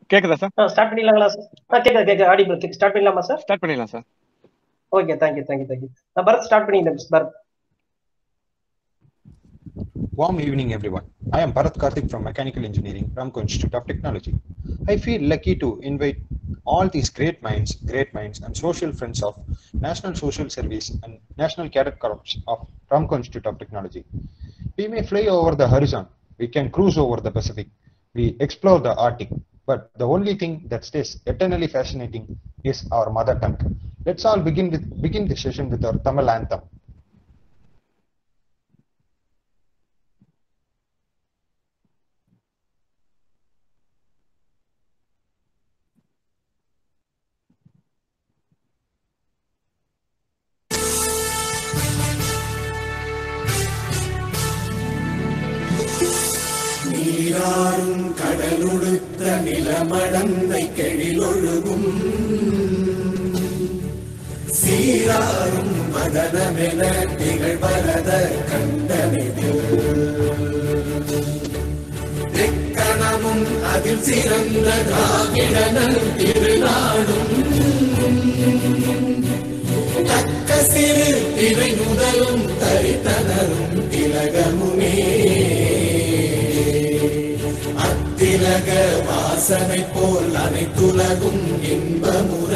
கேக்குதா sir start பண்ணிடலாங்களா sir ஆ கேட்குது கேட்குது ஆடிபிள் ஸ்டார்ட் பண்ணலாமா சார் ஸ்டார்ட் பண்ணிடலாம் sir okay thank you thank you thank you நான் பரத் ஸ்டார்ட் பண்ணிக்கிறேன் Bharat Warm evening, everyone. I am Bharat Karthik from Mechanical Engineering, Ramco Institute of Technology. I feel lucky to invite all these great minds, great minds, and social friends of National Social Service and National Cadet Corps of Ramco Institute of Technology. We may fly over the horizon, we can cruise over the Pacific, we explore the Arctic, but the only thing that stays eternally fascinating is our mother tongue. Let's all begin with begin the session with our Tamil anthem. நீராறும் கடலுடுத்த நிலமடந்தை கெழிலொழுகும் சீராறும் மதனமென திகழ்வரத கண்டனிதில் தெக்கணமும் அதில் சிறந்த திராவிடனல் திருநாடும் தக்க சிறு திரை முதலும் தரித்தனரும் திலகமுமே அத்திலக வாசனை போல் அனைத்துலகும் இன்பமுற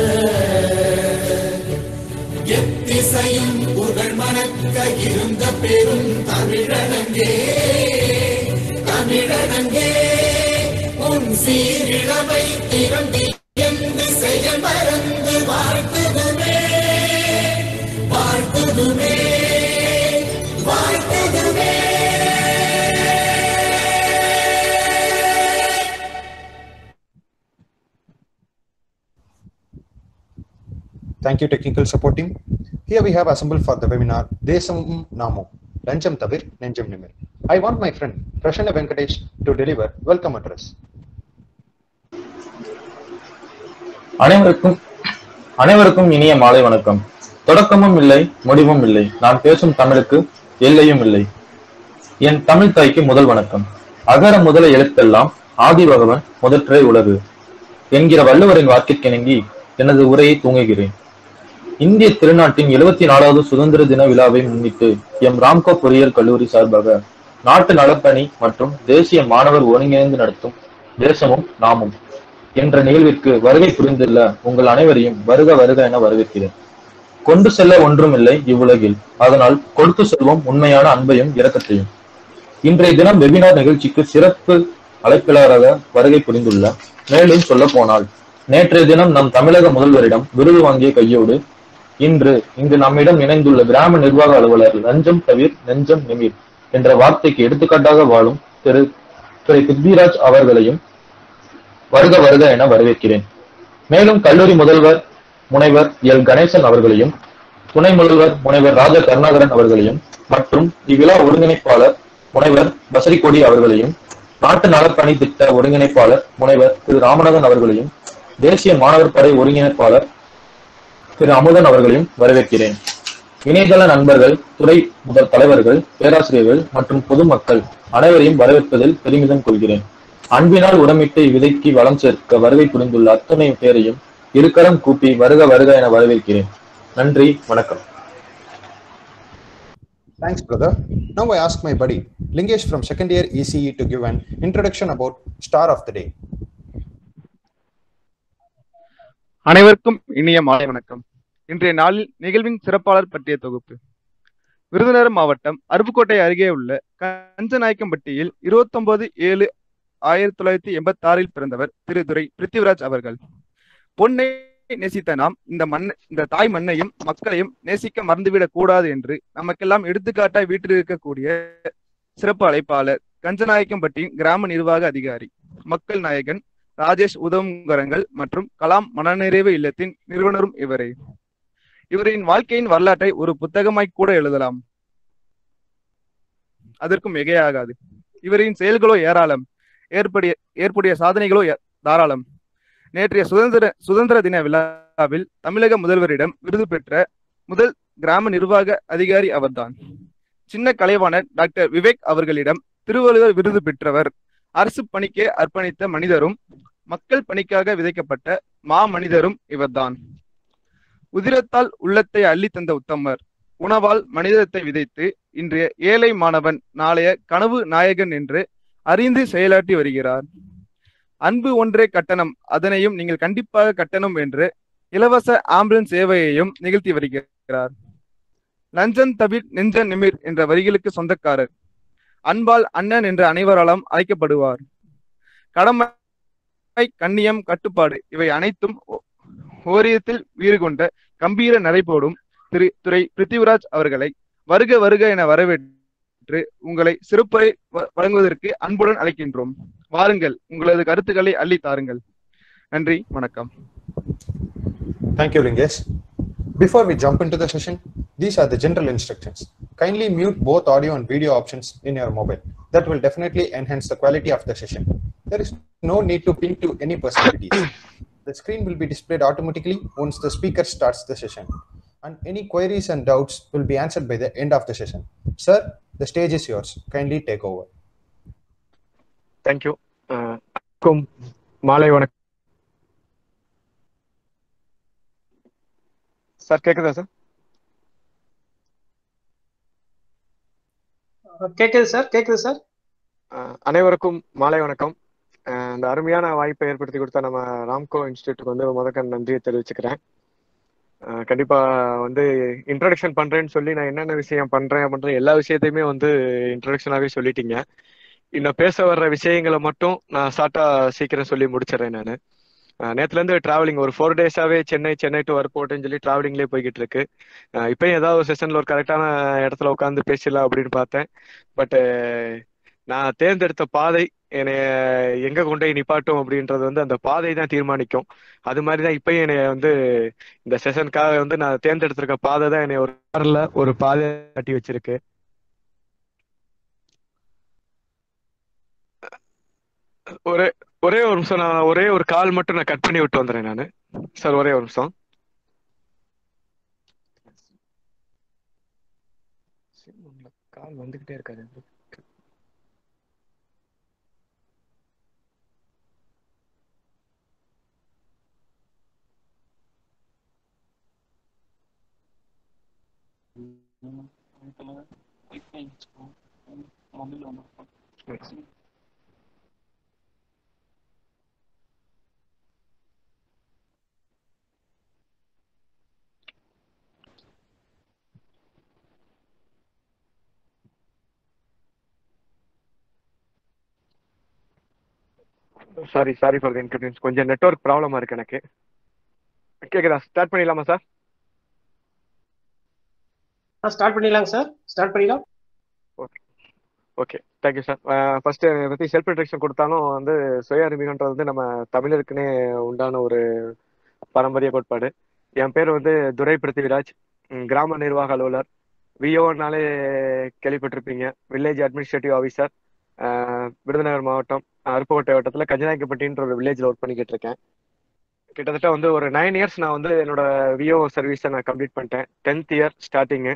எத்திசையும் புகழ் மணக்க இருந்த பெரும் தமிழனங்கே தமிழனங்கே உன் சீரிழமை திறந்தி என்று செயல் மறந்து வாழ்த்துதுமே வாழ்த்துதுமே வாழ்த்துதுமே Thank you, technical support team. Here we have assembled for the webinar Desamum Namo, Lancham Tavir, Nenjam Nimir. I want my friend Prashanna Venkatesh to deliver welcome address. அனைவருக்கும் அனைவருக்கும் இனிய மாலை வணக்கம் தொடக்கமும் இல்லை முடிவும் இல்லை நான் பேசும் தமிழுக்கு எல்லையும் இல்லை என் தமிழ் தாய்க்கு முதல் வணக்கம் அகர முதல எழுத்தெல்லாம் ஆதி பகவன் முதற்றே உலகு என்கிற வள்ளுவரின் வாக்கிற்கிணங்கி எனது உரையை தூங்குகிறேன் இந்திய திருநாட்டின் எழுபத்தி நாலாவது சுதந்திர தின விழாவை முன்னிட்டு எம் ராம்கோ பொறியியல் கல்லூரி சார்பாக நாட்டு நலப்பணி மற்றும் தேசிய மாணவர் ஒருங்கிணைந்து நடத்தும் தேசமும் நாமும் என்ற நிகழ்விற்கு வருகை புரிந்துள்ள உங்கள் அனைவரையும் வருக வருக என வரவேற்கிறேன் கொண்டு செல்ல ஒன்றுமில்லை இவ்வுலகில் அதனால் கொடுத்து செல்வோம் உண்மையான அன்பையும் இரக்கத்தையும் இன்றைய தினம் வெபினார் நிகழ்ச்சிக்கு சிறப்பு அழைப்பாளராக வருகை புரிந்துள்ள மேலும் சொல்ல போனால் நேற்றைய தினம் நம் தமிழக முதல்வரிடம் விருது வாங்கிய கையோடு இன்று இங்கு நம்மிடம் இணைந்துள்ள கிராம நிர்வாக அலுவலர் லஞ்சம் தவிர் நெஞ்சம் நிமிர் என்ற வார்த்தைக்கு எடுத்துக்காட்டாக வாழும் திரு திரு பிருத்விராஜ் அவர்களையும் வருக வருக என வரவேற்கிறேன் மேலும் கல்லூரி முதல்வர் முனைவர் எல் கணேசன் அவர்களையும் துணை முதல்வர் முனைவர் ராஜ கருணாகரன் அவர்களையும் மற்றும் இவ்விழா ஒருங்கிணைப்பாளர் முனைவர் பசரிக்கொடி அவர்களையும் நாட்டு நலப்பணி திட்ட ஒருங்கிணைப்பாளர் முனைவர் திரு ராமநாதன் அவர்களையும் தேசிய மாணவர் படை ஒருங்கிணைப்பாளர் திரு அமுதன் அவர்களையும் வரவேற்கிறேன் இணையதள நண்பர்கள் துறை முதல் தலைவர்கள் பேராசிரியர்கள் மற்றும் பொதுமக்கள் அனைவரையும் வரவேற்பதில் பெருமிதம் கொள்கிறேன் அன்பினால் உரமிட்டு இவ்விதைக்கு வளம் சேர்க்க வருகை புரிந்துள்ள அத்தனை பேரையும் இருக்கரம் கூப்பி வருக வருக என வரவேற்கிறேன் நன்றி வணக்கம் Thanks, brother. Now I ask my buddy Lingesh from second year ECE to give an introduction about Star of the Day. அனைவருக்கும் இனிய மாலை வணக்கம் இன்றைய நாளில் நிகழ்வின் சிறப்பாளர் பற்றிய தொகுப்பு விருதுநகர் மாவட்டம் அருப்புக்கோட்டை அருகே உள்ள கஞ்சநாயக்கம்பட்டியில் இருபத்தொன்பது ஏழு ஆயிரத்தி தொள்ளாயிரத்தி எண்பத்தி ஆறில் பிறந்தவர் திரு துரை பிருத்திவிராஜ் அவர்கள் பொன்னை நேசித்த நாம் இந்த மண் இந்த தாய் மண்ணையும் மக்களையும் நேசிக்க மறந்துவிடக் கூடாது என்று நமக்கெல்லாம் எடுத்துக்காட்டாய் வீட்டில் இருக்கக்கூடிய சிறப்பு அழைப்பாளர் கஞ்சநாயக்கம்பட்டியின் கிராம நிர்வாக அதிகாரி மக்கள் நாயகன் ராஜேஷ் உதவுங்கரங்கள் மற்றும் கலாம் மனநிறைவு இல்லத்தின் நிறுவனரும் இவரே இவரின் வாழ்க்கையின் வரலாற்றை ஒரு புத்தகமாய் கூட எழுதலாம் அதற்கும் மிகையாகாது இவரின் செயல்களோ ஏராளம் ஏற்படைய ஏற்புடைய சாதனைகளோ ஏ- தாராளம் நேற்றைய சுதந்திர சுதந்திர தின விழாவில் தமிழக முதல்வரிடம் விருது பெற்ற முதல் கிராம நிர்வாக அதிகாரி அவர்தான் சின்ன கலைவாணர் டாக்டர் விவேக் அவர்களிடம் திருவள்ளுவர் விருது பெற்றவர் அரசு பணிக்கே அர்ப்பணித்த மனிதரும் மக்கள் பணிக்காக விதைக்கப்பட்ட மாமனிதரும் இவர்தான் உதிரத்தால் உள்ளத்தை அள்ளி தந்த உத்தமர் உணவால் மனிதத்தை விதைத்து இன்றைய ஏழை மாணவன் நாளைய கனவு நாயகன் என்று அறிந்து செயலாற்றி வருகிறார் அன்பு ஒன்றே கட்டணம் அதனையும் நீங்கள் கண்டிப்பாக கட்டணம் என்று இலவச ஆம்புலன்ஸ் சேவையையும் நிகழ்த்தி வருகிறார் லஞ்சன் தவிர் நெஞ்ச நிமிர் என்ற வரிகளுக்கு சொந்தக்காரர் அன்பால் அண்ணன் என்று அனைவராலும் அழைக்கப்படுவார் கடமை கண்ணியம் கட்டுப்பாடு இவை அனைத்தும் ஓ- ஓரியத்தில் வீறு கொண்ட கம்பீர நடைபோடும் திரு துரை பிருத்திவிராஜ் அவர்களை வருக வருக என வரவேற்று உங்களை சிறப்புரை வ- வழங்குவதற்கு அன்புடன் அழைக்கின்றோம் வாருங்கள் உங்களது கருத்துக்களை அள்ளி தாருங்கள் நன்றி வணக்கம் Thank you, Lingesh. Before we jump into the session, these are the general instructions. Kindly mute both audio and video options in your mobile. That will definitely enhance the quality of the session. There is no need to ping to any personalities. The screen will be displayed automatically once the speaker starts the session. And any queries and doubts will be answered by the end of the session. Sir, the stage is yours. Kindly take over. Thank you மாலை வணக்கம் sir கேக்குதா sir கேக்குது sir கேக்குது sir அஹ் அனைவருக்கும் மாலை வணக்கம் அஹ் இந்த அருமையான வாய்ப்பை ஏற்படுத்தி கொடுத்த நம்ம ராம்கோ இன்ஸ்டியூட்டுக்கு வந்து முதற்க நன்றியை தெரிவிச்சுக்கிறேன் அஹ் கண்டிப்பா வந்து இன்ட்ரடக்ஷன் பண்றேன்னு சொல்லி நான் என்னென்ன விஷயம் பண்றேன் அப்படின்ற எல்லா விஷயத்தையுமே வந்து இன்ட்ரடக்ஷனாவே சொல்லிட்டீங்க இன்னும் பேச வர்ற விஷயங்களை மட்டும் நான் ஷார்ட்டா சீக்கிரம் சொல்லி முடிச்சிடுறேன் நான் நேத்துல இருந்து டிராவலிங் ஒரு ஃபோர் டேஸாவே சென்னை சென்னை டு வர்போர்ட்னு சொல்லி டிராவலிங்லேயே போய்கிட்டு இருக்கு அஹ் இப்பயும் ஏதாவது ஒரு செஷன்ல ஒரு கரெக்டான இடத்துல உட்காந்து பேசலாம் அப்படின்னு பார்த்தேன் பட் நான் தேர்ந்தெடுத்த பாதை என்னைய எங்க கொண்டு போய் நிப்பாட்டும் அப்படின்றது வந்து அந்த பாதை தான் தீர்மானிக்கும் அது மாதிரி தான் இப்பயும் என்னைய வந்து இந்த செஷனுக்காக வந்து நான் தேர்ந்தெடுத்திருக்க பாதை தான் என்னை ஒரு கார்ல ஒரு பாதை கட்டி வச்சிருக்கு ஒரே ஒரே ஒரு நிமிஷம் நான் ஒரே ஒரு கால் மட்டும் நான் கட் பண்ணி விட்டு வந்துடுறேன் நான் சார் ஒரே ஒரு நிமிஷம் கால் வந்துகிட்டே இருக்காது sorry sorry for the inconvenience கொஞ்சம் நெட்வொர்க் ப்ராப்ளமா இருக்கு எனக்கு கேக்குதா ஸ்டார்ட் பண்ணிடலாமா சார் ஸ்டார்ட் பண்ணிடலாங்க சார் ஸ்டார்ட் பண்ணிடலாம் ஓகே தேங்க்யூ சார் ஃபர்ஸ்ட் என்னை பத்தி செல்ஃப் இன்ட்ரடக்ஷன் கொடுத்தாலும் வந்து சுய அறிமுகன்றது வந்து நம்ம தமிழருக்குன்னே உண்டான ஒரு பாரம்பரிய கோட்பாடு என் பேர் வந்து துரை பிருத்திவிராஜ் ம், கிராம நிர்வாக அலுவலர் விஓனாலே கேள்விப்பட்டிருப்பீங்க வில்லேஜ் அட்மினிஸ்ட்ரேட்டிவ் ஆஃபீஸர் விருதுநகர் மாவட்டம் அருப்புக்கோட்டை வட்டத்தில் கஞ்சனாய்க்கப்பட்டின்ற ஒரு வில்லேஜில் ஒர்க் பண்ணிக்கிட்டு இருக்கேன் கிட்டத்தட்ட வந்து ஒரு நைன் இயர்ஸ் நான் வந்து என்னோட விஓ சர்வீஸை நான் கம்ப்ளீட் பண்ணிட்டேன் டென்த் இயர் ஸ்டார்டிங்கு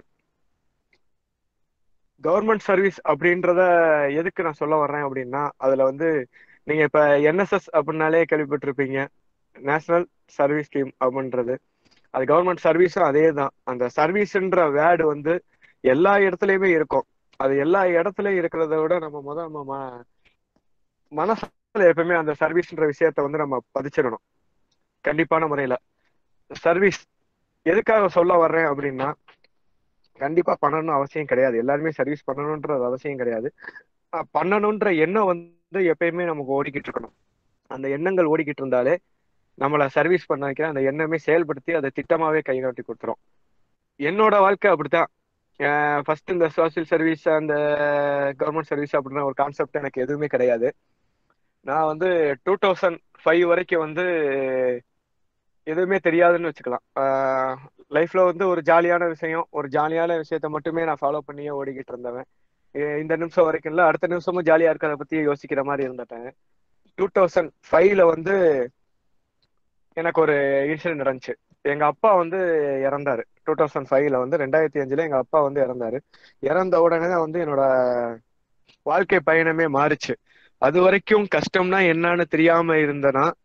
கவர்மெண்ட் சர்வீஸ் அப்படின்றத எதுக்கு நான் சொல்ல வர்றேன் அப்படின்னா அதுல வந்து நீங்க இப்ப என்எஸ்எஸ் அப்படின்னாலே கேள்விப்பட்டிருப்பீங்க நேஷனல் சர்வீஸ் ஸ்கீம் அப்படின்றது அது கவர்மெண்ட் சர்வீஸும் அதே தான் அந்த சர்வீஸ்ன்ற வேர்டு வந்து எல்லா இடத்துலயுமே இருக்கும் அது எல்லா இடத்துலயும் இருக்கிறத விட நம்ம முத நம்ம ம- மனசுல எப்பவுமே அந்த சர்வீஸ்ன்ற விஷயத்த வந்து நம்ம பதிச்சிடணும் கண்டிப்பான முறையில சர்வீஸ் எதுக்காக சொல்ல வர்றேன் அப்படின்னா கண்டிப்பா பண்ணணும்னு அவசியம் கிடையாது எல்லாருமே சர்வீஸ் பண்ணணும்ன்றது அவசியம் கிடையாது ஆஹ் பண்ணணும்ன்ற எண்ணம் வந்து எப்பயுமே நமக்கு ஓடிக்கிட்டு இருக்கணும் அந்த எண்ணங்கள் ஓடிக்கிட்டு இருந்தாலே நம்மள சர்வீஸ் பண்ண வைக்கிற அந்த எண்ணமே செயல்படுத்தி அதை திட்டமாவே கை காட்டி கொடுத்துரும் என்னோட வாழ்க்கை அப்படித்தான் ஃபர்ஸ்ட் இந்த சோசியல் சர்வீஸ் அந்த கவர்மெண்ட் சர்வீஸ் அப்படின்ற ஒரு கான்செப்ட் எனக்கு எதுவுமே கிடையாது நான் வந்து டூ தௌசண்ட் ஃபைவ் வரைக்கும் வந்து எதுவுமே தெரியாதுன்னு வச்சுக்கலாம் லைஃப்ல வந்து ஒரு ஜாலியான விஷயம் ஒரு ஜாலியான விஷயத்த மட்டுமே நான் ஃபாலோ பண்ணியே ஓடிக்கிட்டு இருந்தவன் எ- இந்த நிமிஷம் வரைக்கும் இல்ல அடுத்த நிமிஷமும் ஜாலியா இருக்கிறத பத்தி யோசிக்கிற மாதிரி இருந்துட்டேன் டூ தௌசண்ட் ஃபைவ்ல வந்து எனக்கு ஒரு இன்சிடென்ட் நடந்துச்சு எங்க அப்பா வந்து இறந்தாரு டூ தௌசண்ட் ஃபைவ்ல வந்து ரெண்டாயிரத்தி அஞ்சுல எங்க அப்பா வந்து இறந்தாரு இறந்த உடனே தான் வந்து என்னோட வாழ்க்கை பயணமே மாறுச்சு அது வரைக்கும் கஷ்டம்னா என்னன்னு தெரியாம இருந்தனா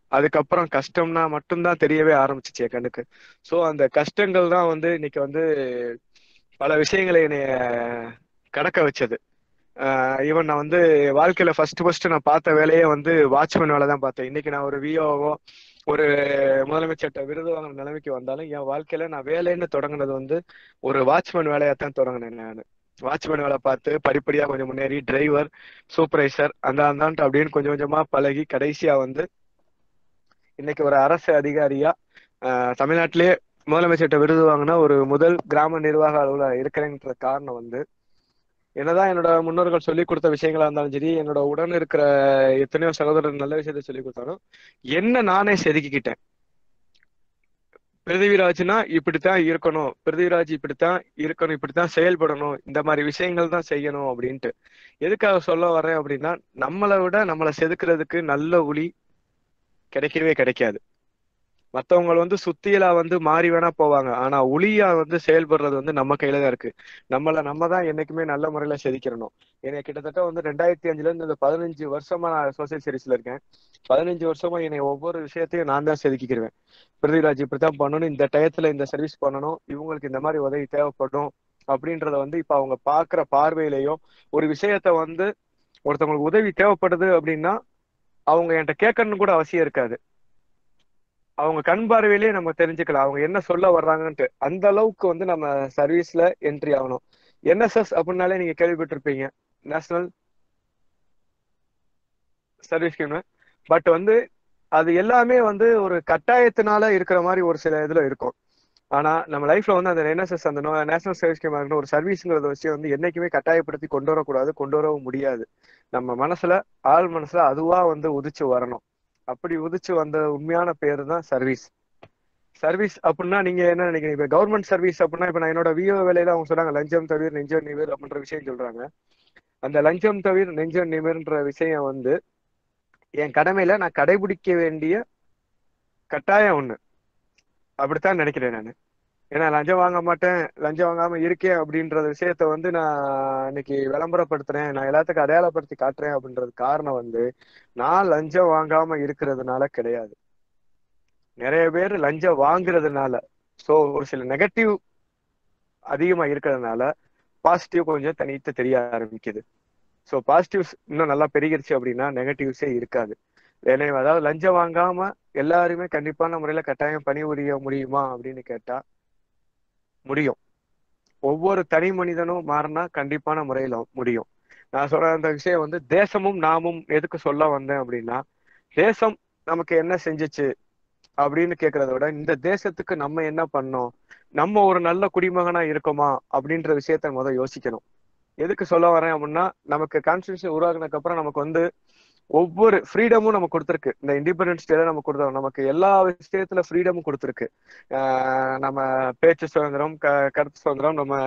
அதுக்கப்புறம் கஷ்டம்னா மட்டும்தான் தெரியவே ஆரம்பிச்சிச்சு என் கண்ணுக்கு சோ அந்த கஷ்டங்கள் தான் வந்து இன்னைக்கு வந்து பல விஷயங்களை என்னைய கடக்க வச்சது ஈவன் நான் வந்து வாழ்க்கையில ஃபர்ஸ்ட் ஃபர்ஸ்ட் நான் பார்த்த வேலையே வந்து வாட்ச்மேன் வேலை தான் பார்த்தேன் இன்னைக்கு நான் ஒரு விஓவோ ஒரு முதலமைச்சர்கிட்ட விருது வாங்கின நிலைமைக்கு வந்தாலும் என் வாழ்க்கையில நான் வேலைன்னு தொடங்கினது வந்து ஒரு வாட்ச்மேன் வேலையா தான் தொடங்கினேன் நான் வாட்ச்மேன் வேலை பார்த்து படிப்படியா கொஞ்சம் முன்னேறி டிரைவர் சூப்பர்வைசர் அந்த அந்தான்ட்டு அப்படின்னு கொஞ்சம் கொஞ்சமா பழகி கடைசியா வந்து இன்னைக்கு ஒரு அரசு அதிகாரியா ஆஹ், தமிழ்நாட்டிலே முதலமைச்சர்கிட்ட விருது வாங்கின ஒரு முதல் கிராம நிர்வாக அலுவலர் இருக்கிறேன்ற காரணம் வந்து என்னதான் என்னோட முன்னோர்கள் சொல்லி கொடுத்த விஷயங்களா இருந்தாலும் சரி என்னோட உடன் இருக்கிற எத்தனையோ சகோதரர் நல்ல விஷயத்த சொல்லி கொடுத்தாலும் என்ன நானே செதுக்கிக்கிட்டேன் பிருத்திவிராஜ்னா இப்படித்தான் இருக்கணும் பிருத்திவிராஜ் இப்படித்தான் இருக்கணும் இப்படித்தான் செயல்படணும் இந்த மாதிரி விஷயங்கள் தான் செய்யணும் அப்படின்ட்டு எதுக்காக சொல்ல வர்றேன் அப்படின்னா நம்மளை விட நம்மளை செதுக்குறதுக்கு நல்ல ஒளி கிடைக்கவே கிடைக்காது மத்தவங்க வந்து சுத்தியலா வந்து மாறி வேணா போவாங்க ஆனா ஒளியா வந்து செயல்படுறது வந்து நம்ம கையில தான் இருக்கு நம்மள நம்ம தான் என்னைக்குமே நல்ல முறையில செதுக்கிறணும் என்னை கிட்டத்தட்ட வந்து ரெண்டாயிரத்தி அஞ்சுல இருந்து இந்த பதினஞ்சு வருஷமா நான் சோசியல் சர்வீஸ்ல இருக்கேன் பதினஞ்சு வருஷமா என்னை ஒவ்வொரு விஷயத்தையும் நான் தான் செதுக்கிக்கிறேன் பிருத்திவிராஜ் இப்படித்தான் பண்ணணும் இந்த டயத்துல இந்த சர்வீஸ் பண்ணணும் இவங்களுக்கு இந்த மாதிரி உதவி தேவைப்படும் அப்படின்றத வந்து இப்ப அவங்க பாக்குற பார்வையிலையும் ஒரு விஷயத்த வந்து ஒருத்தவங்களுக்கு உதவி தேவைப்படுது அப்படின்னா அவங்க என்கிட்ட கேட்கணும்னு கூட அவசியம் இருக்காது அவங்க கண் பார்வையிலேயே நம்ம தெரிஞ்சுக்கலாம் அவங்க என்ன சொல்ல வர்றாங்கன்ட்டு அந்த அளவுக்கு வந்து நம்ம சர்வீஸ்ல என்ட்ரி ஆகணும் என்எஸ்எஸ் அப்படின்னாலே நீங்க கேள்விப்பட்டிருப்பீங்க நேஷனல் சர்வீஸ் ஸ்கீம் பட் வந்து அது எல்லாமே வந்து ஒரு கட்டாயத்தினால இருக்கிற மாதிரி ஒரு சில இதுல இருக்கும் ஆனா நம்ம லைஃப்ல வந்து அந்த என்எஸ்எஸ் அந்த நேஷனல் சர்வீஸ் ஸ்கீம் இருக்கணும் ஒரு சர்வீஸ்ங்கிறத விஷயம் வந்து என்னைக்குமே கட்டாயப்படுத்தி கொண்டு வரக்கூடாது கொண்டு வரவும் முடியாது நம்ம மனசுல ஆள் மனசுல அதுவா வந்து உதிச்சு வரணும் அப்படி உதிச்சு வந்த உண்மையான பேரு தான் சர்வீஸ் சர்வீஸ் அப்படின்னா நீங்க என்ன நினைக்கிறீங்க இப்ப கவர்மெண்ட் சர்வீஸ் அப்படின்னா இப்ப நான் என்னோட விஓ வேலையில அவங்க சொன்னாங்க லஞ்சம் தவிர நெஞ்சம் நிமிர் அப்படின்ற விஷயம் சொல்றாங்க அந்த லஞ்சம் தவிர நெஞ்சம் நிமிர்ன்ற விஷயம் வந்து என் கடமையில நான் கடைபிடிக்க வேண்டிய கட்டாயம் ஒண்ணு அப்படித்தான் நினைக்கிறேன் நான் ஏன்னா லஞ்சம் வாங்க மாட்டேன் லஞ்சம் வாங்காம இருக்கேன் அப்படின்ற விஷயத்த வந்து நான் இன்னைக்கு விளம்பரப்படுத்துறேன் நான் எல்லாத்துக்கும் அடையாளப்படுத்தி காட்டுறேன் அப்படின்றது காரணம் வந்து நான் லஞ்சம் வாங்காம இருக்கிறதுனால கிடையாது நிறைய பேர் லஞ்சம் வாங்குறதுனால சோ ஒரு சில நெகட்டிவ் அதிகமா இருக்கிறதுனால பாசிட்டிவ் கொஞ்சம் தனித்து தெரிய ஆரம்பிக்குது ஸோ பாசிட்டிவ்ஸ் இன்னும் நல்லா பெருகிருச்சு அப்படின்னா நெகட்டிவ்ஸே இருக்காது எனவே அதாவது லஞ்சம் வாங்காம எல்லாருமே கண்டிப்பான முறையில கட்டாயம் பணி புரிய முடியுமா அப்படின்னு கேட்டா முடியும் ஒவ்வொரு தனி மனிதனும் மாறினா கண்டிப்பான முறையில முடியும் நான் சொல்ற அந்த விஷயம் வந்து தேசமும் நாமும் எதுக்கு சொல்ல வந்தேன் அப்படின்னா தேசம் நமக்கு என்ன செஞ்சுச்சு அப்படின்னு கேக்குறத விட இந்த தேசத்துக்கு நம்ம என்ன பண்ணோம் நம்ம ஒரு நல்ல குடிமகனா இருக்கோமா அப்படின்ற விஷயத்த முதல் யோசிக்கணும் எதுக்கு சொல்ல வரேன் அப்படின்னா நமக்கு கான்ஸ்டியூஷன் உருவாக்குனதுக்கு அப்புறம் நமக்கு வந்து ஒவ்வொரு ஃப்ரீடமும் நமக்கு கொடுத்துருக்கு இந்த இண்டிபெண்டன்ஸ் டேல நமக்கு கொடுத்தோம் நமக்கு எல்லா விஷயத்துல ஃப்ரீடமும் கொடுத்துருக்கு ஆஹ் நம்ம பேச்சு சுதந்திரம் க கருத்து சுதந்திரம் நம்ம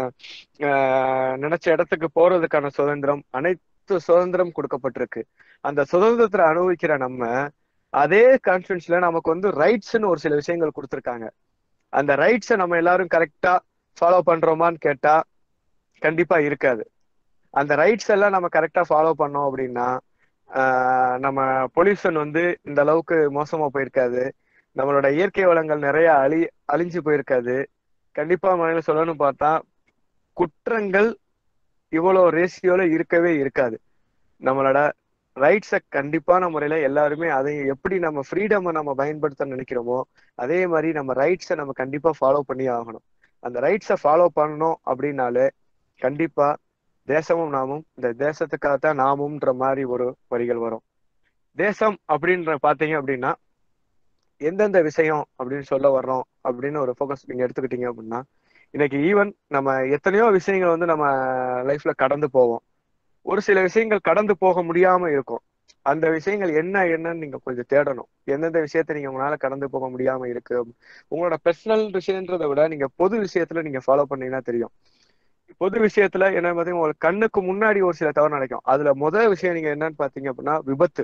ஆஹ் நினைச்ச இடத்துக்கு போறதுக்கான சுதந்திரம் அனைத்து சுதந்திரம் கொடுக்கப்பட்டிருக்கு அந்த சுதந்திரத்தை அனுபவிக்கிற நம்ம அதே கான்ஸ்டியூன்ஸ்ல நமக்கு வந்து ரைட்ஸ்னு ஒரு சில விஷயங்கள் கொடுத்துருக்காங்க அந்த ரைட்ஸை நம்ம எல்லாரும் கரெக்டா ஃபாலோ பண்றோமான்னு கேட்டா கண்டிப்பா இருக்காது அந்த ரைட்ஸ் எல்லாம் நம்ம கரெக்டா ஃபாலோ பண்ணோம் அப்படின்னா ஆஹ் நம்ம பொல்யூஷன் வந்து இந்த அளவுக்கு மோசமா போயிருக்காது நம்மளோட இயற்கை வளங்கள் நிறைய அழி அழிஞ்சு போயிருக்காது கண்டிப்பா மழையில சொல்லணும்னு பார்த்தா குற்றங்கள் இவ்வளவு ரேஷியோல இருக்கவே இருக்காது நம்மளோட ரைட்ஸை கண்டிப்பான முறையில எல்லாருமே அதை எப்படி நம்ம ஃப்ரீடமை நம்ம பயன்படுத்த நினைக்கிறோமோ அதே மாதிரி நம்ம ரைட்ஸை நம்ம கண்டிப்பா ஃபாலோ பண்ணி ஆகணும் அந்த ரைட்ஸை ஃபாலோ பண்ணணும் அப்படின்னாலே கண்டிப்பா தேசமும் நாமும் இந்த தேசத்துக்காகத்தான் நாமும்ன்ற மாதிரி ஒரு வரிகள் வரும் தேசம் அப்படின்ற பாத்தீங்க அப்படின்னா எந்தெந்த விஷயம் அப்படின்னு சொல்ல வர்றோம் அப்படின்னு ஒரு ஃபோக்கஸ் நீங்க எடுத்துக்கிட்டீங்க அப்படின்னா இன்னைக்கு ஈவன் நம்ம எத்தனையோ விஷயங்கள் வந்து நம்ம லைஃப்ல கடந்து போவோம் ஒரு சில விஷயங்கள் கடந்து போக முடியாம இருக்கும் அந்த விஷயங்கள் என்ன என்னன்னு நீங்க கொஞ்சம் தேடணும் எந்தெந்த விஷயத்த நீங்க உங்களால கடந்து போக முடியாம இருக்கு உங்களோட பர்சனல் விஷயன்றதை விட நீங்க பொது விஷயத்துல நீங்க ஃபாலோ பண்ணீங்கன்னா தெரியும் பொது விஷயத்துல என்ன பார்த்தீங்கன்னா உங்களுக்கு கண்ணுக்கு முன்னாடி ஒரு சில தவறு நடக்கும் அதுல முதல் விஷயம் நீங்க என்னன்னு பாத்தீங்க அப்படின்னா விபத்து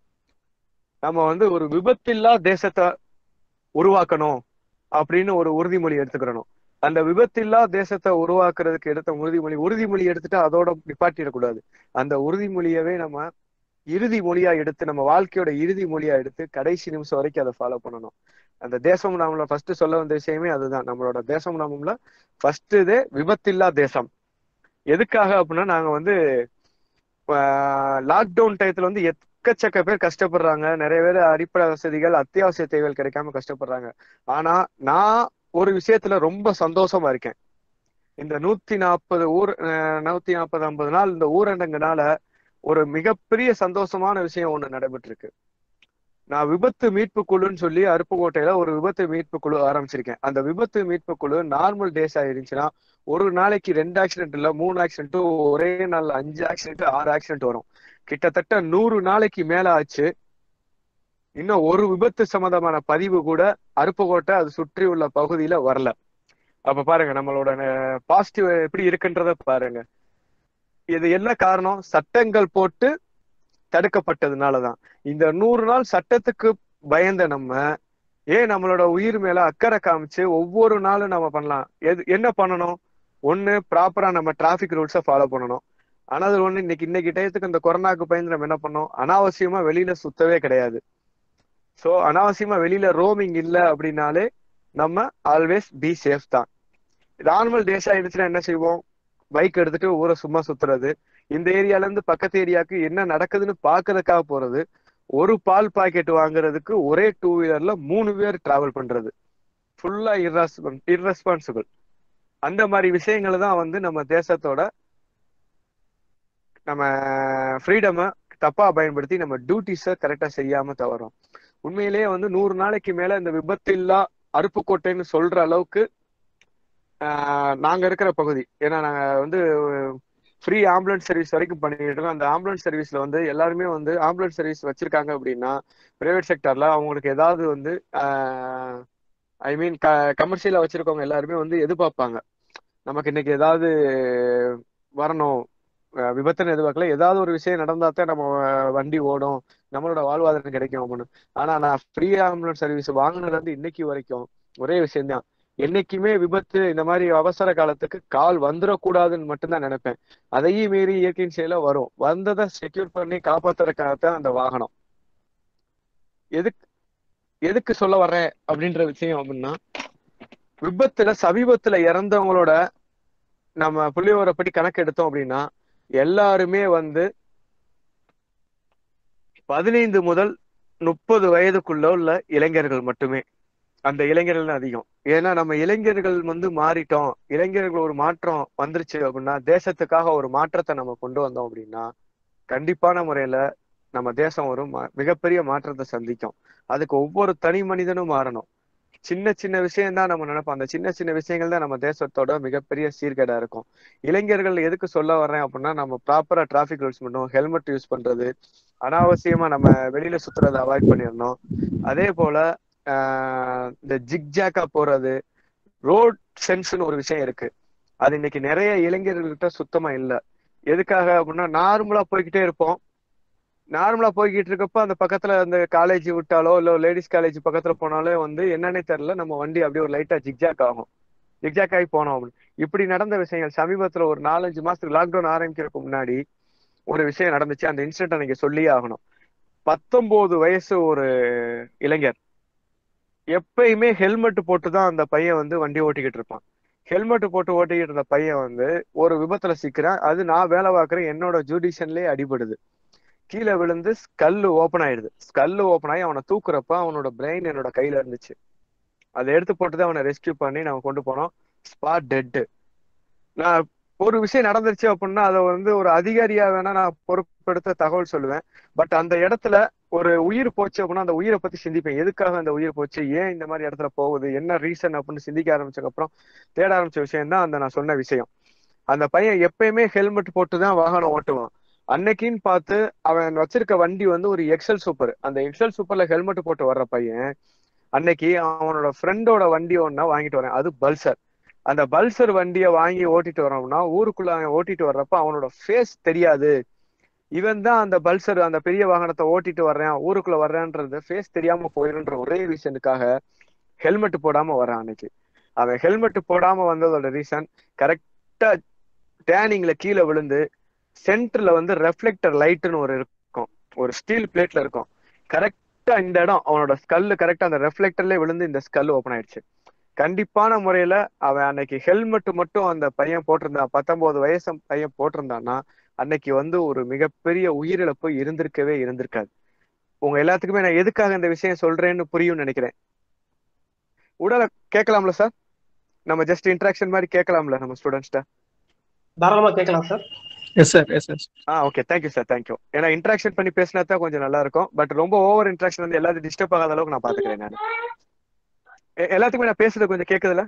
நம்ம வந்து ஒரு விபத்தில்லா தேசத்தை உருவாக்கணும் அப்படின்னு ஒரு உறுதிமொழி எடுத்துக்கிறணும் அந்த விபத்தில்லா தேசத்தை உருவாக்குறதுக்கு எடுத்த உறுதிமொழி உறுதிமொழி எடுத்துட்டு அதோட நிப்பாட்டிடக்கூடாது அந்த உறுதிமொழியவே நம்ம இறுதி மொழியா எடுத்து நம்ம வாழ்க்கையோட இறுதி மொழியா எடுத்து கடைசி நிமிஷம் வரைக்கும் அதை ஃபாலோ பண்ணணும் அந்த தேசம் நாமல ஃபர்ஸ்ட் சொல்ல வந்த விஷயமே அதுதான் நம்மளோட தேசம் நாமம்ல ஃபர்ஸ்ட் இதே விபத்தில்லா தேசம் எதுக்காக அப்படின்னா நாங்க வந்து லாக்டவுன் டயத்துல வந்து எக்கச்சக்க பேர் கஷ்டப்படுறாங்க நிறைய பேர் அடிப்படை வசதிகள் அத்தியாவசிய தேவைகள் கிடைக்காம கஷ்டப்படுறாங்க ஆனா நான் ஒரு விஷயத்துல ரொம்ப சந்தோஷமா இருக்கேன் இந்த நூத்தி நாற்பது ஊர் அஹ், நூத்தி நாற்பது ஐம்பது நாள் இந்த ஊரடங்குனால ஒரு மிகப்பெரிய சந்தோஷமான விஷயம் ஒண்ணு நடைபெற்று இருக்கு நான் விபத்து மீட்பு குழுன்னு சொல்லி அருப்புக்கோட்டையில ஒரு விபத்து மீட்பு குழு ஆரம்பிச்சிருக்கேன் அந்த விபத்து மீட்பு குழு நார்மல் டேஸ் ஆயிருந்துச்சுன்னா ஒரு நாளைக்கு ரெண்டு ஆக்சிடென்ட் இல்ல மூணு ஆக்சிடென்ட் ஒரே நாள்ல அஞ்சு ஆக்சிடென்ட் ஆறு ஆக்சிடென்ட் வரும் கிட்டத்தட்ட நூறு நாளைக்கு மேல ஆச்சு இன்னும் ஒரு விபத்து சம்பந்தமான பதிவு கூட அருப்புக்கோட்டை அது சுற்றி உள்ள பகுதியில வரல அப்ப பாருங்க நம்மளோட பாசிட்டிவ் எப்படி இருக்குன்றத பாருங்க இது என்ன காரணம் சட்டங்கள் போட்டு தடுக்கப்பட்டதுனாலதான் இந்த நூறு நாள் சட்டத்துக்கு பயந்த நம்ம ஏன் நம்மளோட உயிர் மேல அக்கறை காமிச்சு ஒவ்வொரு நாளும் நம்ம பண்ணலாம் எது என்ன பண்ணணும் ஒண்ணு ப்ராப்பரா நம்ம டிராபிக் ரூல்ஸை ஃபாலோ பண்ணணும் ஆனா அது ஒண்ணு இன்னைக்கு இன்னைக்கு டயத்துக்கு இந்த கொரோனாக்கு பயந்து நம்ம என்ன பண்ணோம் அனாவசியமா வெளியில சுத்தவே கிடையாது சோ அனாவசியமா வெளியில ரோமிங் இல்ல அப்படின்னாலே நம்ம ஆல்வேஸ் பி சேஃப் தான் நார்மல் டேஸ் ஆயிடுச்சுன்னா என்ன செய்வோம் பைக் எடுத்துட்டு ஊரை சும்மா சுத்துறது இந்த ஏரியால இருந்து பக்கத்து ஏரியாவுக்கு என்ன நடக்குதுன்னு பாக்குறதுக்காக போறது ஒரு பால் பாக்கெட் வாங்குறதுக்கு ஒரே டூ வீலர்ல மூணு பேர் டிராவல் பண்றது ஃபுல்லா இர்ரெஸ்பான் இர்ரெஸ்பான்சிபிள் அந்த மாதிரி விஷயங்களை தான் வந்து நம்ம தேசத்தோட நம்ம ஃப்ரீடமை தப்பா பயன்படுத்தி நம்ம டியூட்டிஸை கரெக்டா செய்யாம தவறோம் உண்மையிலேயே வந்து நூறு நாளைக்கு மேல இந்த விபத்தில்லா அருப்புக்கோட்டைன்னு சொல்ற அளவுக்கு ஆஹ், நாங்க இருக்கிற பகுதி ஏன்னா நாங்க வந்து ஃப்ரீ ஆம்புலன்ஸ் சர்வீஸ் வரைக்கும் பண்ணிட்டு இருக்கோம் அந்த ஆம்புலன்ஸ் சர்வீஸ்ல வந்து எல்லாருமே வந்து ஆம்புலன்ஸ் சர்வீஸ் வச்சிருக்காங்க அப்படின்னா பிரைவேட் செக்டர்ல அவங்களுக்கு ஏதாவது வந்து ஐ மீன் க கமர்ஷியலா வச்சிருக்கவங்க எல்லாருமே வந்து எதிர்பார்ப்பாங்க நமக்கு இன்னைக்கு ஏதாவது வரணும் அஹ் விபத்துன்னு எதிர்பார்க்கல ஏதாவது ஒரு விஷயம் நடந்தா தான் நம்ம அஹ், வண்டி ஓடும் நம்மளோட வாழ்வாதாரம் கிடைக்கும் அப்படின்னு ஆனா நான் ஃப்ரீ ஆம்புலன்ஸ் சர்வீஸ் வாங்கினதுல இருந்து இன்னைக்கு வரைக்கும் ஒரே விஷயம்தான் என்னைக்குமே விபத்து இந்த மாதிரி அவசர காலத்துக்கு கால் வந்துடக்கூடாதுன்னு மட்டும்தான் நினைப்பேன் அதையும் மீறி இயற்கையின் செயல வரும் வந்ததை செக்யூர் பண்ணி காப்பாத்துறதுக்காகத்தான் அந்த வாகனம் எதுக்கு எதுக்கு சொல்ல வர்றேன் அப்படின்ற விஷயம் அப்படின்னா விபத்துல சமீபத்துல இறந்தவங்களோட நம்ம புள்ளியோரப்படி கணக்கு எடுத்தோம் அப்படின்னா எல்லாருமே வந்து பதினைந்து முதல் முப்பது வயதுக்குள்ள உள்ள இளைஞர்கள் மட்டுமே அந்த இளைஞர்கள் தான் அதிகம் ஏன்னா நம்ம இளைஞர்கள் வந்து மாறிட்டோம் இளைஞர்கள் ஒரு மாற்றம் வந்துருச்சு அப்படின்னா தேசத்துக்காக ஒரு மாற்றத்தை நம்ம கொண்டு வந்தோம் அப்படின்னா கண்டிப்பான முறையில நம்ம தேசம் ஒரு மா- மிகப்பெரிய மாற்றத்தை சந்திக்கும் அதுக்கு ஒவ்வொரு தனி மனிதனும் மாறணும் சின்ன சின்ன விஷயம் தான் நம்ம நினைப்போம் அந்த சின்ன சின்ன விஷயங்கள் தான் நம்ம தேசத்தோட மிகப்பெரிய சீர்கேடா இருக்கும் இளைஞர்கள் எதுக்கு சொல்ல வர்றேன் அப்படின்னா நம்ம ப்ராப்பரா டிராபிக் ரூல்ஸ் பண்ணணும் ஹெல்மெட் யூஸ் பண்றது அனாவசியமா நம்ம வெளியில சுத்துறதை அவாய்ட் பண்ணிடணும் அதே போல ஆஹ் இந்த ஜிக்ஜாக்கா போறது ரோட் சென்ஸ்னு ஒரு விஷயம் இருக்கு அது இன்னைக்கு நிறைய இளைஞர்கள்கிட்ட சுத்தமா இல்ல எதுக்காக அப்படின்னா நார்மலா போய்கிட்டே இருப்போம் நார்மலா போய்கிட்டு இருக்கப்ப அந்த பக்கத்துல அந்த காலேஜ் விட்டாலோ இல்ல லேடிஸ் காலேஜ் பக்கத்துல போனாலே வந்து என்னன்னே தெரியல நம்ம வண்டி அப்படியே ஒரு லைட்டா ஜிக்ஜாக் ஆகும் ஜிக்ஜாக் ஆகி போனோம் அப்படின்னு இப்படி நடந்த விஷயங்கள் சமீபத்துல ஒரு நாலஞ்சு மாசத்துக்கு லாக்டவுன் ஆரம்பிக்கிறதுக்கு முன்னாடி ஒரு விஷயம் நடந்துச்சு அந்த இன்சிடென்ட் நீங்க சொல்லியே ஆகணும் பத்தொன்பது வயசு ஒரு இளைஞர் எப்பயுமே ஹெல்மெட் போட்டு தான் அந்த பையன் வந்து வண்டி ஓட்டிக்கிட்டு இருப்பான் ஹெல்மெட் போட்டு ஓட்டிக்கிட்டு இருந்த பையன் வந்து ஒரு விபத்துல சிக்கிறான் அது நான் வேலை பார்க்குறேன் என்னோட ஜூடிஷன்லயே அடிபடுது கீழே விழுந்து ஸ்கல்லு ஓப்பன் ஆயிடுது ஸ்கல்லு ஓப்பன் ஆகி அவனை தூக்குறப்ப அவனோட பிரெயின் என்னோட கையில இருந்துச்சு அதை எடுத்து போட்டு அவனை ரெஸ்கியூ பண்ணி நம்ம கொண்டு போனோம் ஸ்பாட் டெட்டு நான் ஒரு விஷயம் நடந்துருச்சு அப்படின்னா அதை வந்து ஒரு அதிகாரியா வேணா நான் பொறுப்பெடுத்த தகவல் சொல்லுவேன் பட் அந்த இடத்துல ஒரு உயிர் போச்சு அப்படின்னா அந்த உயிரை பத்தி சிந்திப்பேன் எதுக்காக அந்த உயிர் போச்சு ஏன் இந்த மாதிரி இடத்துல போகுது என்ன ரீசன் அப்படின்னு சிந்திக்க ஆரம்பிச்சதுக்கு அப்புறம் தேட ஆரம்பிச்ச விஷயம் தான் அந்த நான் சொன்ன விஷயம் அந்த பையன் எப்பயுமே ஹெல்மெட் போட்டு தான் வாகனம் ஓட்டுவான் அன்னைக்குன்னு பார்த்து அவன் வச்சிருக்க வண்டி வந்து ஒரு எக்ஸல் சூப்பர் அந்த எக்ஸல் சூப்பர்ல ஹெல்மெட் போட்டு வர்ற பையன் அன்னைக்கு அவனோட ஃப்ரெண்டோட வண்டி ஒன்னா வாங்கிட்டு வரேன் அது பல்சர் அந்த பல்சர் வண்டியை வாங்கி ஓட்டிட்டு வரோம்னா ஊருக்குள்ள அவன் ஓட்டிட்டு வர்றப்ப அவனோட ஃபேஸ் தெரியாது இவன் தான் அந்த பல்சர் அந்த பெரிய வாகனத்தை ஓட்டிட்டு வர்றேன் ஊருக்குள்ள வர்றேன்றது ஃபேஸ் தெரியாம போயிருன்ற ஒரே ரீசனுக்காக ஹெல்மெட் போடாம வரான் அன்னைக்கு அவன் ஹெல்மெட் போடாம வந்ததோட ரீசன் கரெக்டா டேனிங்ல கீழே விழுந்து சென்டர்ல வந்து ரெஃப்ளெக்டர் லைட்னு ஒரு இருக்கும் ஒரு ஸ்டீல் பிளேட்ல இருக்கும் கரெக்டா இந்த இடம் அவனோட ஸ்கல்லு கரெக்டா அந்த ரெஃப்ளெக்டர்ல விழுந்து இந்த ஸ்கல் ஓபன் ஆயிடுச்சு கண்டிப்பான முறையில அவன் அன்னைக்கு ஹெல்மெட் மட்டும் அந்த பையன் போட்டிருந்தான் பத்தொன்பது வயசு பையன் போட்டிருந்தான்னா அன்னைக்கு வந்து ஒரு மிகப்பெரிய உயிரிழப்பு இருந்திருக்கவே இருந்திருக்காது உங்க எல்லாத்துக்குமே நான் எதுக்காக இந்த விஷயம் சொல்றேன்னு புரியும்னு நினைக்கிறேன் உடல கேட்கலாம்ல சார் நம்ம ஜஸ்ட் இன்ட்ராக்ஷன் மாதிரி கேட்கலாம்ல நம்ம ஸ்டூடெண்ட்ஸ்ட தாராளமா கேட்கலாம் sir yes sir yes sir ஆ ஓகே தேங்க்யூ சார் தேங்க்யூ ஏன்னா இன்ட்ராக்ஷன் பண்ணி பேசினா தான் கொஞ்சம் நல்லா இருக்கும் பட் ரொம்ப ஓவர் இன்ட்ராக்ஷன் வந்து எல்லாத்தையும் டிஸ்டர்ப் ஆகாத அளவுக்கு நான் பாத்துக்கிறேன் நான் எல்லாத்துக்குமே நான் பேசுறது கொஞ்சம் கேக்குதுல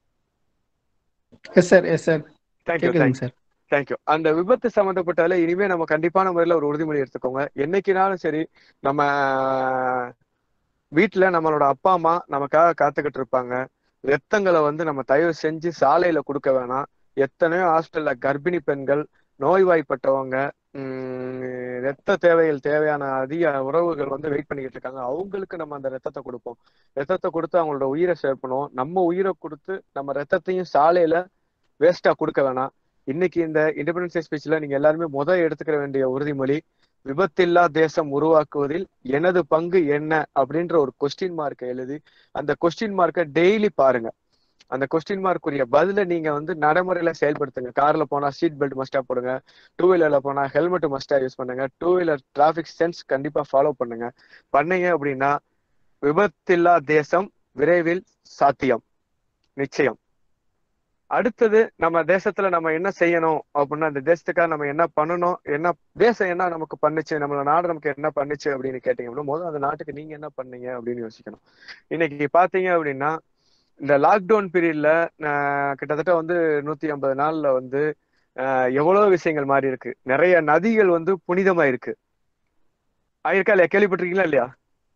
yes sir yes sir thank you கேக்குதுங்க சார் தேங்க்யூ அந்த விபத்து சம்பந்தப்பட்டால இனிமே நம்ம கண்டிப்பான முறையில ஒரு உறுதிமொழி எடுத்துக்கோங்க என்னைக்குனாலும் சரி நம்ம வீட்டுல நம்மளோட அப்பா அம்மா நமக்காக காத்துக்கிட்டு இருப்பாங்க ரத்தங்களை வந்து நம்ம தயவு செஞ்சு சாலையில கொடுக்க வேணாம் எத்தனையோ ஹாஸ்டல்ல கர்ப்பிணி பெண்கள் நோய்வாய்ப்பட்டவங்க உம் ரத்த தேவைகள் தேவையான அதிக உறவுகள் வந்து வெயிட் பண்ணிக்கிட்டு இருக்காங்க அவங்களுக்கு நம்ம அந்த ரத்தத்தை கொடுப்போம் ரத்தத்தை கொடுத்து அவங்களோட உயிரை சேர்ப்பணும் நம்ம உயிரை கொடுத்து நம்ம ரத்தத்தையும் சாலையில வேஸ்டா கொடுக்க வேணாம் இன்னைக்கு இந்த இண்டிபெண்டன்ஸ் டே ஸ்பீச்ல நீங்க எல்லாருமே முத எடுத்துக்கிற வேண்டிய உறுதிமொழி விபத்தில்லா தேசம் உருவாக்குவதில் எனது பங்கு என்ன அப்படின்ற ஒரு கொஸ்டின் மார்க்கை எழுதி அந்த கொஸ்டின் மார்க்கை டெய்லி பாருங்க அந்த கொஸ்டின் மார்க் உரிய பதில நீங்க வந்து நடைமுறையில செயல்படுத்துங்க கார்ல போனா சீட் பெல்ட் மஸ்டா போடுங்க டூ வீலர்ல போனா ஹெல்மெட் மஸ்டா யூஸ் பண்ணுங்க டூ வீலர் டிராபிக் சென்ஸ் கண்டிப்பா ஃபாலோ பண்ணுங்க பண்ணீங்க அப்படின்னா விபத்தில்லா தேசம் விரைவில் சாத்தியம் நிச்சயம் அடுத்தது நம்ம தேசத்துல நம்ம என்ன செய்யணும் அப்படின்னா இந்த தேசத்துக்காக நம்ம என்ன பண்ணணும் என்ன தேசம் என்ன நமக்கு பண்ணுச்சு நம்மள நாடு நமக்கு என்ன பண்ணுச்சு அப்படின்னு கேட்டீங்க அப்படின்னா முதல்ல அந்த நாட்டுக்கு நீங்க என்ன பண்ணீங்க அப்படின்னு யோசிக்கணும் இன்னைக்கு பாத்தீங்க அப்படின்னா இந்த லாக்டவுன் பீரியட்ல கிட்டத்தட்ட வந்து நூத்தி ஐம்பது நாள்ல வந்து ஆஹ் எவ்வளவு விஷயங்கள் மாறி இருக்கு நிறைய நதிகள் வந்து புனிதமா இருக்கு ஆயிருக்கா இல்லையா கேள்விப்பட்டிருக்கீங்களா இல்லையா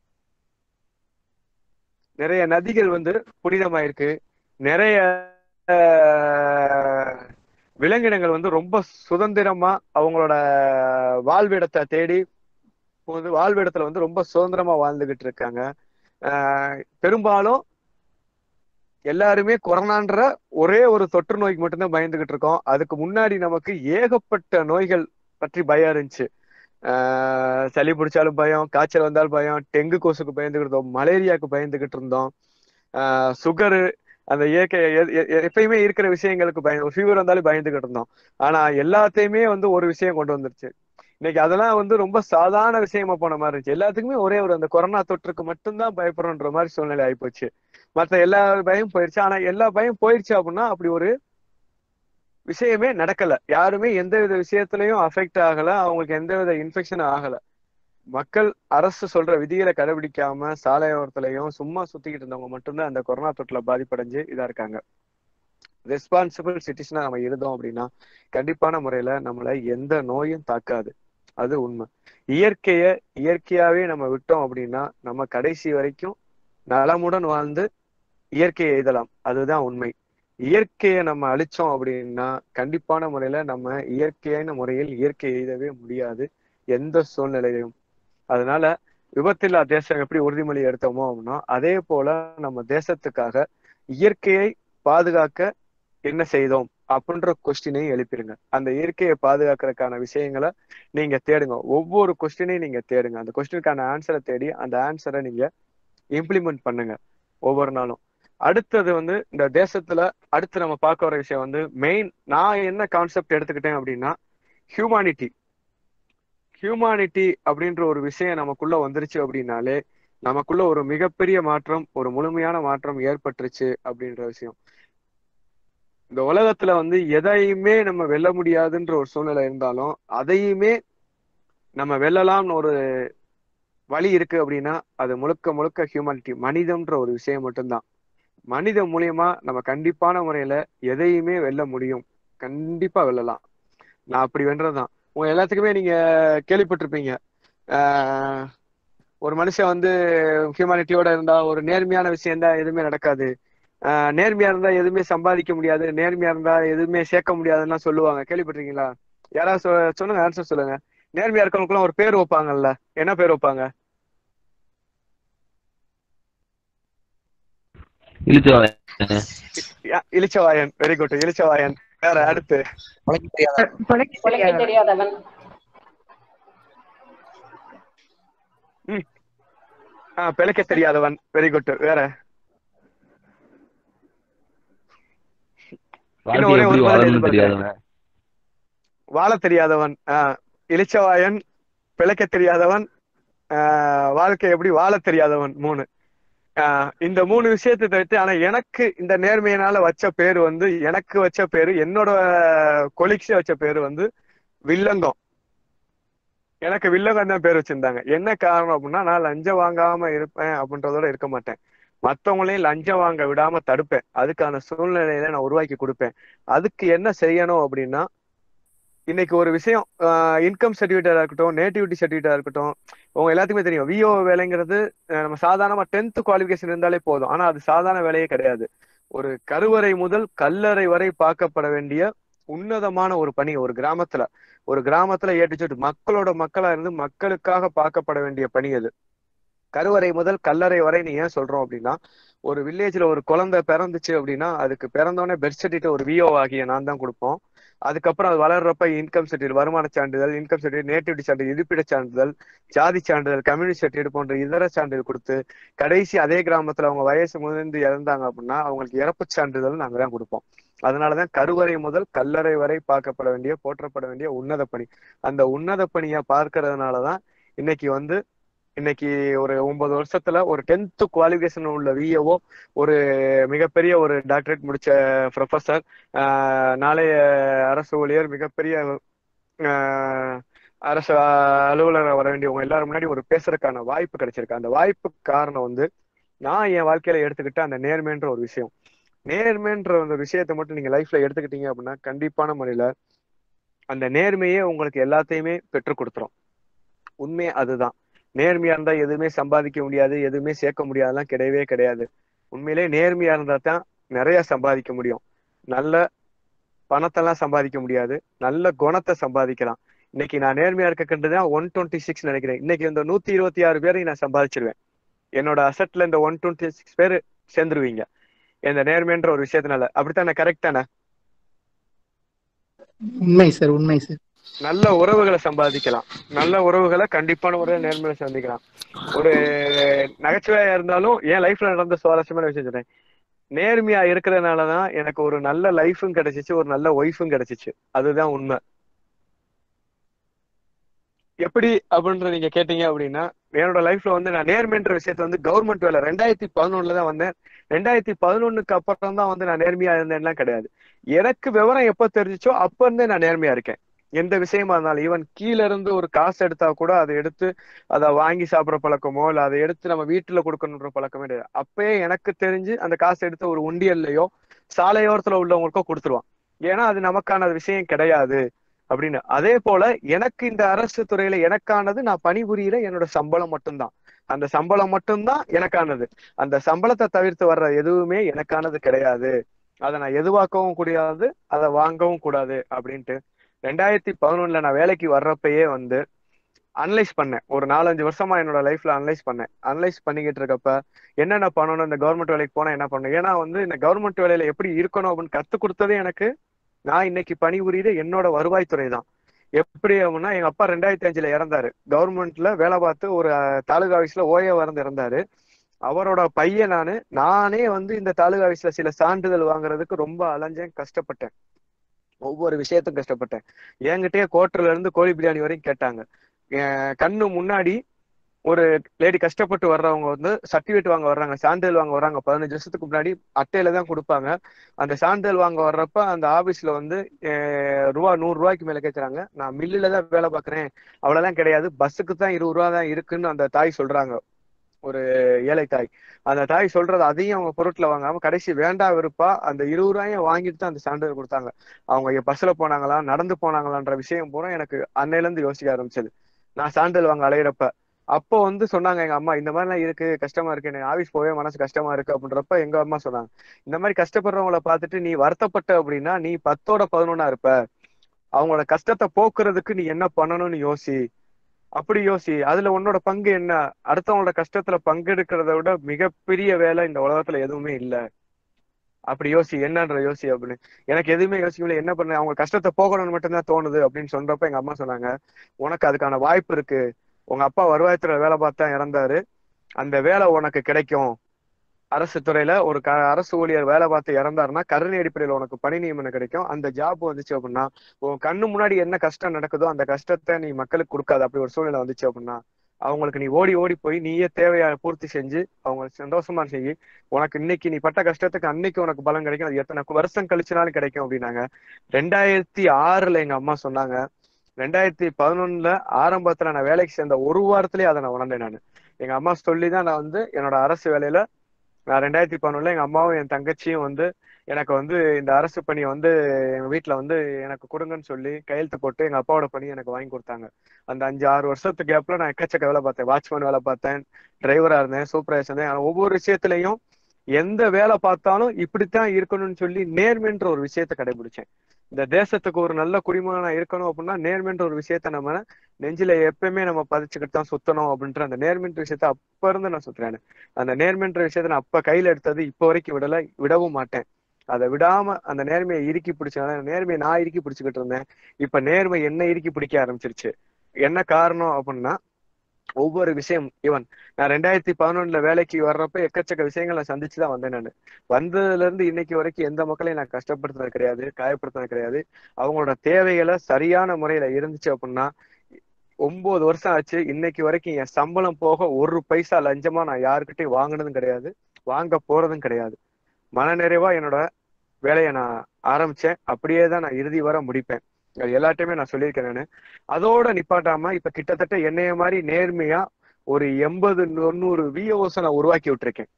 நிறைய நதிகள் வந்து புனிதமா இருக்கு நிறைய ஆஹ், விலங்கினங்கள் வந்து ரொம்ப சுதந்திரமா அவங்களோட வாழ்விடத்தை தேடி வந்து வாழ்விடத்துல வந்து ரொம்ப சுதந்திரமா வாழ்ந்துகிட்டு இருக்காங்க ஆஹ், பெரும்பாலும் எல்லாருமே கொரோனான்ற ஒரே ஒரு தொற்று நோய்க்கு மட்டும்தான் பயந்துகிட்டு இருக்கோம் அதுக்கு முன்னாடி நமக்கு ஏகப்பட்ட நோய்கள் பற்றி பயம் இருந்துச்சு ஆஹ் சளி பிடிச்சாலும் பயம் காய்ச்சல் வந்தாலும் பயம் டெங்கு கொசுக்கு பயந்துகிட்டு இருந்தோம் மலேரியாவுக்கு பயந்துகிட்டு இருந்தோம் ஆஹ் சுகரு அந்த இயற்கை எ- எ- எ- எப்பயுமே இருக்கிற விஷயங்களுக்கு பயம் ஃபீவர் வந்தாலும் பயந்துகிட்டு இருந்தோம் ஆனா எல்லாத்தையுமே வந்து ஒரு விஷயம் கொண்டு வந்துருச்சு இன்னைக்கு அதெல்லாம் வந்து ரொம்ப சாதாரண விஷயமா போன மாதிரி இருந்துச்சு எல்லாத்துக்குமே ஒரே ஒரு அந்த கொரோனா தொற்றுக்கு மட்டும்தான் பயப்படுறோன்ற மாதிரி சூழ்நிலை ஆயிப்போச்சு மத்த எல்லா பயம் போயிருச்சு ஆனா எல்லா பயம் போயிருச்சு அப்படின்னா அப்படி ஒரு விஷயமே நடக்கல யாருமே எந்த வித விஷயத்திலையும் அஃபெக்ட் ஆகல அவங்களுக்கு எந்த வித இன்ஃபெக்ஷன் ஆகல மக்கள் அரசு சொல்ற விதிகளை கடைபிடிக்காம சாலையோரத்துலயும் சும்மா சுத்திக்கிட்டு இருந்தவங்க மட்டும்தான் அந்த கொரோனா தொற்றுல பாதிப்படைஞ்சு இதா இருக்காங்க ரெஸ்பான்சிபிள் சிட்டிசனா நம்ம இருந்தோம் அப்படின்னா கண்டிப்பான முறையில நம்மள எந்த நோயும் தாக்காது அது உண்மை இயற்கைய இயற்கையாவே நம்ம விட்டோம் அப்படின்னா நம்ம கடைசி வரைக்கும் நலமுடன் வாழ்ந்து இயற்கையை எய்தலாம் அதுதான் உண்மை இயற்கையை நம்ம அழிச்சோம் அப்படின்னா கண்டிப்பான முறையில நம்ம இயற்கையான முறையில் இயற்கை எய்தவே முடியாது எந்த சூழ்நிலையிலும் அதனால விபத்தில்லா தேசம் எப்படி உறுதிமொழி எடுத்தோமோ அப்படின்னா அதே போல நம்ம தேசத்துக்காக இயற்கையை பாதுகாக்க என்ன செய்தோம் அப்படின்ற கொஸ்டினையும் எழுப்பிருங்க அந்த இயற்கையை பாதுகாக்கிறதுக்கான விஷயங்களை நீங்க தேடுங்க ஒவ்வொரு கொஸ்டினையும் நீங்க தேடுங்க அந்த கொஸ்டினுக்கான ஆன்சரை தேடி அந்த ஆன்சரை நீங்க இம்ப்ளிமெண்ட் பண்ணுங்க ஒவ்வொரு நாளும் அடுத்தது வந்து இந்த தேசத்துல அடுத்து நம்ம பார்க்க வர விஷயம் வந்து மெயின் நான் என்ன கான்செப்ட் எடுத்துக்கிட்டேன் அப்படின்னா ஹியூமானிட்டி ஹியூமானிட்டி அப்படின்ற ஒரு விஷயம் நமக்குள்ள வந்துருச்சு அப்படின்னாலே நமக்குள்ள ஒரு மிகப்பெரிய மாற்றம் ஒரு முழுமையான மாற்றம் ஏற்பட்டுருச்சு அப்படின்ற விஷயம் இந்த உலகத்துல வந்து எதையுமே நம்ம வெல்ல முடியாதுன்ற ஒரு சூழ்நிலை இருந்தாலும் அதையுமே நம்ம வெல்லலாம்னு ஒரு வழி இருக்கு அப்படின்னா அது முழுக்க முழுக்க ஹியூமானிட்டி மனிதம்ன்ற ஒரு விஷயம் மட்டும்தான் மனித மூலியமா நம்ம கண்டிப்பான முறையில எதையுமே வெல்ல முடியும் கண்டிப்பா வெல்லலாம் நான் அப்படி வென்றதுதான் உங்க எல்லாத்துக்குமே நீங்க கேள்விப்பட்டிருப்பீங்க ஆஹ் ஒரு மனுஷன் வந்து ஹியூமானிட்டியோட இருந்தா ஒரு நேர்மையான விஷயம் தான் எதுவுமே நடக்காது ஆஹ் நேர்மையா இருந்தா எதுவுமே சம்பாதிக்க முடியாது நேர்மையா இருந்தா எதுவுமே சேர்க்க முடியாதுன்னு சொல்லுவாங்க கேள்விப்பட்டிருக்கீங்களா யாராவது சொ- சொல்லுங்க ஆன்சர் சொல்லுங்க நேர்மையா இருக்கவங்களுக்குலாம் ஒரு பேர் வைப்பாங்கல்ல என்ன பேர் வைப்பாங்க யா- இளிச்சவாயன் வெரி குட் இளிச்சவாயன் வேற அடுத்து பிழைக்க தெரியாதவன் ஆஹ் பிழைக்க தெரியாதவன் வெரி குட் வேற இன்னும் ஒரே ஒரு பதில் எதிர்பார்க்கிறேன். வாழ தெரியாதவன் ஆஹ் இளிச்சவாயன் பிழைக்க தெரியாதவன் ஆஹ் வாழ்க்கை எப்படி வாழ தெரியாதவன் மூணு ஆஹ் இந்த மூணு விஷயத்தை தவிர்த்து ஆனா எனக்கு இந்த நேர்மையினால வச்ச பேரு வந்து எனக்கு வச்ச பேரு என்னோட கொலிக்ஸ் வச்ச பேரு வந்து வில்லங்கம் எனக்கு வில்லங்கம் தான் பேர் வச்சிருந்தாங்க என்ன காரணம் அப்படின்னா நான் லஞ்சம் வாங்காம இருப்பேன் அப்படின்றதோட இருக்க மாட்டேன் மத்தவங்களையும் லஞ்சம் வாங்க விடாம தடுப்பேன் அதுக்கான சூழ்நிலையில நான் உருவாக்கி கொடுப்பேன் அதுக்கு என்ன செய்யணும் அப்படின்னா இன்னைக்கு ஒரு விஷயம் இன்கம் சர்டிஃபிகேட்டா இருக்கட்டும் நேட்டிவிட்டி சர்டிஃபிகேட்டா இருக்கட்டும் உங்க எல்லாத்துக்குமே தெரியும் விஓ வேலைங்கிறது அஹ் நம்ம சாதாரணமா டென்த் குவாலிஃபிகேஷன் இருந்தாலே போதும் ஆனா அது சாதாரண வேலையே கிடையாது ஒரு கருவறை முதல் கல்லறை வரை பார்க்கப்பட வேண்டிய உன்னதமான ஒரு பணி ஒரு கிராமத்துல ஒரு கிராமத்துல ஏற்றுச்சோட்டு மக்களோட மக்களா இருந்து மக்களுக்காக பார்க்கப்பட வேண்டிய பணி அது கருவறை முதல் கல்லறை வரை நீ ஏன் சொல்றோம் அப்படின்னா ஒரு வில்லேஜ்ல ஒரு குழந்தை பிறந்துச்சு அப்படின்னா அதுக்கு பிறந்தோடனே பெர்த் சர்டிஃபிகேட் ஒரு விஓ ஆகிய நான் தான் கொடுப்போம் அதுக்கப்புறம் அது வளர்றப்ப இன்கம் சர்டிஃபிகேட் வருமான சான்றிதழ் இன்கம் சர்டிஃபிகேட் நேட்டிவிட்டி சான்றிதழ் இருப்பிட சான்றிதழ் ஜாதி சான்றிதழ் கம்யூனிட்டி சர்டிஃபிகேட் போன்ற இதர சான்றிதழ் கொடுத்து கடைசி அதே கிராமத்துல அவங்க வயசு முதிர்ந்து இறந்தாங்க அப்படின்னா அவங்களுக்கு இறப்பு சான்றிதழ் நாங்க தான் கொடுப்போம் அதனாலதான் கருவறை முதல் கல்லறை வரை பார்க்கப்பட வேண்டிய போற்றப்பட வேண்டிய உன்னத பணி அந்த உன்னத பணியை பார்க்கறதுனாலதான் இன்னைக்கு வந்து இன்னைக்கு ஒரு ஒன்பது வருஷத்துல ஒரு டென்த் குவாலிஃபிகேஷன் உள்ள விஏஓ ஒரு மிகப்பெரிய ஒரு டாக்டரேட் முடிச்ச ப்ரொஃபசர் நாளைய அரசு ஊழியர் மிகப்பெரிய ஆஹ், அரசு அலுவலர் வர வேண்டியவங்க எல்லாரும் முன்னாடி ஒரு பேசுறதுக்கான வாய்ப்பு கிடைச்சிருக்கு அந்த வாய்ப்பு காரணம் வந்து நான் என் வாழ்க்கையில எடுத்துக்கிட்ட அந்த நேர்மைன்ற ஒரு விஷயம் நேர்மைன்ற அந்த விஷயத்தை மட்டும் நீங்க லைஃப்ல எடுத்துக்கிட்டீங்க அப்படின்னா கண்டிப்பான முறையில அந்த நேர்மையே உங்களுக்கு எல்லாத்தையுமே பெற்றுக் கொடுத்துரும் உண்மை அதுதான் நேர்மையா இருந்தா எதுவுமே சம்பாதிக்க முடியாது எதுவுமே சேர்க்க முடியாதுலாம் கிடையவே கிடையாது உண்மையிலே நேர்மையா இருந்தா தான் நிறைய சம்பாதிக்க முடியும் நல்ல பணத்தெல்லாம் சம்பாதிக்க முடியாது நல்ல குணத்தை சம்பாதிக்கலாம் இன்னைக்கு நான் நேர்மையா இருக்கக்கின்றதான் ஒன் டுவெண்ட்டி சிக்ஸ் நினைக்கிறேன் இன்னைக்கு இந்த நூத்தி இருபத்தி ஆறு பேரை நான் சம்பாதிச்சிருவேன் என்னோட அசட்ல இந்த ஒன் டுவெண்ட்டி சிக்ஸ் பேர் சேர்ந்துருவீங்க இந்த நேர்மைன்ற ஒரு விஷயத்தினால அப்படித்தானே கரெக்ட் தானே உண்மை சார் உண்மை சார் நல்ல உறவுகளை சம்பாதிக்கலாம் நல்ல உறவுகளை கண்டிப்பான ஒரு நேர்மையில சந்திக்கலாம் ஒரு நகைச்சுவையா இருந்தாலும் என் லைஃப்ல நடந்த சுவாரஸ்யமான விஷயம் சொல்றேன் நேர்மையா இருக்கிறதுனாலதான் எனக்கு ஒரு நல்ல லைஃபும் கிடைச்சிச்சு ஒரு நல்ல ஒய்ஃபும் கிடைச்சிச்சு அதுதான் உண்மை எப்படி அப்படின்ற நீங்க கேட்டீங்க அப்படின்னா என்னோட லைஃப்ல வந்து நான் நேர்மைன்ற விஷயத்த வந்து கவர்மெண்ட் வேலை ரெண்டாயிரத்தி பதினொன்னுல தான் வந்தேன் ரெண்டாயிரத்தி பதினொன்னுக்கு அப்புறம் தான் வந்து நான் நேர்மையா இருந்தேன்லாம் கிடையாது எனக்கு விவரம் எப்ப தெரிஞ்சிச்சோ அப்ப இருந்தே நான் நேர்மையா இருக்கேன் எந்த விஷயமா இருந்தாலும் ஈவன் கீழ இருந்து ஒரு காசு எடுத்தா கூட அதை எடுத்து அதை வாங்கி சாப்பிடுற பழக்கமோ இல்ல அதை எடுத்து நம்ம வீட்டுல கொடுக்கணுன்ற பழக்கமே கிடையாது அப்பயே எனக்கு தெரிஞ்சு அந்த காசு எடுத்து ஒரு உண்டியல்லையோ சாலையோரத்துல உள்ளவங்களுக்கோ கொடுத்துருவான் ஏன்னா அது நமக்கான விஷயம் கிடையாது அப்படின்னு அதே போல எனக்கு இந்த அரசு துறையில எனக்கானது நான் பணிபுரியிற என்னோட சம்பளம் மட்டும்தான் அந்த சம்பளம் மட்டும்தான் எனக்கானது அந்த சம்பளத்தை தவிர்த்து வர்ற எதுவுமே எனக்கானது கிடையாது அதை நான் எதுவாக்கவும் கூடாது அதை வாங்கவும் கூடாது அப்படின்ட்டு ரெண்டாயிரத்தி பதினொன்னுல நான் வேலைக்கு வர்றப்பயே வந்து அனலைஸ் பண்ணேன் ஒரு நாலஞ்சு வருஷமா என்னோட லைஃப்ல அனலைஸ் பண்ணேன் அனலைஸ் பண்ணிக்கிட்டு இருக்கப்ப என்னென்ன பண்ணணும் இந்த கவர்மெண்ட் வேலைக்கு போனா என்ன பண்ணணும் ஏன்னா வந்து இந்த கவர்மெண்ட் வேலையில எப்படி இருக்கணும் அப்படின்னு கத்து கொடுத்ததே எனக்கு நான் இன்னைக்கு பணிபுரியுது என்னோட வருவாய்த்துறை தான் எப்படி அப்படின்னா எங்க அப்பா ரெண்டாயிரத்தி அஞ்சுல இறந்தாரு கவர்மெண்ட்ல வேலை பார்த்து ஒரு அஹ், தாலுகா ஆபீஸ்ல ஓய வந்து இறந்தாரு அவரோட பையன் நானு நானே வந்து இந்த தாலுகா ஆபீஸ்ல சில சான்றிதழ் வாங்குறதுக்கு ரொம்ப அலைஞ்சேன் கஷ்டப்பட்டேன் ஒவ்வொரு விஷயத்தும் கஷ்டப்பட்டேன் என்கிட்டயே கோட்டர்ல இருந்து கோழி பிரியாணி வரைக்கும் கேட்டாங்க என் கண்ணு முன்னாடி ஒரு லேடி கஷ்டப்பட்டு வர்றவங்க வந்து சர்டிபிகேட் வாங்க வர்றாங்க சான்றிதழ் வாங்க வர்றாங்க பதினஞ்சு வருஷத்துக்கு முன்னாடி அட்டையில தான் கொடுப்பாங்க அந்த சான்றிதழ் வாங்க வர்றப்ப அந்த ஆபீஸ்ல வந்து அஹ், ரூபா நூறு ரூபாய்க்கு மேல கேட்கறாங்க நான் மில்லுல தான் வேலை பார்க்கறேன் அவ்வளவுதான் கிடையாது பஸ்ஸுக்கு தான் இருபது ரூபா தான் இருக்குன்னு அந்த தாய் சொல்றாங்க ஒரு ஏழை தாய் அந்த தாய் சொல்றது அதையும் அவங்க பொருட்களை வாங்காம கடைசி வேண்டா விருப்பா அந்த இருபது ரூபாயும் வாங்கிட்டு தான் அந்த சான்றிதழ் கொடுத்தாங்க அவங்க பஸ்ல போனாங்களா நடந்து போனாங்களான்ற விஷயம் பூரா எனக்கு அன்னையில இருந்து யோசிக்க ஆரம்பிச்சது நான் சான்றிதழ் வாங்க அலையிறப்ப அப்போ வந்து சொன்னாங்க எங்க அம்மா இந்த மாதிரிலாம் இருக்கு கஷ்டமா இருக்கு எனக்கு ஆபீஸ் போவே மனசு கஷ்டமா இருக்கு அப்படின்றப்ப எங்க அம்மா சொன்னாங்க இந்த மாதிரி கஷ்டப்படுறவங்கள பார்த்துட்டு நீ வருத்தப்பட்ட அப்படின்னா நீ பத்தோட பதினொன்னா இருப்ப அவங்களோட கஷ்டத்தை போக்குறதுக்கு நீ என்ன பண்ணணும்னு யோசி அப்படி யோசி அதுல உன்னோட பங்கு என்ன அடுத்தவங்களோட கஷ்டத்துல பங்கெடுக்கிறத விட மிகப்பெரிய வேலை இந்த உலகத்துல எதுவுமே இல்ல அப்படி யோசி என்னன்ற யோசி அப்படின்னு எனக்கு எதுவுமே யோசிக்க முடியல என்ன பண்ண அவங்க கஷ்டத்தை போகணும்னு மட்டும்தான் தோணுது அப்படின்னு சொல்றப்ப எங்க அம்மா சொன்னாங்க உனக்கு அதுக்கான வாய்ப்பு இருக்கு உங்க அப்பா வருவாய்த்துறை வேலை பார்த்தா இறந்தாரு அந்த வேலை உனக்கு கிடைக்கும் அரசு துறையில ஒரு க அரசு ஊழியர் வேலை பார்த்து இறந்தாருன்னா கருணை அடிப்படையில் உனக்கு பணி நியமனம் கிடைக்கும் அந்த ஜாப் வந்துச்சு அப்படின்னா உன் கண்ணு முன்னாடி என்ன கஷ்டம் நடக்குதோ அந்த கஷ்டத்தை நீ மக்களுக்கு கொடுக்காது அப்படி ஒரு சூழ்நிலை வந்துச்சு அப்படின்னா அவங்களுக்கு நீ ஓடி ஓடி போய் நீயே தேவையா பூர்த்தி செஞ்சு அவங்க சந்தோஷமா செஞ்சு உனக்கு இன்னைக்கு நீ பட்ட கஷ்டத்துக்கு அன்னைக்கு உனக்கு பலன் கிடைக்கும் அது எத்தனை வருஷம் கழிச்சுனாலும் கிடைக்கும் அப்படின்னாங்க ரெண்டாயிரத்தி ஆறுல எங்க அம்மா சொன்னாங்க ரெண்டாயிரத்தி பதினொன்னுல ஆரம்பத்துல நான் வேலைக்கு சேர்ந்த ஒரு வாரத்திலேயே அதை நான் உணர்ந்தேன் நான் எங்க அம்மா சொல்லி தான் நான் வந்து என்னோட அரசு வேலையில நான் ரெண்டாயிரத்தி பதினொன்னுல எங்க அம்மாவும் என் தங்கச்சியும் வந்து எனக்கு வந்து இந்த அரசு பணியை வந்து எங்க வீட்டுல வந்து எனக்கு கொடுங்கன்னு சொல்லி கையெழுத்து போட்டு எங்க அப்பாவோட பணி எனக்கு வாங்கி கொடுத்தாங்க அந்த அஞ்சு ஆறு வருஷத்துக்கு கேப்ல நான் எக்கச்சக்க வேலை பார்த்தேன் வாட்ச்மேன் வேலை பார்த்தேன் டிரைவரா இருந்தேன் சூப்பர்வைசர் இருந்தேன் ஆனா ஒவ்வொரு விஷயத்திலையும் எந்த வேலை பார்த்தாலும் இப்படித்தான் இருக்கணும்னு சொல்லி நேர்மைன்ற ஒரு விஷயத்த கடைபிடிச்சேன் இந்த தேசத்துக்கு ஒரு நல்ல குடிமகனா இருக்கணும் அப்படின்னா நேர்மைன்ற ஒரு விஷயத்த நம்ம நெஞ்சில எப்பயுமே நம்ம பதிச்சுக்கிட்டு தான் சுத்தணும் அப்படின்ற அந்த நேர்மைன்ற விஷயத்த அப்ப இருந்து நான் சுத்துறேன் அந்த நேர்மைன்ற விஷயத்த நான் அப்ப கையில எடுத்தது இப்ப வரைக்கும் விடல விடவும் மாட்டேன் அதை விடாம அந்த நேர்மையை இறுக்கி பிடிச்சனால நேர்மையை நான் இறுக்கி பிடிச்சுக்கிட்டு இருந்தேன் இப்ப நேர்மை என்ன இறுக்கி பிடிக்க ஆரம்பிச்சிருச்சு என்ன காரணம் அப்படின்னா ஒவ்வொரு விஷயம் ஈவன் நான் ரெண்டாயிரத்தி பதினொன்னுல வேலைக்கு வர்றப்ப எக்கச்சக்க விஷயங்களை சந்திச்சுதான் வந்தேன் நான் வந்ததுல இருந்து இன்னைக்கு வரைக்கும் எந்த மக்களையும் நான் கஷ்டப்படுத்தினது கிடையாது காயப்படுத்தினது கிடையாது அவங்களோட தேவைகளை சரியான முறையில இருந்துச்சு அப்படின்னா ஒன்பது வருஷம் ஆச்சு இன்னைக்கு வரைக்கும் என் சம்பளம் போக ஒரு பைசா லஞ்சமா நான் யாருக்கிட்டையும் வாங்கினதும் கிடையாது வாங்க போறதும் கிடையாது மனநிறைவா என்னோட வேலையை நான் ஆரம்பிச்சேன் அப்படியே தான் நான் இறுதி வர முடிப்பேன் அது எல்லாத்தையுமே நான் சொல்லியிருக்கேன் நானு அதோட நிப்பாட்டாம இப்ப கிட்டத்தட்ட என்னைய மாதிரி நேர்மையா ஒரு எண்பது தொண்ணூறு விஓஸ் நான் உருவாக்கி விட்டுருக்கேன்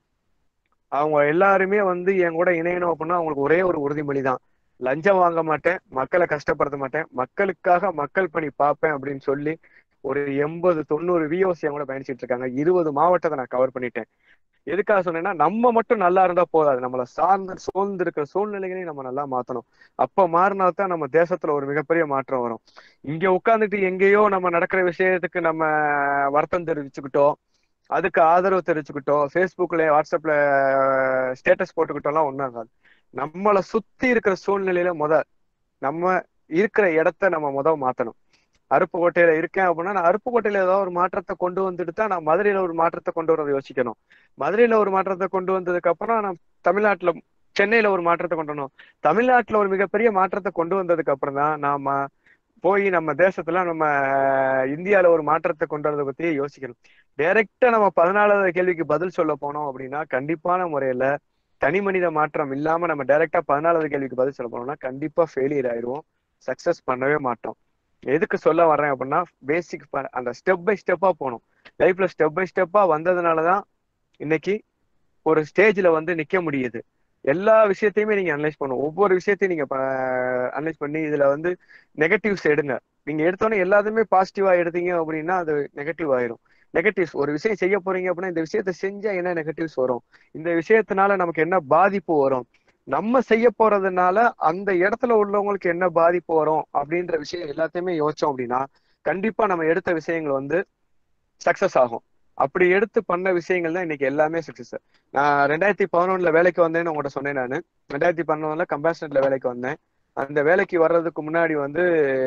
அவங்க எல்லாருமே வந்து என் கூட இணையணும் அப்படின்னா அவங்களுக்கு ஒரே ஒரு உறுதிமொழி தான் லஞ்சம் வாங்க மாட்டேன் மக்களை கஷ்டப்படுத்த மாட்டேன் மக்களுக்காக மக்கள் பணி பார்ப்பேன் அப்படின்னு சொல்லி ஒரு எண்பது தொண்ணூறு விஓஸ் என் கூட பயணிச்சிட்டு இருக்காங்க இருபது மாவட்டத்தை நான் கவர் பண்ணிட்டேன் எதுக்காக சொன்னேன்னா நம்ம மட்டும் நல்லா இருந்தா போதாது நம்மள சார்ந்து சூழ்ந்து இருக்கிற சூழ்நிலைகளையும் நம்ம நல்லா மாத்தணும் அப்ப மாறினா தான் நம்ம தேசத்துல ஒரு மிகப்பெரிய மாற்றம் வரும் இங்க உட்கார்ந்துட்டு எங்கேயோ நம்ம நடக்கிற விஷயத்துக்கு நம்ம வருத்தம் தெரிவிச்சுக்கிட்டோம் அதுக்கு ஆதரவு தெரிவிச்சுக்கிட்டோம் ஃபேஸ்புக்ல வாட்ஸ்அப்ல ஸ்டேட்டஸ் போட்டுக்கிட்டோம்லாம் ஒண்ணும் ஆகாது நம்மளை சுத்தி இருக்கிற சூழ்நிலையில முத நம்ம இருக்கிற இடத்த நம்ம முத மாத்தணும் அருப்புக்கோட்டையில இருக்கேன் அப்படின்னா நான் அருப்புக்கோட்டையில ஏதாவது ஒரு மாற்றத்தை கொண்டு வந்துட்டு தான் நான் மதுரையில ஒரு மாற்றத்தை கொண்டு வரதை யோசிக்கணும் மதுரையில ஒரு மாற்றத்தை கொண்டு வந்ததுக்கு அப்புறம் நான் தமிழ்நாட்டுல சென்னையில ஒரு மாற்றத்தை கொண்டு வரணும் தமிழ்நாட்டுல ஒரு மிகப்பெரிய மாற்றத்தை கொண்டு வந்ததுக்கு அப்புறம் தான் நாம போய் நம்ம தேசத்துல நம்ம இந்தியால ஒரு மாற்றத்தை கொண்டு வரதை பத்தி யோசிக்கணும் டைரக்டா நம்ம பதினாலாவது கேள்விக்கு பதில் சொல்ல போனோம் அப்படின்னா கண்டிப்பான முறையில தனி மனித மாற்றம் இல்லாம நம்ம டைரக்டா பதினாலாவது கேள்விக்கு பதில் சொல்ல போனோம்னா கண்டிப்பா ஃபெயிலியர் ஆயிடுவோம் சக்சஸ் பண்ணவே மாட்டோம் எதுக்கு சொல்ல வர்றேன் அப்படின்னா பேசிக் அந்த ஸ்டெப் பை ஸ்டெப்பா போகணும் லைஃப்ல ஸ்டெப் பை ஸ்டெப்பா வந்ததுனாலதான் இன்னைக்கு ஒரு ஸ்டேஜ்ல வந்து நிக்க முடியுது எல்லா விஷயத்தையுமே நீங்க அனலைஸ் பண்ணணும் ஒவ்வொரு விஷயத்தையும் நீங்க அனலைஸ் பண்ணி இதுல வந்து நெகட்டிவ்ஸ் எடுங்க நீங்க எடுத்தோன்னே எல்லாத்தையுமே பாசிட்டிவா எடுத்தீங்க அப்படின்னா அது நெகட்டிவ் ஆயிரும் நெகட்டிவ்ஸ் ஒரு விஷயம் செய்ய போறீங்க அப்படின்னா இந்த விஷயத்த செஞ்சா என்ன நெகட்டிவ்ஸ் வரும் இந்த விஷயத்தினால நமக்கு என்ன பாதிப்பு வரும் நம்ம செய்ய போறதுனால அந்த இடத்துல உள்ளவங்களுக்கு என்ன பாதிப்பு வரும் அப்படின்ற விஷயம் எல்லாத்தையுமே யோசிச்சோம் அப்படின்னா கண்டிப்பா நம்ம எடுத்த விஷயங்கள் வந்து சக்சஸ் ஆகும் அப்படி எடுத்து பண்ண விஷயங்கள் தான் இன்னைக்கு எல்லாமே சக்சஸ் நான் ரெண்டாயிரத்தி பதினொன்னுல வேலைக்கு வந்தேன்னு உங்கள்கிட்ட சொன்னேன் நான் ரெண்டாயிரத்தி பதினொன்னுல கம்பாஷனட்ல வேலைக்கு வந்தேன் அந்த வேலைக்கு வர்றதுக்கு முன்னாடி வந்து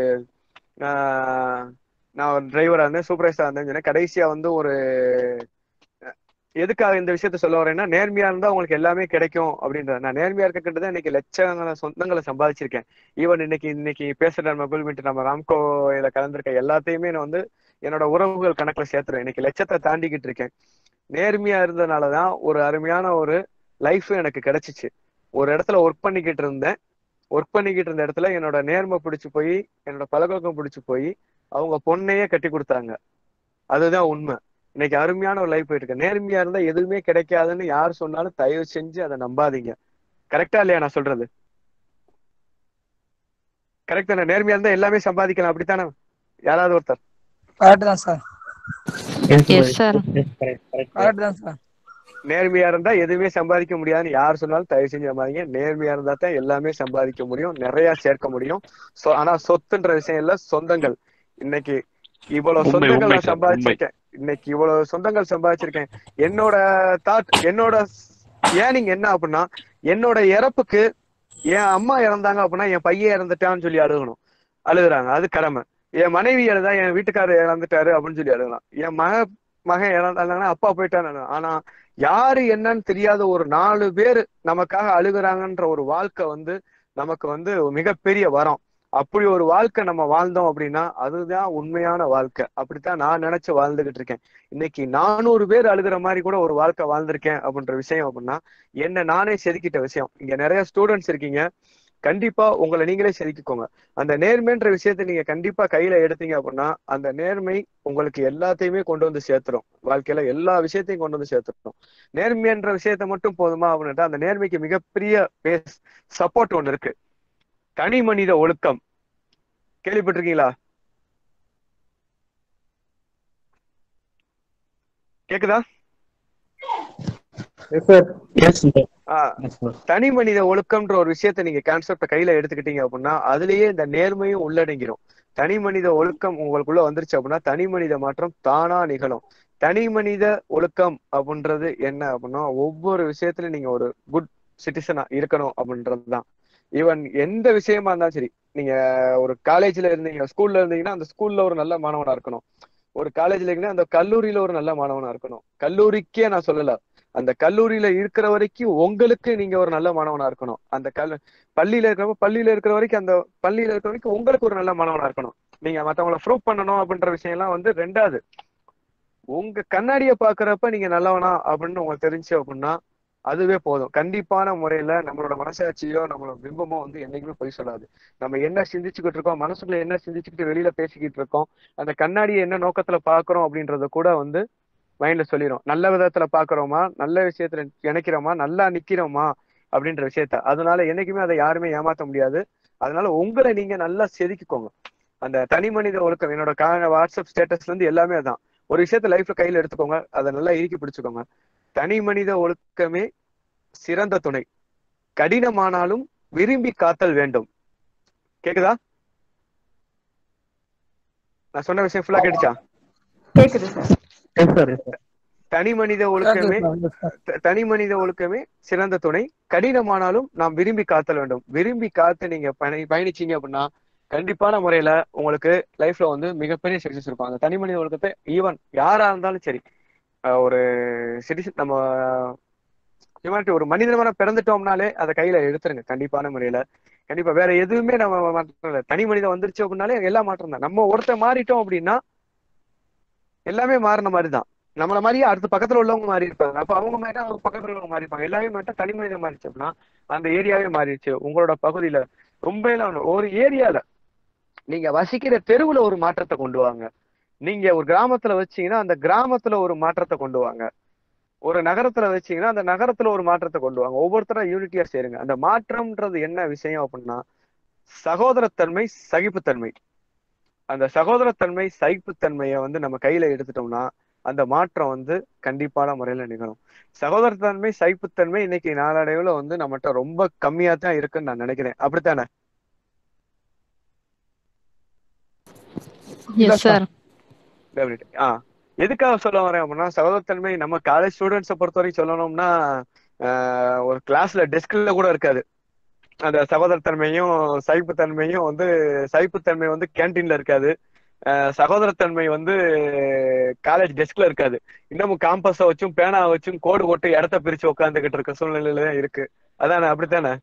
நான் டிரைவரா இருந்தேன் சூப்பர்வைசரா இருந்தேன் சொன்னேன் கடைசியா வந்து ஒரு எதுக்காக இந்த விஷயத்த சொல்ல வரேன்னா நேர்மையா இருந்தா உங்களுக்கு எல்லாமே கிடைக்கும் அப்படின்ற நான் நேர்மையா இருக்கின்றது இன்னைக்கு லட்சங்களை சொந்தங்களை சம்பாதிச்சிருக்கேன் ஈவன் இன்னைக்கு இன்னைக்கு பேசுற நம்ம குல்மிட் நம்ம ராம்கோ இதுல கலந்துருக்க எல்லாத்தையுமே நான் வந்து என்னோட உறவுகள் கணக்குல சேர்த்துருவேன் இன்னைக்கு லட்சத்தை தாண்டிக்கிட்டு இருக்கேன் நேர்மையா இருந்ததுனாலதான் ஒரு அருமையான ஒரு லைஃப் எனக்கு கிடைச்சிச்சு ஒரு இடத்துல ஒர்க் பண்ணிக்கிட்டு இருந்தேன் ஒர்க் பண்ணிக்கிட்டு இருந்த இடத்துல என்னோட நேர்மை பிடிச்சு போய் என்னோட பழக்கம் பிடிச்சு போய் அவங்க பொண்ணையே கட்டி கொடுத்தாங்க அதுதான் உண்மை இன்னைக்கு அருமையான ஒரு லைஃப் போயிட்டு இருக்கு நேர்மையா இருந்தா எதுவுமே கிடைக்காதுன்னு யார் சொன்னாலும் தயவு செஞ்சு அதை நம்பாதீங்க கரெக்டா இல்லையா நான் சொல்றது கரெக்டா நேர்மையா இருந்தா எல்லாமே சம்பாதிக்கலாம் அப்படித்தானே யாராவது ஒருத்தர் கரெக்ட் தான் சார் எஸ் சார் கரெக்ட் தான் சார் நேர்மையா இருந்தா எதுவுமே சம்பாதிக்க முடியாதுன்னு யார் சொன்னாலும் தயவு செஞ்சு நம்பாதீங்க நேர்மையா இருந்தா தான் எல்லாமே சம்பாதிக்க முடியும் நிறைய சேர்க்க முடியும் சோ ஆனா சொத்துன்ற விஷயம் இல்ல சொந்தங்கள் இன்னைக்கு இவ்வளவு உண்மை, சொந்தங்கள் உண்மை நான் சார், சம்பாதிச்சிருக்கேன் இன்னைக்கு இவ்வளவு சொந்தங்கள் சம்பாதிச்சிருக்கேன் என்னோட தாட் என்னோட ஏனிங் என்ன அப்படின்னா என்னோட இறப்புக்கு என் அம்மா இறந்தாங்க அப்படின்னா என் பையன் இறந்துட்டான்னு சொல்லி அழுகணும் அழுகுறாங்க அது கடமை என் மனைவி எழுதா என் வீட்டுக்காரர் இறந்துட்டாரு அப்படின்னு சொல்லி எழுதலாம் என் மக மகன் இறந்தாங்கன்னா அப்பா போயிட்டான்னு ஆனா யாரு என்னன்னு தெரியாத ஒரு நாலு பேர் நமக்காக அழுகுறாங்கன்ற ஒரு வாழ்க்கை வந்து நமக்கு வந்து மிகப்பெரிய வரம் அப்படி ஒரு வாழ்க்கை நம்ம வாழ்ந்தோம் அப்படின்னா அதுதான் உண்மையான வாழ்க்கை அப்படித்தான் நான் நினைச்சு வாழ்ந்துகிட்டு இருக்கேன் இன்னைக்கு நானூறு பேர் அழுகிற மாதிரி கூட ஒரு வாழ்க்கை வாழ்ந்திருக்கேன் அப்படின்ற விஷயம் அப்படின்னா என்ன நானே செதுக்கிட்ட விஷயம் இங்க நிறைய ஸ்டூடெண்ட்ஸ் இருக்கீங்க கண்டிப்பா உங்களை நீங்களே செதுக்கிக்கோங்க அந்த நேர்மைன்ற விஷயத்த நீங்க கண்டிப்பா கையில எடுத்தீங்க அப்படின்னா அந்த நேர்மை உங்களுக்கு எல்லாத்தையுமே கொண்டு வந்து சேர்த்துரும் வாழ்க்கையில எல்லா விஷயத்தையும் கொண்டு வந்து சேர்த்துரும் நேர்மைன்ற விஷயத்த மட்டும் போதுமா அப்படின்ட்டு அந்த நேர்மைக்கு மிகப்பெரிய பேஸ் சப்போர்ட் ஒண்ணு இருக்கு தனி மனித ஒழுக்கம் கேள்விப்பட்டிருக்கீங்களா கேக்குதா ஆஹ் தனி மனித ஒழுக்கம்ன்ற ஒரு விஷயத்த நீங்க கான்செப்ட கையில எடுத்துக்கிட்டீங்க அப்படின்னா அதுலயே இந்த நேர்மையும் உள்ளடங்கிரும் தனி மனித ஒழுக்கம் உங்களுக்குள்ள வந்துருச்சு அப்படின்னா தனி மனித மாற்றம் தானா நிகழும் தனி மனித ஒழுக்கம் அப்படின்றது என்ன அப்படின்னா ஒவ்வொரு விஷயத்துலயும் நீங்க ஒரு குட் சிட்டிசனா இருக்கணும் அப்படின்றதுதான் ஈவன் எந்த விஷயமா இருந்தாலும் சரி நீங்க ஒரு காலேஜ்ல இருந்தீங்க ஸ்கூல்ல இருந்தீங்கன்னா அந்த ஸ்கூல்ல ஒரு நல்ல மாணவனா இருக்கணும் ஒரு காலேஜ்ல இருக்கீங்கன்னா அந்த கல்லூரியில ஒரு நல்ல மாணவனா இருக்கணும் கல்லூரிக்கே நான் சொல்லல அந்த கல்லூரியில இருக்கிற வரைக்கும் உங்களுக்கு நீங்க ஒரு நல்ல மாணவனா இருக்கணும் அந்த கல் பள்ளியில இருக்கிறப்ப பள்ளியில இருக்கிற வரைக்கும் அந்த பள்ளியில இருக்கிற வரைக்கும் உங்களுக்கு ஒரு நல்ல மாணவனா இருக்கணும் நீங்க மத்தவங்கள ப்ரூவ் பண்ணணும் அப்படின்ற விஷயம் எல்லாம் வந்து ரெண்டாவது உங்க கண்ணாடியை பாக்குறப்ப நீங்க நல்லவனா அப்படின்னு உங்களுக்கு தெரிஞ்சு அப்படின்னா அதுவே போதும் கண்டிப்பான முறையில நம்மளோட மனசாட்சியோ நம்மளோட பிம்பமோ வந்து என்னைக்குமே பொய் சொல்லாது நம்ம என்ன சிந்திச்சுக்கிட்டு இருக்கோம் மனசுக்குள்ள என்ன சிந்திச்சுக்கிட்டு வெளியில பேசிக்கிட்டு இருக்கோம் அந்த கண்ணாடியை என்ன நோக்கத்துல பாக்குறோம் அப்படின்றத கூட வந்து மைண்ட்ல சொல்லிடும் நல்ல விதத்துல பாக்குறோமா நல்ல விஷயத்துல நினைக்கிறோமா நல்லா நிக்கிறோமா அப்படின்ற விஷயத்த அதனால என்னைக்குமே அதை யாருமே ஏமாத்த முடியாது அதனால உங்களை நீங்க நல்லா செதுக்கிக்கோங்க அந்த தனி மனித ஒழுக்கம் என்னோட கா- வாட்ஸ்அப் ஸ்டேட்டஸ்ல இருந்து எல்லாமே அதான் ஒரு விஷயத்த லைஃப்ல கையில எடுத்துக்கோங்க அதை நல்லா இறுக்கி பிடிச்சுக்கோங்க தனி மனித ஒழுக்கமே சிறந்த துணை கடினமானாலும் விரும்பி காத்தல் வேண்டும் கேக்குதா நான் சொன்ன விஷயம் ஃபுல்லா கேட்டுச்சா கேக்குது சார் தனி மனித ஒழுக்கமே த- தனி மனித ஒழுக்கமே சிறந்த துணை கடினமானாலும் நாம் விரும்பி காத்தல் வேண்டும் விரும்பி காத்து நீங்க பயணி பயணிச்சீங்க அப்படின்னா கண்டிப்பான முறையில உங்களுக்கு லைஃப்ல வந்து மிகப்பெரிய சக்சஸ் இருக்கும் அந்த தனி மனித ஒழுக்கத்தை ஈவன் யாரா இருந்தாலும் சரி அஹ் ஒரு சிட்டிசன் நம்ம ஹியூமனிட்டி ஒரு மனிதமான பிறந்துட்டோம்னாலே அதை கையில எடுத்துருங்க கண்டிப்பான முறையில கண்டிப்பா வேற எதுவுமே நம்ம மாற்றம் இல்ல தனி மனிதன் வந்துருச்சு அப்படின்னாலே எல்லா மாற்றம் தான் நம்ம ஒருத்தர் மாறிட்டோம் அப்படின்னா எல்லாமே மாறின மாதிரி தான் நம்மள மாதிரியே அடுத்த பக்கத்துல உள்ளவங்க மாறி இருப்பாங்க அப்ப அவங்க மாதிரி அவங்க பக்கத்துல உள்ளவங்க மாறி இருப்பாங்க எல்லாமே மாட்டா தனி மனிதன் மாறிச்சு அப்படின்னா அந்த ஏரியாவே மாறிடுச்சு உங்களோட பகுதியில ரொம்ப எல்லாம் இல்ல. ஒரு ஏரியால நீங்க வசிக்கிற தெருவுல ஒரு மாற்றத்தை கொண்டு வாங்க நீங்க ஒரு கிராமத்துல வச்சீங்கன்னா அந்த கிராமத்துல ஒரு மாற்றத்தை கொண்டு வாங்க ஒரு நகரத்துல வச்சீங்கன்னா அந்த நகரத்துல ஒரு மாற்றத்தை கொண்டு வாங்க ஒவ்வொருத்தரும் யூனிட்டியா சேருங்க அந்த மாற்றம்ன்றது என்ன விஷயம் அப்படின்னா சகோதரத்தன்மை சகிப்புத்தன்மை அந்த சகோதரத்தன்மை சகிப்புத்தன்மையை வந்து நம்ம கையில எடுத்துட்டோம்னா அந்த மாற்றம் வந்து கண்டிப்பான முறையில நிகழும் சகோதரத்தன்மை சகிப்புத்தன்மை இன்னைக்கு நாளடைவுல வந்து நம்மகிட்ட ரொம்ப கம்மியா தான் இருக்குன்னு நான் நினைக்கிறேன் அப்படித்தானே எஸ் சார் Definitely. ஆ எதுக்காக சொல்ல வரேன் அப்படின்னா சகோதரத்தன்மை நம்ம காலேஜ் ஸ்டூடெண்ட்ஸை பொறுத்த வரைக்கும் சொல்லணும்னா ஆஹ், ஒரு கிளாஸ்ல டெஸ்க்ல கூட இருக்காது அந்த சகோதரத்தன்மையும் சகிப்புத்தன்மையும் வந்து சகிப்புத்தன்மை வந்து கேன்டீன்ல இருக்காது ஆஹ், சகோதரத்தன்மை வந்து காலேஜ் டெஸ்க்ல இருக்காது இன்னமும் காம்பஸை வச்சும் பேனா வச்சும் கோடு போட்டு இடத்த பிரிச்சு உட்காந்துக்கிட்டு இருக்க சூழ்நிலையில தான் இருக்கு அதானே அப்படித்தானே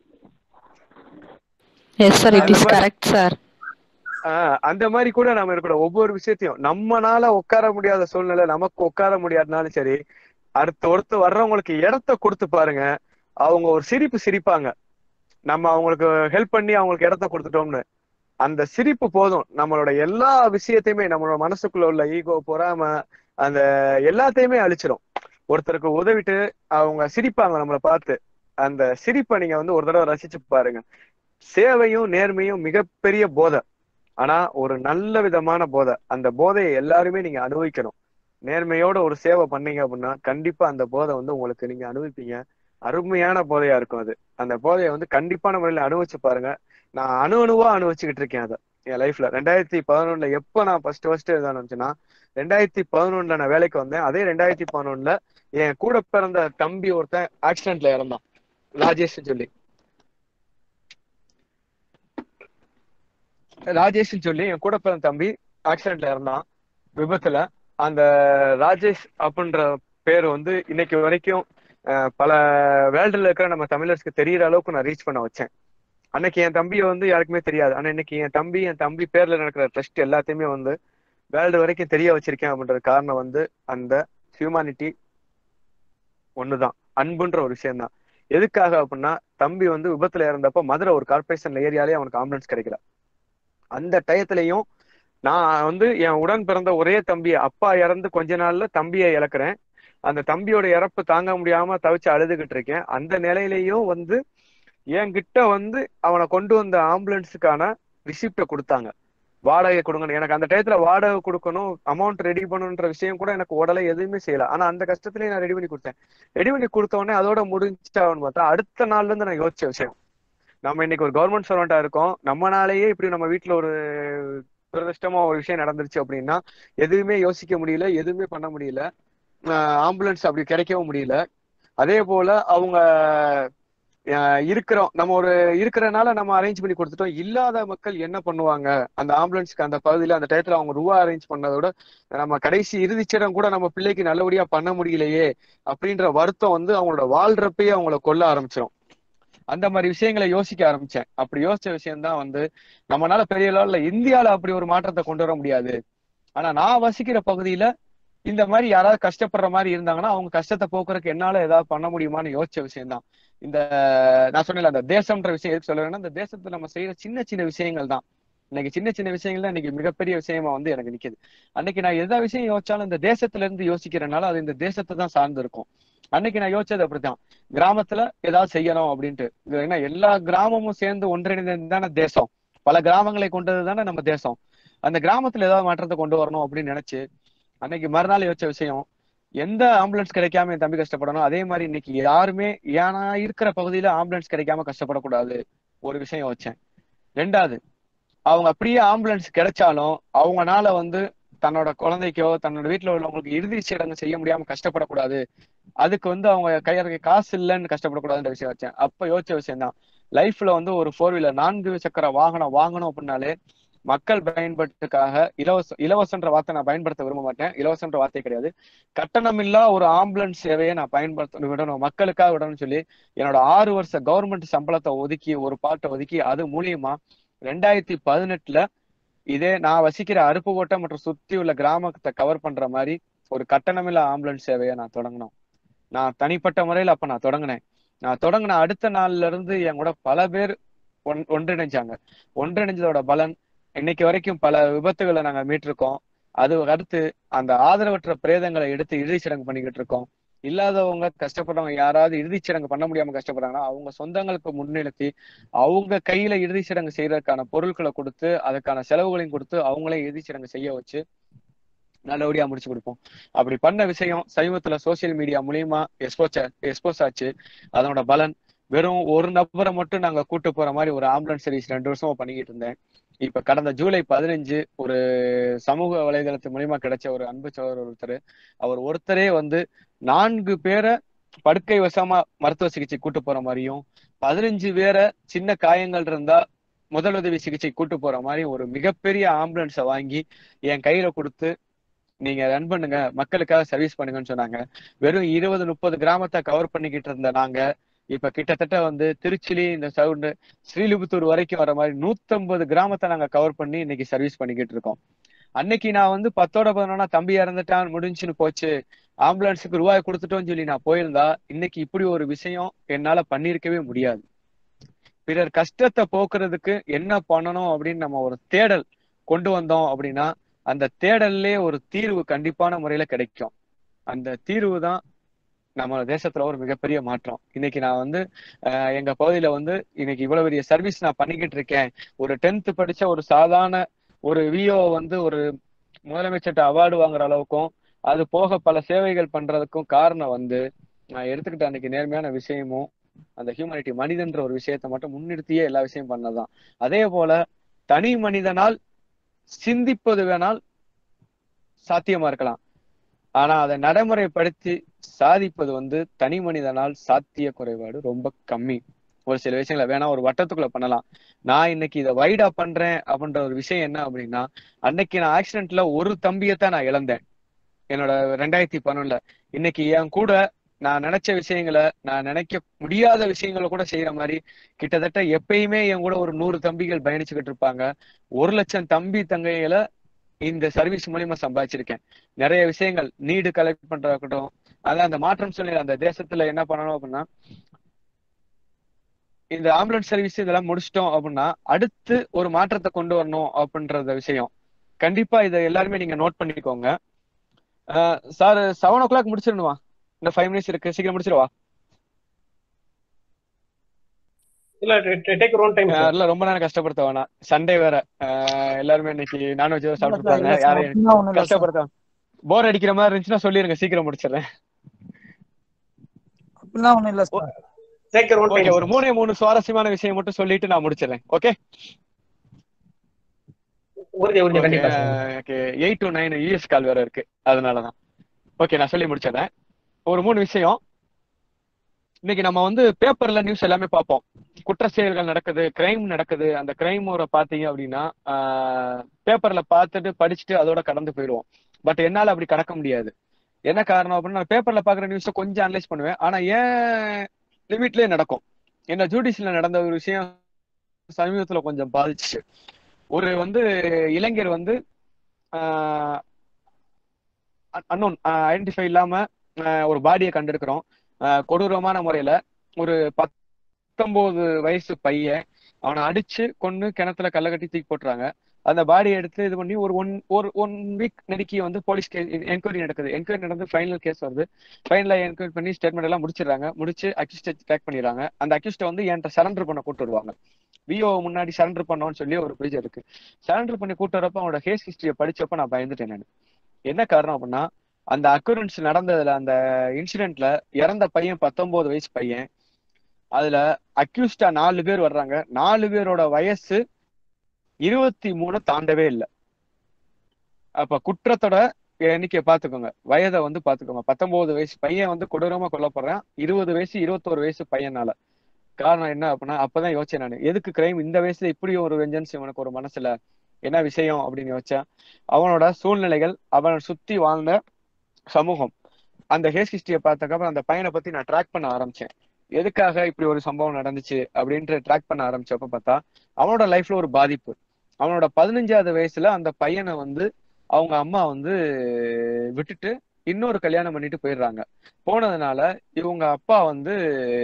எஸ் சார் இட் அந்த இஸ் மாதிரி கரெக்ட் சார் ஆஹ் அந்த மாதிரி கூட நம்ம இருக்கணும் ஒவ்வொரு விஷயத்தையும் நம்மனால உட்கார முடியாத சூழ்நிலை நமக்கு உட்கார முடியாதுனாலும் சரி அடுத்து ஒருத்து வர்றவங்களுக்கு இடத்த கொடுத்து பாருங்க அவங்க ஒரு சிரிப்பு சிரிப்பாங்க நம்ம அவங்களுக்கு ஹெல்ப் பண்ணி அவங்களுக்கு இடத்த கொடுத்துட்டோம்னு அந்த சிரிப்பு போதும் நம்மளோட எல்லா விஷயத்தையுமே நம்மளோட மனசுக்குள்ள உள்ள ஈகோ பொறாம அந்த எல்லாத்தையுமே அழிச்சிரும் ஒருத்தருக்கு உதவிட்டு அவங்க சிரிப்பாங்க நம்மளை பார்த்து அந்த சிரிப்பை நீங்க வந்து ஒரு தடவை ரசிச்சு பாருங்க சேவையும் நேர்மையும் மிகப்பெரிய போதை ஆனா ஒரு நல்ல விதமான போதை அந்த போதையை எல்லாருமே நீங்க அனுபவிக்கணும் நேர்மையோட ஒரு சேவை பண்ணீங்க அப்படின்னா கண்டிப்பா அந்த போதை வந்து உங்களுக்கு நீங்க அனுபவிப்பீங்க அருமையான போதையா இருக்கும் அது அந்த போதையை வந்து கண்டிப்பான முறையில அனுபவிச்சு பாருங்க நான் அணு அணுவா அனுபவிச்சுக்கிட்டு இருக்கேன் அதை என் லைஃப்ல ரெண்டாயிரத்தி பதினொன்னுல எப்ப நான் ஃபர்ஸ்ட் ஃபர்ஸ்ட் இதான் நினைச்சேன்னா ரெண்டாயிரத்தி பதினொன்னுல நான் வேலைக்கு வந்தேன் அதே ரெண்டாயிரத்தி பதினொன்னுல என் கூட பிறந்த தம்பி ஒருத்தன் ஆக்சிடென்ட்ல இறந்தான் ராஜேஷ் சொல்லி ராஜேஷ்னு சொல்லி என் கூட பிறந்த தம்பி ஆக்சிடென்ட்ல இருந்தான் விபத்துல அந்த ராஜேஷ் அப்படின்ற பேர் வந்து இன்னைக்கு வரைக்கும் அஹ், பல வேர்ல்டுல இருக்கிற நம்ம தமிழர்ஸ்க்கு தெரியற அளவுக்கு நான் ரீச் பண்ண வச்சேன் அன்னைக்கு என் தம்பியை வந்து யாருக்குமே தெரியாது ஆனா இன்னைக்கு என் தம்பி என் தம்பி பேர்ல நடக்கிற ட்ரஸ்ட் எல்லாத்தையுமே வந்து வேர்ல்டு வரைக்கும் தெரிய வச்சிருக்கேன் அப்படின்றது காரணம் வந்து அந்த ஹியூமானிட்டி ஒண்ணுதான் அன்புன்ற ஒரு விஷயம் தான் எதுக்காக அப்படின்னா தம்பி வந்து விபத்துல இறந்தப்ப மதுரை ஒரு கார்பரேஷன் ஏரியாலே அவனுக்கு ஆம்புலன்ஸ் கிடைக்கல அந்த டயத்துலயும் நான் வந்து என் உடன் பிறந்த ஒரே தம்பி அப்பா இறந்து கொஞ்ச நாள்ல தம்பியை இழக்கிறேன் அந்த தம்பியோட இறப்பு தாங்க முடியாம தவிச்சு அழுதுகிட்டு இருக்கேன் அந்த நிலையிலயும் வந்து என்கிட்ட வந்து அவனை கொண்டு வந்த ஆம்புலன்ஸுக்கான ரிசிப்ட கொடுத்தாங்க வாடகை கொடுங்கன்னு எனக்கு அந்த டயத்துல வாடகை கொடுக்கணும் அமௌண்ட் ரெடி பண்ணணுன்ற விஷயம் கூட எனக்கு உடலை எதுவுமே செய்யல ஆனா அந்த கஷ்டத்துலயே நான் ரெடி பண்ணி கொடுத்தேன் ரெடி பண்ணி கொடுத்த உடனே அதோட முடிஞ்சான்னு பார்த்தா அடுத்த நாள்ல இருந்து நான் யோசிச்ச விஷயம் நம்ம இன்னைக்கு ஒரு கவர்மெண்ட் சர்வெண்டா இருக்கோம் நம்மனாலேயே இப்படி நம்ம வீட்டுல ஒரு துரதிருஷ்டமா ஒரு விஷயம் நடந்துருச்சு அப்படின்னா எதுவுமே யோசிக்க முடியல எதுவுமே பண்ண முடியல ஆம்புலன்ஸ் அப்படி கிடைக்கவும் முடியல அதே போல அவங்க அஹ், இருக்கிறோம் நம்ம ஒரு இருக்கிறனால நம்ம அரேஞ்ச் பண்ணி கொடுத்துட்டோம் இல்லாத மக்கள் என்ன பண்ணுவாங்க அந்த ஆம்புலன்ஸ்க்கு அந்த பகுதியில அந்த டயத்துல அவங்க ரூபா அரேஞ்ச் பண்ணதோட நம்ம கடைசி இறுதிச்சடம் கூட நம்ம பிள்ளைக்கு நல்லபடியா பண்ண முடியலையே அப்படின்ற வருத்தம் வந்து அவங்களோட வாழ்றப்பயே அவங்கள கொல்ல ஆரம்பிச்சிடும் அந்த மாதிரி விஷயங்களை யோசிக்க ஆரம்பிச்சேன் அப்படி யோசிச்ச விஷயம் தான் வந்து நம்மளால பெரிய லெவல்ல இந்தியால அப்படி ஒரு மாற்றத்தை கொண்டு வர முடியாது ஆனா நான் வசிக்கிற பகுதியில இந்த மாதிரி யாராவது கஷ்டப்படுற மாதிரி இருந்தாங்கன்னா அவங்க கஷ்டத்தை போக்குறதுக்கு என்னால ஏதாவது பண்ண முடியுமான்னு யோசிச்ச விஷயம் தான் இந்த நான் சொன்னேன்ல அந்த தேசம்ன்ற விஷயம் எதுக்கு சொல்றேன்னா இந்த தேசத்துல நம்ம செய்யற சின்ன சின்ன விஷயங்கள் தான் இன்னைக்கு சின்ன சின்ன விஷயங்கள் தான் இன்னைக்கு மிகப்பெரிய விஷயமா வந்து எனக்கு நிக்குது அன்னைக்கு நான் எந்த விஷயம் யோசிச்சாலும் இந்த தேசத்துல இருந்து யோசிக்கிறனால அது இந்த தேசத்தை தான் சார்ந்து இருக்கும் அன்னைக்கு நான் யோசிச்சது அப்படித்தான் கிராமத்துல ஏதாவது செய்யணும் அப்படின்ட்டு இது ஏன்னா எல்லா கிராமமும் சேர்ந்து ஒன்றிணைந்தது தானே தேசம் பல கிராமங்களை கொண்டது தானே நம்ம தேசம் அந்த கிராமத்துல ஏதாவது மாற்றத்தை கொண்டு வரணும் அப்படின்னு நினைச்சு அன்னைக்கு மறுநாள் யோசிச்ச விஷயம் எந்த ஆம்புலன்ஸ் கிடைக்காம என் தம்பி கஷ்டப்படணும் அதே மாதிரி இன்னைக்கு யாருமே ஏன்னா இருக்கிற பகுதியில ஆம்புலன்ஸ் கிடைக்காம கஷ்டப்படக்கூடாது ஒரு விஷயம் வச்சேன் ரெண்டாவது அவங்க அப்படியே ஆம்புலன்ஸ் கிடைச்சாலும் அவங்கனால வந்து தன்னோட குழந்தைக்கோ தன்னோட வீட்டுல உள்ளவங்களுக்கு இறுதி சடங்கு செய்ய முடியாம கஷ்டப்படக்கூடாது அதுக்கு வந்து அவங்க கையில காசு இல்லைன்னு கஷ்டப்படக்கூடாதுன்ற விஷயம் வச்சேன் அப்ப யோசிச்ச விஷயம் தான் லைஃப்ல வந்து ஒரு ஃபோர் வீலர் நான்கு சக்கர வாகனம் வாங்கணும் அப்படின்னாலே மக்கள் பயன்பாட்டுக்காக இலவச இலவசன்ற வார்த்தை நான் பயன்படுத்த விரும்ப மாட்டேன் இலவசன்ற வார்த்தை கிடையாது கட்டணமில்லா ஒரு ஆம்புலன்ஸ் சேவையை நான் பயன்படுத்த விடணும் மக்களுக்காக விடணும்னு சொல்லி என்னோட ஆறு வருஷ கவர்மெண்ட் சம்பளத்தை ஒதுக்கி ஒரு பாட்டை ஒதுக்கி அது மூலியமா ரெண்டாயிரத்தி பதினெட்டுல இதே நான் வசிக்கிற அருப்புக்கோட்டை மற்றும் சுத்தி உள்ள கிராமத்தை கவர் பண்ற மாதிரி ஒரு கட்டணமில்லா ஆம்புலன்ஸ் சேவையை நான் தொடங்கினோம் நான் தனிப்பட்ட முறையில அப்ப நான் தொடங்கினேன் நான் தொடங்கின அடுத்த நாள்ல இருந்து என் கூட பல பேர் ஒன் ஒன்றிணைஞ்சாங்க ஒன்றிணைஞ்சதோட பலன் இன்னைக்கு வரைக்கும் பல விபத்துகளை நாங்க மீட்டிருக்கோம் அது அடுத்து அந்த ஆதரவற்ற பிரேதங்களை எடுத்து இறுதிச் சடங்கு பண்ணிக்கிட்டு இருக்கோம் இல்லாதவங்க கஷ்டப்படுறவங்க யாராவது இறுதிச் சடங்கு பண்ண முடியாம கஷ்டப்படுறாங்கன்னா அவங்க சொந்தங்களுக்கு முன்னிறுத்தி அவங்க கையில இறுதிச் சடங்கு செய்யறதுக்கான பொருட்களை கொடுத்து அதுக்கான செலவுகளையும் கொடுத்து அவங்களே இறுதிச் சடங்கு செய்ய வச்சு நல்லபடியா முடிச்சு கொடுப்போம் அப்படி பண்ண விஷயம் சமீபத்துல சோசியல் மீடியா மூலியமா எக்ஸ்போஸ் எக்ஸ்போஸ் ஆச்சு அதனோட பலன் வெறும் ஒரு நபரை மட்டும் நாங்க கூட்டு போற மாதிரி ஒரு ஆம்புலன்ஸ் சர்வீஸ் ரெண்டு வருஷமா பண்ணிக்கிட்டு இருந்தேன் இப்ப கடந்த ஜூலை பதினஞ்சு ஒரு சமூக வலைதளத்து மூலியமா கிடைச்ச ஒரு அன்பு சோதரர் ஒருத்தர் அவர் ஒருத்தரே வந்து நான்கு பேரை படுக்கை வசமா மருத்துவ சிகிச்சை கூட்டு போற மாதிரியும் பதினஞ்சு பேரை சின்ன காயங்கள் இருந்தா முதலுதவி சிகிச்சை கூட்டு போற மாதிரி ஒரு மிகப்பெரிய ஆம்புலன்ஸை வாங்கி என் கையில கொடுத்து நீங்க ரன் பண்ணுங்க மக்களுக்காக சர்வீஸ் பண்ணுங்கன்னு சொன்னாங்க வெறும் இருபது முப்பது கிராமத்தை கவர் பண்ணிக்கிட்டு இருந்த நாங்க இப்ப கிட்டத்தட்ட வந்து திருச்சிலி இந்த சவுண்டு ஸ்ரீலிபுத்தூர் வரைக்கும் வர மாதிரி நூத்தம்பது கிராமத்தை நாங்க கவர் பண்ணி இன்னைக்கு சர்வீஸ் பண்ணிக்கிட்டு இருக்கோம் அன்னைக்கு நான் வந்து பத்தோட பதினொன்னா தம்பி இறந்துட்டான் முடிஞ்சுன்னு போச்சு ஆம்புலன்ஸுக்கு ரூபாய் கொடுத்துட்டோம்னு சொல்லி நான் போயிருந்தா இன்னைக்கு இப்படி ஒரு விஷயம் என்னால பண்ணிருக்கவே முடியாது பிறர் கஷ்டத்தை போக்குறதுக்கு என்ன பண்ணணும் அப்படின்னு நம்ம ஒரு தேடல் கொண்டு வந்தோம் அப்படின்னா அந்த தேடல்லே ஒரு தீர்வு கண்டிப்பான முறையில கிடைக்கும் அந்த தீர்வு தான் நம்ம தேசத்துல ஒரு மிகப்பெரிய மாற்றம் இன்னைக்கு நான் வந்து அஹ், எங்க பகுதியில வந்து இன்னைக்கு இவ்வளவு பெரிய சர்வீஸ் நான் பண்ணிக்கிட்டு இருக்கேன் ஒரு டென்த் படிச்ச ஒரு சாதாரண ஒரு விஓ வந்து ஒரு முதலமைச்சர்கிட்ட அவார்டு வாங்குற அளவுக்கும் அது போக பல சேவைகள் பண்றதுக்கும் காரணம் வந்து நான் எடுத்துக்கிட்ட அன்னைக்கு நேர்மையான விஷயமும் அந்த ஹியூமனிட்டி மனிதன்ற ஒரு விஷயத்தை மட்டும் முன்னிறுத்தியே எல்லா விஷயம் பண்ணதான் அதே போல தனி மனிதனால் சிந்திப்பது வேணால் சாத்தியமா இருக்கலாம் ஆனா அதை நடைமுறைப்படுத்தி சாதிப்பது வந்து தனி மனிதனால் சாத்திய குறைபாடு ரொம்ப கம்மி ஒரு சில விஷயங்களை வேணா ஒரு வட்டத்துக்குள்ள பண்ணலாம் நான் இன்னைக்கு இதை வைடா பண்றேன் அப்படின்ற ஒரு விஷயம் என்ன அப்படின்னா அன்னைக்கு நான் ஆக்சிடென்ட்ல ஒரு தம்பியத்தான் நான் இழந்தேன் என்னோட ரெண்டாயிரத்தி பன்னெண்டுல இன்னைக்கு என் கூட நான் நினைச்ச விஷயங்களை நான் நினைக்க முடியாத விஷயங்களை கூட செய்யற மாதிரி கிட்டத்தட்ட எப்பயுமே என் கூட ஒரு நூறு தம்பிகள் பயணிச்சுக்கிட்டு இருப்பாங்க ஒரு லட்சம் தம்பி தங்கைகளை இந்த சர்வீஸ் மூலியமா சம்பாதிச்சிருக்கேன் நிறைய விஷயங்கள் நீடு கலெக்ட் பண்றதா இருக்கட்டும் அதான் அந்த மாற்றம் சொல்லி அந்த தேசத்துல என்ன பண்ணணும் அப்படின்னா இந்த ஆம்புலன்ஸ் சர்வீஸ் இதெல்லாம் முடிச்சிட்டோம் அப்படின்னா அடுத்து ஒரு மாற்றத்தை கொண்டு வரணும் அப்படின்றத விஷயம் கண்டிப்பா இதை எல்லாருமே நீங்க நோட் பண்ணிக்கோங்க சார் செவன் ஓ கிளாக் முடிச்சிடணுமா இந்த ஃபைவ் மினிட்ஸ் இருக்கு சீக்கிரம் முடிச்சிருவா இல்ல டேக் ஓன் டைம் இல்ல ரொம்ப நேரம் கஷ்டப்படுத்த வேணாம் சண்டே வேற அஹ் எல்லாருமே இன்னைக்கு நான்வெஜ் சாப்பிட்டுருப்பாங்க இல்ல sir, யாரையும் அப்படிலாம் ஒண்ணும் இல்ல sir. கஷ்டப்படுத்த போர் அடிக்கிற மாதிரி இருந்துச்சுன்னா சொல்லிருங்க சீக்கிரம் முடிச்சிடுறேன் அப்படிலாம் ஒண்ணும் இல்ல sir take own okay time ஒரு மூணே மூணு சுவாரஸ்யமான விஷயம் மட்டும் சொல்லிட்டு நான் முடிச்சிடுறேன் ஓகே உறுதி உறுதி கண்டிப்பா sir. Okay eight to nine US call வேற இருக்கு அதனாலதான் ஓகே நான் சொல்லி முடிச்சிடுறேன் ஒரு மூணு விஷயம் இன்னைக்கு நம்ம வந்து பேப்பர்ல நியூஸ் எல்லாமே பார்ப்போம் குற்ற செயல்கள் நடக்குது கிரைம் நடக்குது அந்த கிரைம் ஒரு பாத்தீங்க அப்படின்னா பேப்பர்ல பார்த்துட்டு படிச்சுட்டு அதோட கடந்து போயிடுவோம் பட் என்னால அப்படி கடக்க முடியாது என்ன காரணம் அப்படின்னா நான் பேப்பர்ல பாக்குற நியூஸை கொஞ்சம் அனலைஸ் பண்ணுவேன் ஆனா ஏன் லிமிட்லயே நடக்கும் என்ன ஜூடிஷியல்ல நடந்த ஒரு விஷயம் சமீபத்துல கொஞ்சம் பாதிச்சு ஒரு வந்து இளைஞர் வந்து அன்னோன் ஐடென்டிஃபை இல்லாம ஆஹ் ஒரு பாடியை கண்டெடுக்கிறோம் ஆஹ் கொடூரமான முறையில ஒரு பத்தொன்பது வயசு பையன் அவனை அடிச்சு கொன்னு கிணத்துல கல்ல கட்டி தூக்கி போட்டுறாங்க அந்த பாடியை எடுத்து இது பண்ணி ஒரு ஒன் ஒரு ஒன் வீக் நெருக்கி வந்து போலீஸ் கேஸ் என்கொயரி நடக்குது என்கொயரி நடந்து ஃபைனல் கேஸ் வருது ஃபைனலா என்கொயரி பண்ணி ஸ்டேட்மெண்ட் எல்லாம் முடிச்சிடுறாங்க முடிச்சு அக்யூஸ்டை ட்ராக் பண்ணிடுறாங்க அந்த அக்யூஸ்டை வந்து என்கிட்ட சரண்டர் பண்ண கூட்டு வருவாங்க விஓ முன்னாடி சரண்டர் பண்ணோம்னு சொல்லி ஒரு பேஜ் இருக்கு சரண்டர் பண்ணி கூட்டு வரப்ப அவனோட கேஸ் ஹிஸ்டரியை படிச்சப்ப நான் பயந்துட்டேன் நான் என்ன காரணம் அப்படின்னா அந்த அக்குரன்ஸ் நடந்ததுல அந்த இன்சிடென்ட்ல இறந்த பையன் பத்தொன்பது வயசு பையன் அதுல அக்யூஸ்டா நாலு பேர் வர்றாங்க நாலு பேரோட வயசு இருபத்தி மூணு தாண்டவே இல்லை அப்ப குற்றத்தோட எண்ணிக்கையை பாத்துக்கோங்க வயதை வந்து பாத்துக்கோங்க பத்தொன்பது வயசு பையன் வந்து கொடூரமா கொல்லப்படுறான் இருபது வயசு இருபத்தோரு வயசு பையனால காரணம் என்ன அப்படின்னா அப்பதான் யோசிச்சேன் நான் எதுக்கு கிரைம் இந்த வயசுல இப்படி ஒரு வெஞ்சன்ஸ் இவனுக்கு ஒரு மனசுல என்ன விஷயம் அப்படின்னு யோசிச்சேன் அவனோட சூழ்நிலைகள் அவனை சுத்தி வாழ்ந்த சமூகம் அந்த ஹேஸ் ஹிஸ்டரியை பார்த்தக்கப்புறம் அந்த பையனை பத்தி நான் ட்ராக் பண்ண ஆரம்பிச்சேன் எதுக்காக இப்படி ஒரு சம்பவம் நடந்துச்சு அப்படின்ட்டு ட்ராக் பண்ண ஆரம்பிச்சப்ப பார்த்தா அவனோட லைஃப்ல ஒரு பாதிப்பு அவனோட பதினஞ்சாவது வயசுல அந்த பையனை வந்து அவங்க அம்மா வந்து விட்டுட்டு இன்னொரு கல்யாணம் பண்ணிட்டு போயிடுறாங்க போனதுனால இவங்க அப்பா வந்து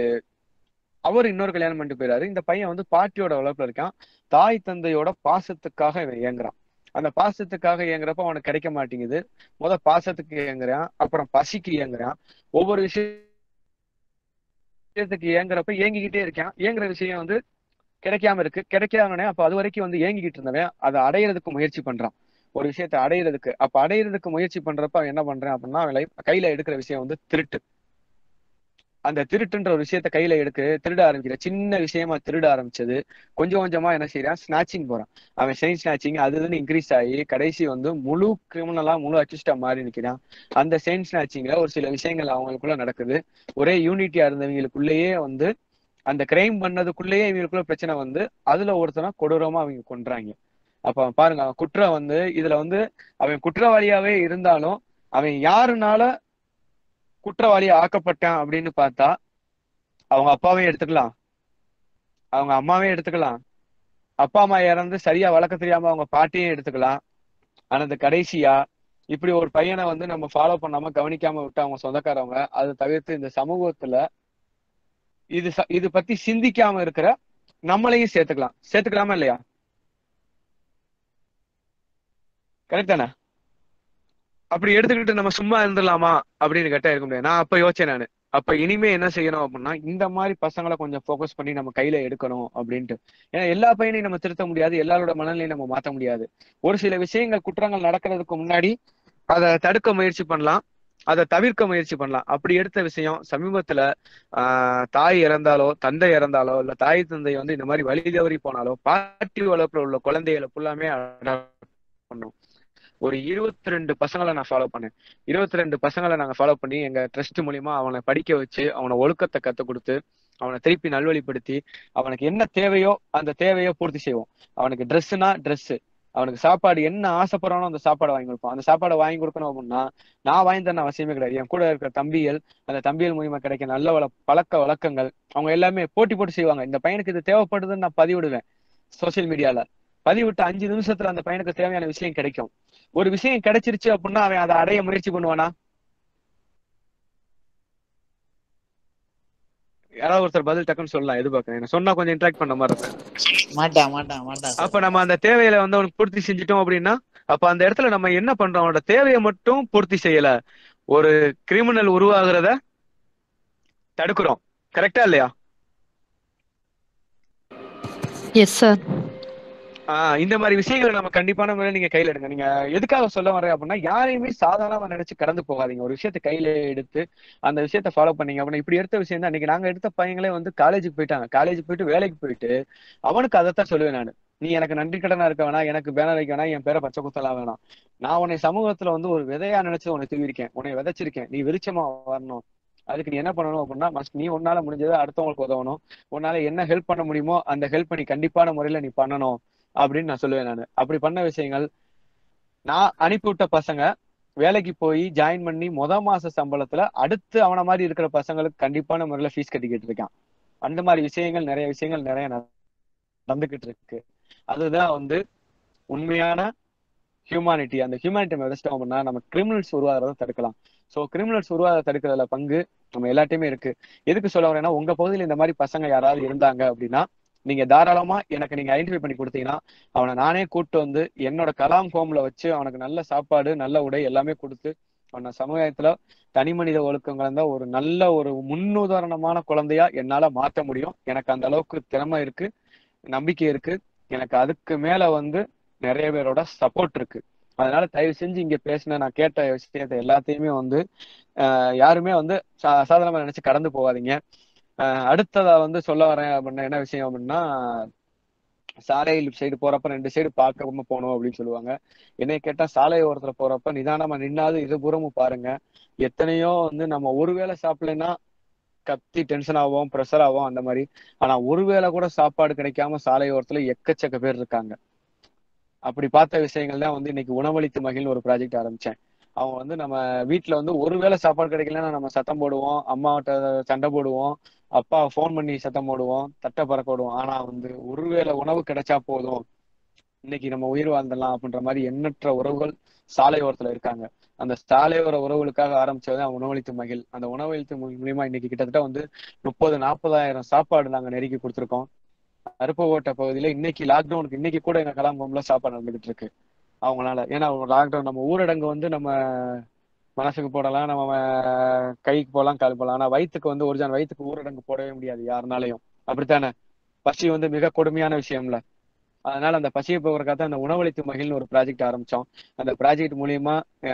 அவர் இன்னொரு கல்யாணம் பண்ணிட்டு போயிறாரு இந்த பையன் வந்து பாட்டியோட வளர்ப்புல இருக்கான் தாய் தந்தையோட பாசத்துக்காக இவன் இயங்குறான் அந்த பாசத்துக்காக இயங்குறப்ப அவனுக்கு கிடைக்க மாட்டேங்குது முத பாசத்துக்கு இயங்குறான் அப்புறம் பசிக்கு இயங்குறான் ஒவ்வொரு விஷயத்துக்கு இயங்குறப்ப இயங்கிக்கிட்டே இருக்கான் இயங்குற விஷயம் வந்து கிடைக்காம இருக்கு கிடைக்காமனே அப்ப அது வரைக்கும் வந்து ஏங்கிக்கிட்டு இருந்தவன் அதை அடையிறதுக்கு முயற்சி பண்றான் ஒரு விஷயத்தை அடையிறதுக்கு அப்ப அடையிறதுக்கு முயற்சி பண்றப்ப அவன் என்ன பண்றான் அப்படின்னா அவன் life- கையில எடுக்கிற விஷயம் வந்து திருட்டு அந்த திருட்டுன்ற ஒரு விஷயத்த கையில எடுக்க திருட ஆரம்பிக்கிற சின்ன விஷயமா திருட ஆரம்பிச்சது கொஞ்சம் கொஞ்சமா என்ன செய்யறான் ஸ்நாச்சிங் போறான் அவன் செயின் ஸ்நாச்சிங் அது இதுன்னு இன்க்ரீஸ் ஆகி கடைசி வந்து முழு கிரிமினலா முழு அக்யூஸ்டா மாறி நிக்கிறான் அந்த செயின் ஸ்நாச்சிங்ல ஒரு சில விஷயங்கள் அவங்களுக்குள்ள நடக்குது ஒரே யூனிட்டியா இருந்தவங்களுக்குள்ளேயே வந்து அந்த கிரைம் பண்ணதுக்குள்ளேயே இவங்களுக்குள்ள பிரச்சனை வந்து அதுல ஒருத்தனை கொடூரமா அவங்க கொன்றாங்க அப்ப அவன் பாருங்க அவன் குற்றம் வந்து இதுல வந்து அவன் குற்றவாளியாவே இருந்தாலும் அவன் யாருனால குற்றவாளி ஆக்கப்பட்டான் அப்படின்னு பார்த்தா அவங்க அப்பாவையும் எடுத்துக்கலாம் அவங்க அம்மாவையும் எடுத்துக்கலாம் அப்பா அம்மா இறந்து சரியா வளர்க்க தெரியாம அவங்க பாட்டியும் எடுத்துக்கலாம் ஆனா இந்த கடைசியா இப்படி ஒரு பையனை வந்து நம்ம ஃபாலோ பண்ணாம கவனிக்காம விட்டு அவங்க சொந்தக்காரவங்க அதை தவிர்த்து இந்த சமூகத்துல இது ச- இது பத்தி சிந்திக்காம இருக்கிற நம்மளையும் சேர்த்துக்கலாம் சேர்த்துக்கலாமா இல்லையா கரெக்ட் தானே அப்படி எடுத்துக்கிட்டு நம்ம சும்மா இருந்துடலாமா அப்படின்னு கேட்டா இருக்க முடியாது நான் அப்ப யோசிச்சேன் நானு அப்ப இனிமே என்ன செய்யணும் அப்படின்னா இந்த மாதிரி பசங்களை கொஞ்சம் ஃபோக்கஸ் பண்ணி நம்ம கையில எடுக்கணும் அப்படின்ட்டு ஏன்னா எல்லா பையனையும் நம்ம திருத்த முடியாது எல்லாரோட மனநிலையும் நம்ம மாத்த முடியாது ஒரு சில விஷயங்கள் குற்றங்கள் நடக்கிறதுக்கு முன்னாடி அதை தடுக்க முயற்சி பண்ணலாம் அதை தவிர்க்க முயற்சி பண்ணலாம் அப்படி எடுத்த விஷயம் சமீபத்துல ஆஹ் தாய் இறந்தாலோ தந்தை இறந்தாலோ இல்ல தாய் தந்தை வந்து இந்த மாதிரி வழி தவறி போனாலோ பாட்டி வளர்ப்புல உள்ள குழந்தைகளை ஃபுல்லாமே அடாப்ட் பண்ணும் ஒரு இருபத்தி ரெண்டு பசங்களை நான் ஃபாலோ பண்ணேன் இருபத்தி ரெண்டு பசங்களை நாங்க ஃபாலோ பண்ணி எங்க ட்ரஸ்ட் மூலியமா அவனை படிக்க வச்சு அவனை ஒழுக்கத்தை கத்துக் கொடுத்து அவனை திருப்பி நல்வழிப்படுத்தி அவனுக்கு என்ன தேவையோ அந்த தேவையோ பூர்த்தி செய்வோம் அவனுக்கு ட்ரெஸ்ஸுனா ட்ரெஸ் அவனுக்கு சாப்பாடு என்ன ஆசைப்படுறானோ அந்த சாப்பாடை வாங்கி கொடுப்போம் அந்த சாப்பாடை வாங்கி கொடுக்கணும் அப்படின்னா நான் வாங்கி தரணும் அவசியமே கிடையாது என் கூட இருக்கிற தம்பிகள் அந்த தம்பிகள் மூலியமா கிடைக்க நல்ல வள பழக்க வழக்கங்கள் அவங்க எல்லாமே போட்டி போட்டு செய்வாங்க இந்த பையனுக்கு இது தேவைப்படுதுன்னு நான் பதிவிடுவேன் சோசியல் மீடியால பதிவிட்டு அஞ்சு நிமிஷத்துல அந்த பையனுக்கு தேவையான விஷயம் கிடைக்கும் ஒரு விஷயம் கிடைச்சிருச்சு அப்படின்னா அவன் அதை அடைய முயற்சி பண்ணுவானா யாராவது ஒருத்தர் பதில் டக்குன்னு சொல்லலாம் எதிர்பார்க்கறேன் என்ன சொன்னா கொஞ்சம் இன்ட்ராக்ட் பண்ண மாதிரி இருக்கும் மாட்டான் மாட்டான் மாட்டான் அப்ப நம்ம அந்த தேவையில வந்து அவனுக்கு பூர்த்தி செஞ்சுட்டோம் அப்படின்னா அப்ப அந்த இடத்துல நம்ம என்ன பண்றோம் அவனோட தேவையை மட்டும் பூர்த்தி செய்யல ஒரு கிரிமினல் உருவாகிறத தடுக்கிறோம் கரெக்டா இல்லையா எஸ் சார் ஆஹ் இந்த மாதிரி விஷயங்களை நம்ம கண்டிப்பான முறையில் நீங்க கையில எடுங்க நீங்க எதுக்காக சொல்ல வரேன் அப்படின்னா யாரையுமே சாதாரணமா நினைச்சு கடந்து போகாதீங்க ஒரு விஷயத்தை கையில எடுத்து அந்த விஷயத்த ஃபாலோ பண்ணீங்க அப்படின்னா இப்படி எடுத்த விஷயம் தான் இன்னைக்கு நாங்க எடுத்த பையங்களே வந்து காலேஜுக்கு போயிட்டாங்க காலேஜ் போயிட்டு வேலைக்கு போயிட்டு அவனுக்கு அதைத்தான் சொல்லுவேன் நான் நீ எனக்கு நன்றி கடனா இருக்க வேணாம் எனக்கு பேனர் வைக்க வேணாம் என் பேரை பச்சை குத்தலாம் வேணாம் நான் உன்னை சமூகத்துல வந்து ஒரு விதையா நினைச்சு உன்னை தூவிருக்கேன் உன்னை விதைச்சிருக்கேன் நீ விருச்சமா வரணும் அதுக்கு நீ என்ன பண்ணணும் அப்படின்னா மஸ்ட் நீ உன்னால முடிஞ்சதை அடுத்தவங்களுக்கு உதவணும் உன்னால என்ன ஹெல்ப் பண்ண முடியுமோ அந்த ஹெல்ப் நீ கண்டிப்பான முறையில நீ பண்ணணும் அப்படின்னு நான் சொல்லுவேன் நான் அப்படி பண்ண விஷயங்கள் நான் அனுப்பிவிட்ட பசங்க வேலைக்கு போய் ஜாயின் பண்ணி முத மாச சம்பளத்துல அடுத்து அவன மாதிரி இருக்கிற பசங்களுக்கு கண்டிப்பான முறையில ஃபீஸ் கட்டிக்கிட்டு இருக்கான் அந்த மாதிரி விஷயங்கள் நிறைய விஷயங்கள் நிறைய நடந்துகிட்டு இருக்கு அதுதான் வந்து உண்மையான ஹியூமானிட்டி அந்த ஹியூமானிட்டி நம்ம விதைச்சிட்டோம் அப்படின்னா நம்ம கிரிமினல்ஸ் உருவாகிறத தடுக்கலாம் ஸோ கிரிமினல்ஸ் உருவாக தடுக்கிறதுல பங்கு நம்ம எல்லாத்தையுமே இருக்கு எதுக்கு சொல்ல வரேன்னா உங்க பகுதியில் இந்த மாதிரி பசங்க யாராவது இருந்தாங்க அப்படின்னா நீங்க தாராளமா எனக்கு நீங்க ஐடென்டிஃபை பண்ணி கொடுத்தீங்கன்னா அவனை நானே கூட்டு வந்து என்னோட கலாம் ஹோம்ல வச்சு அவனுக்கு நல்ல சாப்பாடு நல்ல உடை எல்லாமே கொடுத்து அவனை சமுதாயத்துல தனி மனித ஒழுக்கங்கள் இருந்தா ஒரு நல்ல ஒரு முன்னுதாரணமான குழந்தையா என்னால மாற்ற முடியும் எனக்கு அந்த அளவுக்கு திறமை இருக்கு நம்பிக்கை இருக்கு எனக்கு அதுக்கு மேல வந்து நிறைய பேரோட சப்போர்ட் இருக்கு அதனால தயவு செஞ்சு இங்க பேசின நான் கேட்ட விஷயத்த எல்லாத்தையுமே வந்து யாருமே வந்து சாதாரணமா நினைச்சு கடந்து போகாதீங்க அடுத்ததா வந்து சொல்ல வரேன் அப்படின்னா என்ன விஷயம் அப்படின்னா சாலையில் சைடு போறப்ப ரெண்டு சைடு பார்க்காம போகணும் அப்படின்னு சொல்லுவாங்க என்னை கேட்டா சாலை ஓரத்துல போறப்ப நிதானமா நின்னாது இருபுறமும் பாருங்க எத்தனையோ வந்து நம்ம ஒருவேளை சாப்பிடலைன்னா கத்தி டென்ஷன் ஆகும் ப்ரெஷர் ஆகும் அந்த மாதிரி ஆனா ஒருவேளை கூட சாப்பாடு கிடைக்காம சாலை ஓரத்துல எக்கச்சக்க பேர் இருக்காங்க அப்படி பார்த்த விஷயங்கள் தான் வந்து இன்னைக்கு உணவளித்து மகிழ்னு ஒரு ப்ராஜெக்ட் ஆரம்பிச்சேன் அவங்க வந்து நம்ம வீட்டுல வந்து ஒருவேளை சாப்பாடு கிடைக்கலன்னா நம்ம சத்தம் போடுவோம் அம்மாவிட்ட சண்டை போடுவோம் அப்பா ஃபோன் பண்ணி சத்தம் போடுவோம் தட்டை பறக்க விடுவோம் ஆனா வந்து ஒருவேளை உணவு கிடைச்சா போதும் இன்னைக்கு நம்ம உயிர் வாழ்ந்துடலாம் அப்படின்ற மாதிரி எண்ணற்ற உறவுகள் சாலை ஓரத்துல இருக்காங்க அந்த சாலையோர உறவுகளுக்காக ஆரம்பிச்சது உணவளித்து மகிழ் அந்த உணவளித்து மூலியமா இன்னைக்கு கிட்டத்தட்ட வந்து முப்பது நாற்பதாயிரம் சாப்பாடு நாங்க நெருக்கி கொடுத்துருக்கோம் அருப்பகோட்டை பகுதியில இன்னைக்கு லாக்டவுனுக்கு இன்னைக்கு கூட எங்க கலாம்பம்ல சாப்பாடு நடந்துகிட்டு இருக்கு அவங்களால ஏன்னா லாக்டவுன் நம்ம ஊரடங்கு வந்து நம்ம மனசுக்கு போடலாம் நம்ம கைக்கு போடலாம் கால் போடலாம் ஆனா வயிற்றுக்கு வந்து ஒரிஜினல் வயிற்றுக்கு ஊரடங்கு போடவே முடியாது யாருனாலையும் அப்படித்தானே பசி வந்து மிக கொடுமையான விஷயம்ல அதனால அந்த பசியை போகிறக்காக அந்த உணவளித்து மகிழ்னு ஒரு ப்ராஜெக்ட் ஆரம்பிச்சோம் அந்த ப்ராஜெக்ட் மூலியமா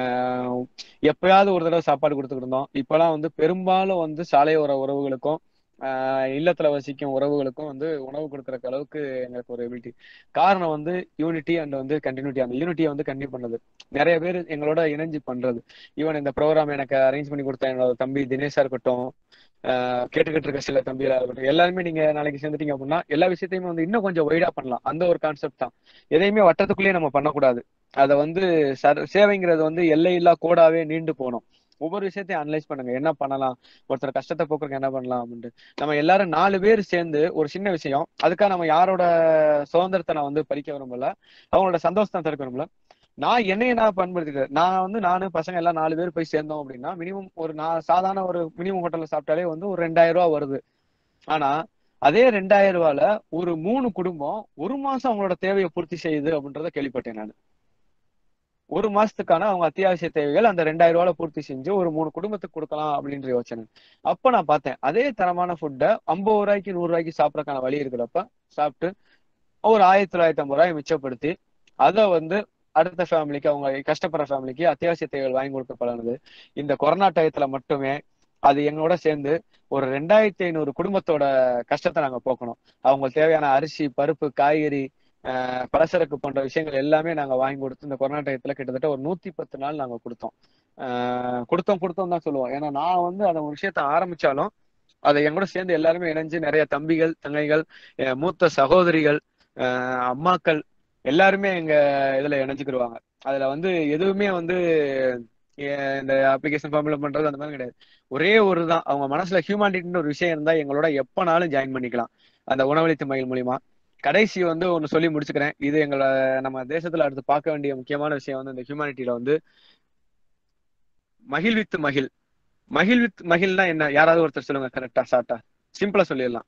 எப்பயாவது ஒரு தடவை சாப்பாடு கொடுத்துக்கிட்டு இருந்தோம் இப்பெல்லாம் வந்து பெரும்பாலும் வந்து சாலையோர உறவுகளுக்கும் இல்லத்துல வசிக்கும் உறவுகளுக்கும் வந்து உணவு கொடுக்குற அளவுக்கு எங்களுக்கு ஒரு எபிலிட்டி காரணம் வந்து யூனிட்டி அண்ட் வந்து கண்டினியூட்டி அந்த யூனிட்டியை வந்து கண்டினியூ பண்ணது நிறைய பேர் எங்களோட இணைஞ்சு பண்றது ஈவன் இந்த ப்ரோக்ராம் எனக்கு அரேஞ்ச் பண்ணி கொடுத்த என்னோட தம்பி தினேஷா இருக்கட்டும் கேட்டுக்கிட்டு இருக்க சில தம்பிகளா இருக்கட்டும் எல்லாருமே நீங்க நாளைக்கு சேர்ந்துட்டீங்க அப்படின்னா எல்லா விஷயத்தையுமே வந்து இன்னும் கொஞ்சம் ஒய்டா பண்ணலாம் அந்த ஒரு கான்செப்ட் தான் எதையுமே வட்டத்துக்குள்ளேயே நம்ம பண்ணக்கூடாது அதை வந்து சேவைங்கிறது வந்து எல்லையில்லா கோடாவே நீண்டு போனோம் ஒவ்வொரு விஷயத்தையும் அனலைஸ் பண்ணுங்க என்ன பண்ணலாம் ஒருத்தர் கஷ்டத்தை போக்குறதுக்கு என்ன பண்ணலாம் அப்படின்ட்டு நம்ம எல்லாரும் நாலு பேர் சேர்ந்து ஒரு சின்ன விஷயம் அதுக்காக நம்ம யாரோட சுதந்திரத்தை நான் வந்து பறிக்க விரும்பல அவங்களோட சந்தோஷத்தை தடுக்க விரும்பல நான் என்னைய நான் பயன்படுத்திக்கிறேன் நான் வந்து நானு பசங்க எல்லாம் நாலு பேர் போய் சேர்ந்தோம் அப்படின்னா மினிமம் ஒரு நான் சாதாரண ஒரு மினிமம் ஹோட்டல்ல சாப்பிட்டாலே வந்து ஒரு ரெண்டாயிரம் ரூபா வருது ஆனா அதே ரெண்டாயிரம் ரூபால ஒரு மூணு குடும்பம் ஒரு மாசம் அவங்களோட தேவையை பூர்த்தி செய்யுது அப்படின்றத கேள்விப்பட்டேன் நான் ஒரு மாசத்துக்கான அவங்க அத்தியாவசிய தேவைகள் அந்த ரெண்டாயிரம் ரூபாய் பூர்த்தி செஞ்சு ஒரு மூணு குடும்பத்துக்கு கொடுக்கலாம் அப்படின்ற யோசனை அப்ப நான் பார்த்தேன் அதே தரமான ஃபுட்டை ஐம்பது ரூபாய்க்கு நூறு ரூபாய்க்கு சாப்பிடறதுக்கான வழி இருக்கிறப்ப சாப்பிட்டு ஒரு ஆயிரத்தி தொள்ளாயிரத்தி ஐம்பது ரூபாய் மிச்சப்படுத்தி அதை வந்து அடுத்த ஃபேமிலிக்கு அவங்க கஷ்டப்படுற ஃபேமிலிக்கு அத்தியாவசிய தேவைகள் வாங்கி கொடுக்க பழகுது இந்த கொரோனா டயத்துல மட்டுமே அது எங்களோட சேர்ந்து ஒரு ரெண்டாயிரத்தி ஐநூறு குடும்பத்தோட கஷ்டத்தை நாங்க போக்கணும் அவங்களுக்கு தேவையான அரிசி பருப்பு காய்கறி ஆஹ் பலசரக்கு போன்ற விஷயங்கள் எல்லாமே நாங்க வாங்கி கொடுத்து இந்த கொரோனா டயத்துல கிட்டத்தட்ட ஒரு நூத்தி பத்து நாள் நாங்க கொடுத்தோம் ஆஹ் கொடுத்தோம் கொடுத்தோம் தான் சொல்லுவோம் ஏன்னா நான் வந்து அந்த ஒரு விஷயத்த ஆரம்பிச்சாலும் அதை என் கூட சேர்ந்து எல்லாருமே இணைஞ்சு நிறைய தம்பிகள் தங்கைகள் என் மூத்த சகோதரிகள் ஆஹ் அம்மாக்கள் எல்லாருமே எங்க இதுல இணைஞ்சுக்கிடுவாங்க அதுல வந்து எதுவுமே வந்து எ- இந்த அப்ளிகேஷன் ஃபார்ம்ல பண்றது அந்த மாதிரி கிடையாது ஒரே ஒரு தான் அவங்க மனசுல ஹியூமானிட்டின்னு ஒரு விஷயம் இருந்தா எங்களோட எப்பனாலும் ஜாயின் பண்ணிக்கலாம் அந்த உணவளித்து மயில் மூலியமா கடைசி வந்து ஒன்னு சொல்லி முடிச்சுக்கிறேன் இது எங்களை நம்ம தேசத்துல அடுத்து பார்க்க வேண்டிய முக்கியமான விஷயம் வந்து இந்த ஹியூமானிட்டியில வந்து மகிழ்வித்து மகிழ் மகிழ்வித் மகிழ்னா என்ன யாராவது ஒருத்தர் சொல்லுங்க கரெக்டா ஷார்ட்டா சிம்பிளா சொல்லிடலாம்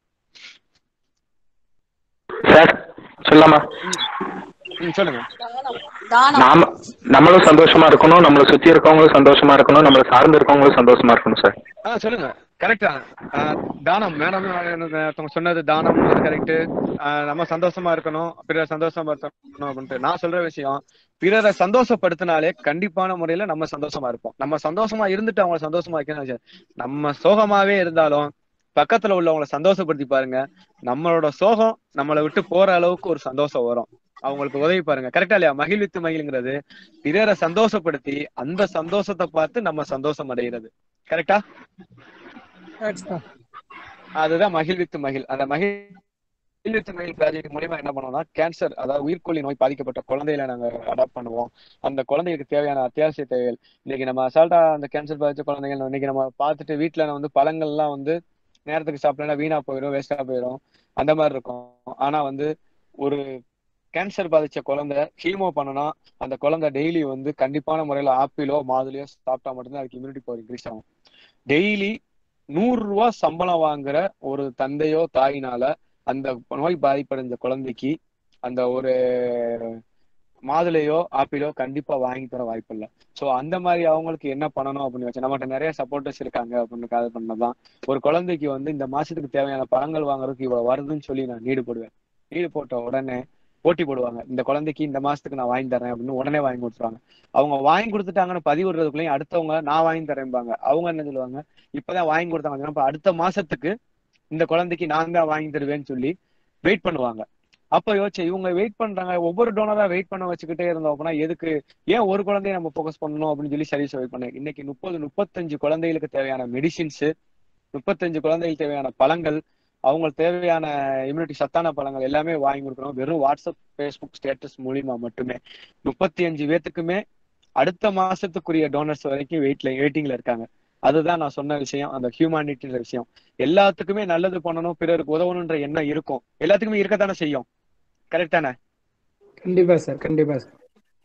சார் சொல்லலாமா ம் சொல்லுங்க நாம நம்மளும் சந்தோஷமா இருக்கணும் நம்மளை சுத்தி இருக்கவங்களும் சந்தோஷமா இருக்கணும் நம்மளை சார்ந்து இருக்கவங்களும் சந்தோஷமா இருக்கணும் சார் ஆ சொல்லுங்க கரெக்டா தானம் மேடம் ஒருத்தவங்க சொன்னது தானம் கரெக்ட் நம்ம சந்தோஷமா இருக்கணும் பிறரை சந்தோஷமா இருக்கணும் அப்படின்ட்டு நான் சொல்ற விஷயம் பிறரை சந்தோஷப்படுத்தினாலே கண்டிப்பான முறையில நம்ம சந்தோஷமா இருப்போம் நம்ம சந்தோஷமா இருந்துட்டு அவங்கள சந்தோஷமா வைக்கணும் நம்ம சோகமாவே இருந்தாலும் பக்கத்துல உள்ளவங்களை சந்தோஷப்படுத்தி பாருங்க நம்மளோட சோகம் நம்மளை விட்டு போற அளவுக்கு ஒரு சந்தோஷம் வரும் அவங்களுக்கு உதவி பாருங்க கரெக்டா இல்லையா மகிழ்வித்து மகிழ்ங்கிறது பிறரை சந்தோஷப்படுத்தி அந்த சந்தோஷத்தை பார்த்து நம்ம சந்தோஷம் அடைகிறது கரெக்டா அதுதான் மகிழ்வித்து மகிழ் அந்த மகிழ்வித்து மகிழ் ப்ராஜெக்ட் மூலியமா என்ன பண்ணுவோம்னா கேன்சர் அதாவது உயிர்கொல்லி நோய் பாதிக்கப்பட்ட குழந்தைகளை நாங்க அடாப்ட் பண்ணுவோம் அந்த குழந்தைகளுக்கு தேவையான அத்தியாவசிய தேவைகள் இன்னைக்கு நம்ம அசால்ட்டா அந்த கேன்சர் பாதிச்ச குழந்தைகள் இன்னைக்கு நம்ம பார்த்துட்டு வீட்டுல வந்து பழங்கள்லாம் வந்து நேரத்துக்கு சாப்பிடலாம் வீணா போயிடும் வேஸ்டா போயிடும் அந்த மாதிரி இருக்கும் ஆனா வந்து ஒரு கேன்சர் பாதிச்ச குழந்தை ஹீமோ பண்ணனா அந்த குழந்தை டெய்லி வந்து கண்டிப்பான முறையில ஆப்பிளோ மாதுளையோ சாப்பிட்டா மட்டும்தான் அதுக்கு இம்யூனிட்டி பவர் இன்க்ரீஸ் ஆகும் டெய்லி நூறு ரூபா சம்பளம் வாங்குற ஒரு தந்தையோ தாயினால அந்த நோய் பாதிப்படைஞ்ச குழந்தைக்கு அந்த ஒரு மாதுளையோ ஆப்பிளோ கண்டிப்பா வாங்கி தர வாய்ப்பு இல்லை சோ அந்த மாதிரி அவங்களுக்கு என்ன பண்ணணும் அப்படின்னு வச்சு நம்மகிட்ட நிறைய சப்போர்ட்டர்ஸ் இருக்காங்க அப்படின்னு காது பண்ணதான் ஒரு குழந்தைக்கு வந்து இந்த மாசத்துக்கு தேவையான பழங்கள் வாங்குறதுக்கு இவ்வளவு வருதுன்னு சொல்லி நான் நீடு போடுவேன் நீடு போட்ட உடனே போட்டி போடுவாங்க இந்த குழந்தைக்கு இந்த மாசத்துக்கு நான் வாங்கி தரேன் அப்படின்னு உடனே வாங்கி கொடுத்துருவாங்க அவங்க வாங்கி கொடுத்துட்டாங்கன்னு பதிவிடுறதுக்குள்ளேயும் அடுத்தவங்க நான் வாங்கி தரேன்பாங்க அவங்க என்ன சொல்லுவாங்க இப்பதான் வாங்கி கொடுத்தாங்க அப்ப அடுத்த மாசத்துக்கு இந்த குழந்தைக்கு நான் தான் வாங்கி தருவேன்னு சொல்லி வெயிட் பண்ணுவாங்க அப்ப யோசிச்சு இவங்க வெயிட் பண்றாங்க ஒவ்வொரு டோனரா வெயிட் பண்ண வச்சுக்கிட்டே இருந்தோம் அப்படின்னா எதுக்கு ஏன் ஒரு குழந்தைய நம்ம ஃபோக்கஸ் பண்ணணும் அப்படின்னு சொல்லி சர்வீஸ் வெயிட் பண்ண இன்னைக்கு முப்பது முப்பத்தஞ்சு குழந்தைகளுக்கு தேவையான மெடிசின்ஸ் முப்பத்தஞ்சு குழந்தைகளுக்கு தேவையான பழங்கள் அவங்களுக்கு தேவையான இம்யூனிட்டி சத்தான பழங்கள் எல்லாமே வாங்கி கொடுக்குறோம் வெறும் வாட்ஸ்அப் ஃபேஸ்புக் ஸ்டேட்டஸ் மூலியமா மட்டுமே முப்பத்தி அஞ்சு பேத்துக்குமே அடுத்த மாசத்துக்குரிய டோனர்ஸ் வரைக்கும் வெயிட்ல வெயிட்டிங்ல இருக்காங்க அதுதான் நான் சொன்ன விஷயம் அந்த ஹியூமானிட்டின்ற விஷயம் எல்லாத்துக்குமே நல்லது பண்ணணும் பிறருக்கு உதவணுன்ற எண்ணம் இருக்கும் எல்லாத்துக்குமே இருக்கத்தானே செய்யும் கரெக்ட் தானே கண்டிப்பா சார் கண்டிப்பா சார்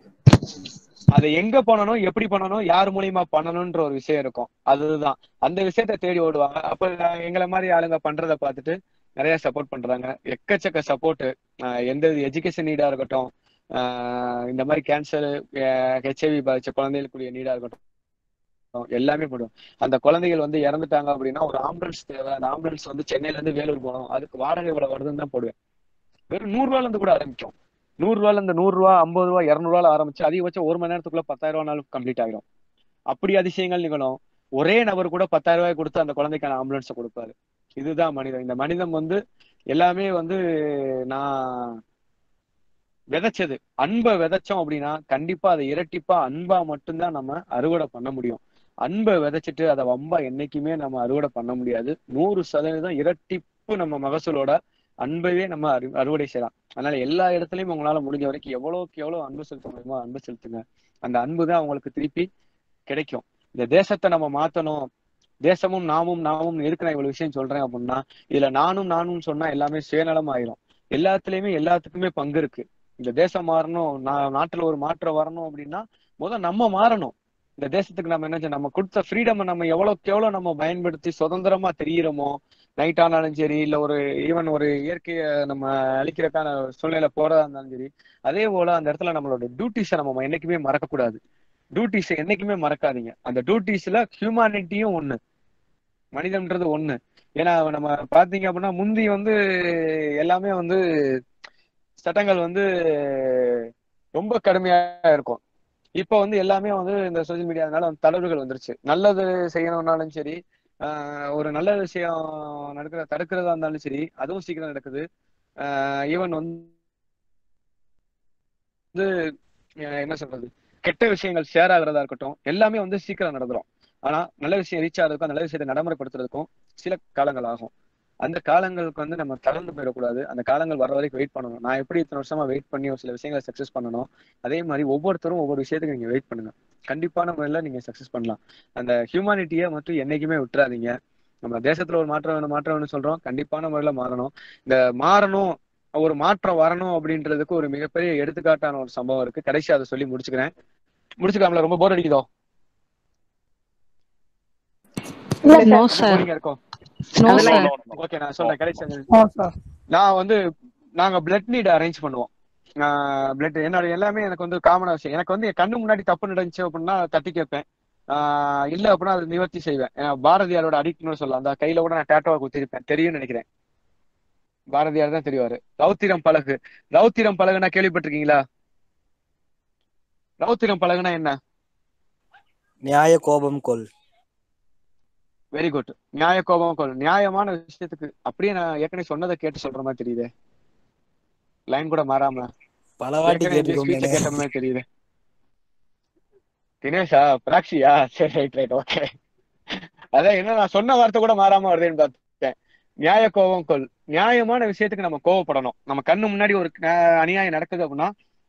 அதை எங்க பண்ணணும் எப்படி பண்ணணும் யார் மூலியமா பண்ணணும்ன்ற ஒரு விஷயம் இருக்கும் அதுதான் அந்த விஷயத்த தேடி ஓடுவாங்க அப்ப நான் எங்களை மாதிரி ஆளுங்க பண்றத பார்த்துட்டு நிறைய சப்போர்ட் பண்றாங்க எக்கச்சக்க சப்போர்ட் எந்த எஜுகேஷன் நீடா இருக்கட்டும் ஆஹ் இந்த மாதிரி கேன்சர் ஹெச்ஐவி பாதிச்ச குழந்தைகளுக்குரிய நீடா இருக்கட்டும் எல்லாமே போடுவோம் அந்த குழந்தைகள் வந்து இறந்துட்டாங்க அப்படின்னா ஒரு ஆம்புலன்ஸ் தேவை அந்த ஆம்புலன்ஸ் வந்து சென்னையில இருந்து வேலூர் போகணும் அதுக்கு வாடகை இவ்வளவு வருதுன்னு தான் போடுவேன் வெறும் நூறு ரூபாயில இருந்து கூட ஆரம்பிக்கும் நூறு ரூபாயில இருந்து நூறு ரூபா ஐம்பது ரூபா இருநூறுவால ஆரம்பிச்சு அதிகபட்சம் ஒரு மணி நேரத்துக்குள்ள பத்தாயிரம் ரூபாய்னாலும் கம்ப்ளீட் ஆகிடும் அப்படி அதிசயங்கள் நிகழும் ஒரே நபர் கூட பத்தாயிரம் ரூபாய் கொடுத்து அந்த குழந்தைக்கான ஆம்புலன்ஸை கொடுப்பாரு இதுதான் மனிதன் இந்த மனிதன் வந்து எல்லாமே வந்து நான் விதைச்சது அன்பை விதைச்சோம் அப்படின்னா கண்டிப்பா அதை இரட்டிப்பா அன்பா மட்டும்தான் நம்ம அறுவடை பண்ண முடியும் அன்பை விதைச்சிட்டு அதை வம்பா என்னைக்குமே நம்ம அறுவடை பண்ண முடியாது நூறு சதவீதம் இரட்டிப்பு நம்ம மகசூலோட அன்பையே நம்ம அறு அறுவடை செய்யலாம் அதனால எல்லா இடத்துலயும் உங்களால முடிஞ்ச வரைக்கும் எவ்வளவுக்கு எவ்வளவு அன்பு செலுத்த முடியுமோ அன்பு செலுத்துங்க அந்த அன்பு தான் உங்களுக்கு திருப்பி கிடைக்கும் இந்த தேசத்தை நம்ம மாத்தணும் தேசமும் நாமும் நாமும் எதுக்கு நான் இவ்வளவு விஷயம் சொல்றேன் அப்படின்னா இதுல நானும் நானும் சொன்னா எல்லாமே சுயநலம் ஆயிரும் எல்லாத்துலயுமே எல்லாத்துக்குமே பங்கு இருக்கு இந்த தேசம் மாறணும் நான் நாட்டுல ஒரு மாற்றம் வரணும் அப்படின்னா முதல் நம்ம மாறணும் இந்த தேசத்துக்கு நம்ம என்ன செய்யணும்? நம்ம கொடுத்த ஃப்ரீடம் நம்ம எவ்வளவுக்கு எவ்வளவு நம்ம பயன்படுத்தி சுதந்திரமா தெரியிறோமோ நைட் ஆனாலும் சரி இல்ல ஒரு ஈவன் ஒரு இயற்கையை நம்ம அழிக்கிறதுக்கான சூழ்நிலை போறதா இருந்தாலும் சரி அதே போல அந்த இடத்துல நம்மளோட டியூட்டிஸை நம்ம என்னைக்குமே மறக்கக்கூடாது டியூட்டிஸை என்னைக்குமே மறக்காதீங்க அந்த டியூட்டிஸ்ல ஹியூமானிட்டியும் ஒண்ணு மனிதன்றது ஒண்ணு ஏன்னா நம்ம பாத்தீங்க அப்படின்னா முந்தி வந்து எல்லாமே வந்து சட்டங்கள் வந்து ரொம்ப கடுமையா இருக்கும் இப்ப வந்து எல்லாமே வந்து இந்த சோசியல் மீடியானால வந்து தளர்வுகள் வந்துருச்சு நல்லது செய்யணும்னாலும் சரி ஆஹ் ஒரு நல்ல விஷயம் நடக்கிற தடுக்கிறதா இருந்தாலும் சரி அதுவும் சீக்கிரம் நடக்குது ஈவன் வந்து வந்து அஹ் என்ன சொல்றது கெட்ட விஷயங்கள் ஷேர் ஆகுறதா இருக்கட்டும் எல்லாமே வந்து சீக்கிரம் நடந்துரும் ஆனா நல்ல விஷயம் ரீச் ஆகிறதுக்கும் நல்ல விஷயத்தை நடைமுறைப்படுத்துறதுக்கும் சில காலங்கள் ஆகும் அந்த காலங்களுக்கு வந்து நம்ம தளர்ந்து போயிடக்கூடாது அந்த காலங்கள் வர வரைக்கும் வெயிட் பண்ணணும் நான் எப்படி இத்தனை வருஷமா வெயிட் பண்ணி ஒரு சில விஷயங்களை சக்சஸ் பண்ணணும் அதே மாதிரி ஒவ்வொருத்தரும் ஒவ்வொரு விஷயத்துக்கு நீங்க வெயிட் பண்ணுங்க கண்டிப்பான முறையில நீங்க சக்சஸ் பண்ணலாம் அந்த ஹியூமானிட்டியை மட்டும் என்னைக்குமே விட்டுறாதீங்க நம்ம தேசத்துல ஒரு மாற்றம் வேணும் மாற்றம் வேணும் சொல்றோம் கண்டிப்பான முறையில மாறணும் இந்த மாறணும் ஒரு மாற்றம் வரணும் அப்படின்றதுக்கு ஒரு மிகப்பெரிய எடுத்துக்காட்டான ஒரு சம்பவம் இருக்கு கடைசி அதை சொல்லி முடிச்சுக்கிறேன் முடிச்சுக்கலாம்ல ரொம்ப போர் அடிக்குதோ நோ சார் போரிங்கா இருக்கும் நோ சார் ஓகே நான் சொல்றேன் கடைசி அந்த- நோ சார் நான் வந்து நாங்க பிளட் நீட் அரேஞ்ச் பண்ணுவோம் பிளட் என்னோட எல்லாமே எனக்கு வந்து காமனா விஷயம் எனக்கு வந்து என் கண்ணு முன்னாடி தப்பு நடந்துச்சு அப்படின்னா தட்டி கேட்பேன் ஆஹ் இல்ல அப்படின்னா அதை நிவர்த்தி செய்வேன் ஏன்னா பாரதியாரோட அடிக்ட்னு சொல்லலாம் அந்த கையில கூட நான் டேட்டோவை குத்திருப்பேன் தெரியும்னு நினைக்கிறேன் பாரதியார் தான் தெரிவாரு ரௌத்திரம் பழகு ரௌத்திரம் பழகுனா கேள்விப்பட்டிருக்கீங்களா ரௌத்திரம் பழகுனா என்ன நியாய கோபம் கொள் வெரி குட் நியாய கோபம் கொள் நியாயமான விஷயத்துக்கு அப்படியே நான் ஏற்கனவே சொன்னதை கேட்டு சொல்ற மாதிரி தெரியுது லைன் கூட மாறாம பல வாட்டி ஏற்கனவே இந்த கேட்டுக்கோங்க speech கேட்ட மாதிரி தெரியுது தினேஷா பிராக்ஷியா சரி ரைட் ரைட் ஓகே அதான் என்ன நான் சொன்ன வார்த்தை கூட மாறாம வருதுன்னு பார்த்தேன் நியாய கோபம் கொள் நியாயமான விஷயத்துக்கு நம்ம கோவப்படணும் நம்ம கண்ணு முன்னாடி ஒரு ந- அநியாயம் நடக்குது அப்படின்னா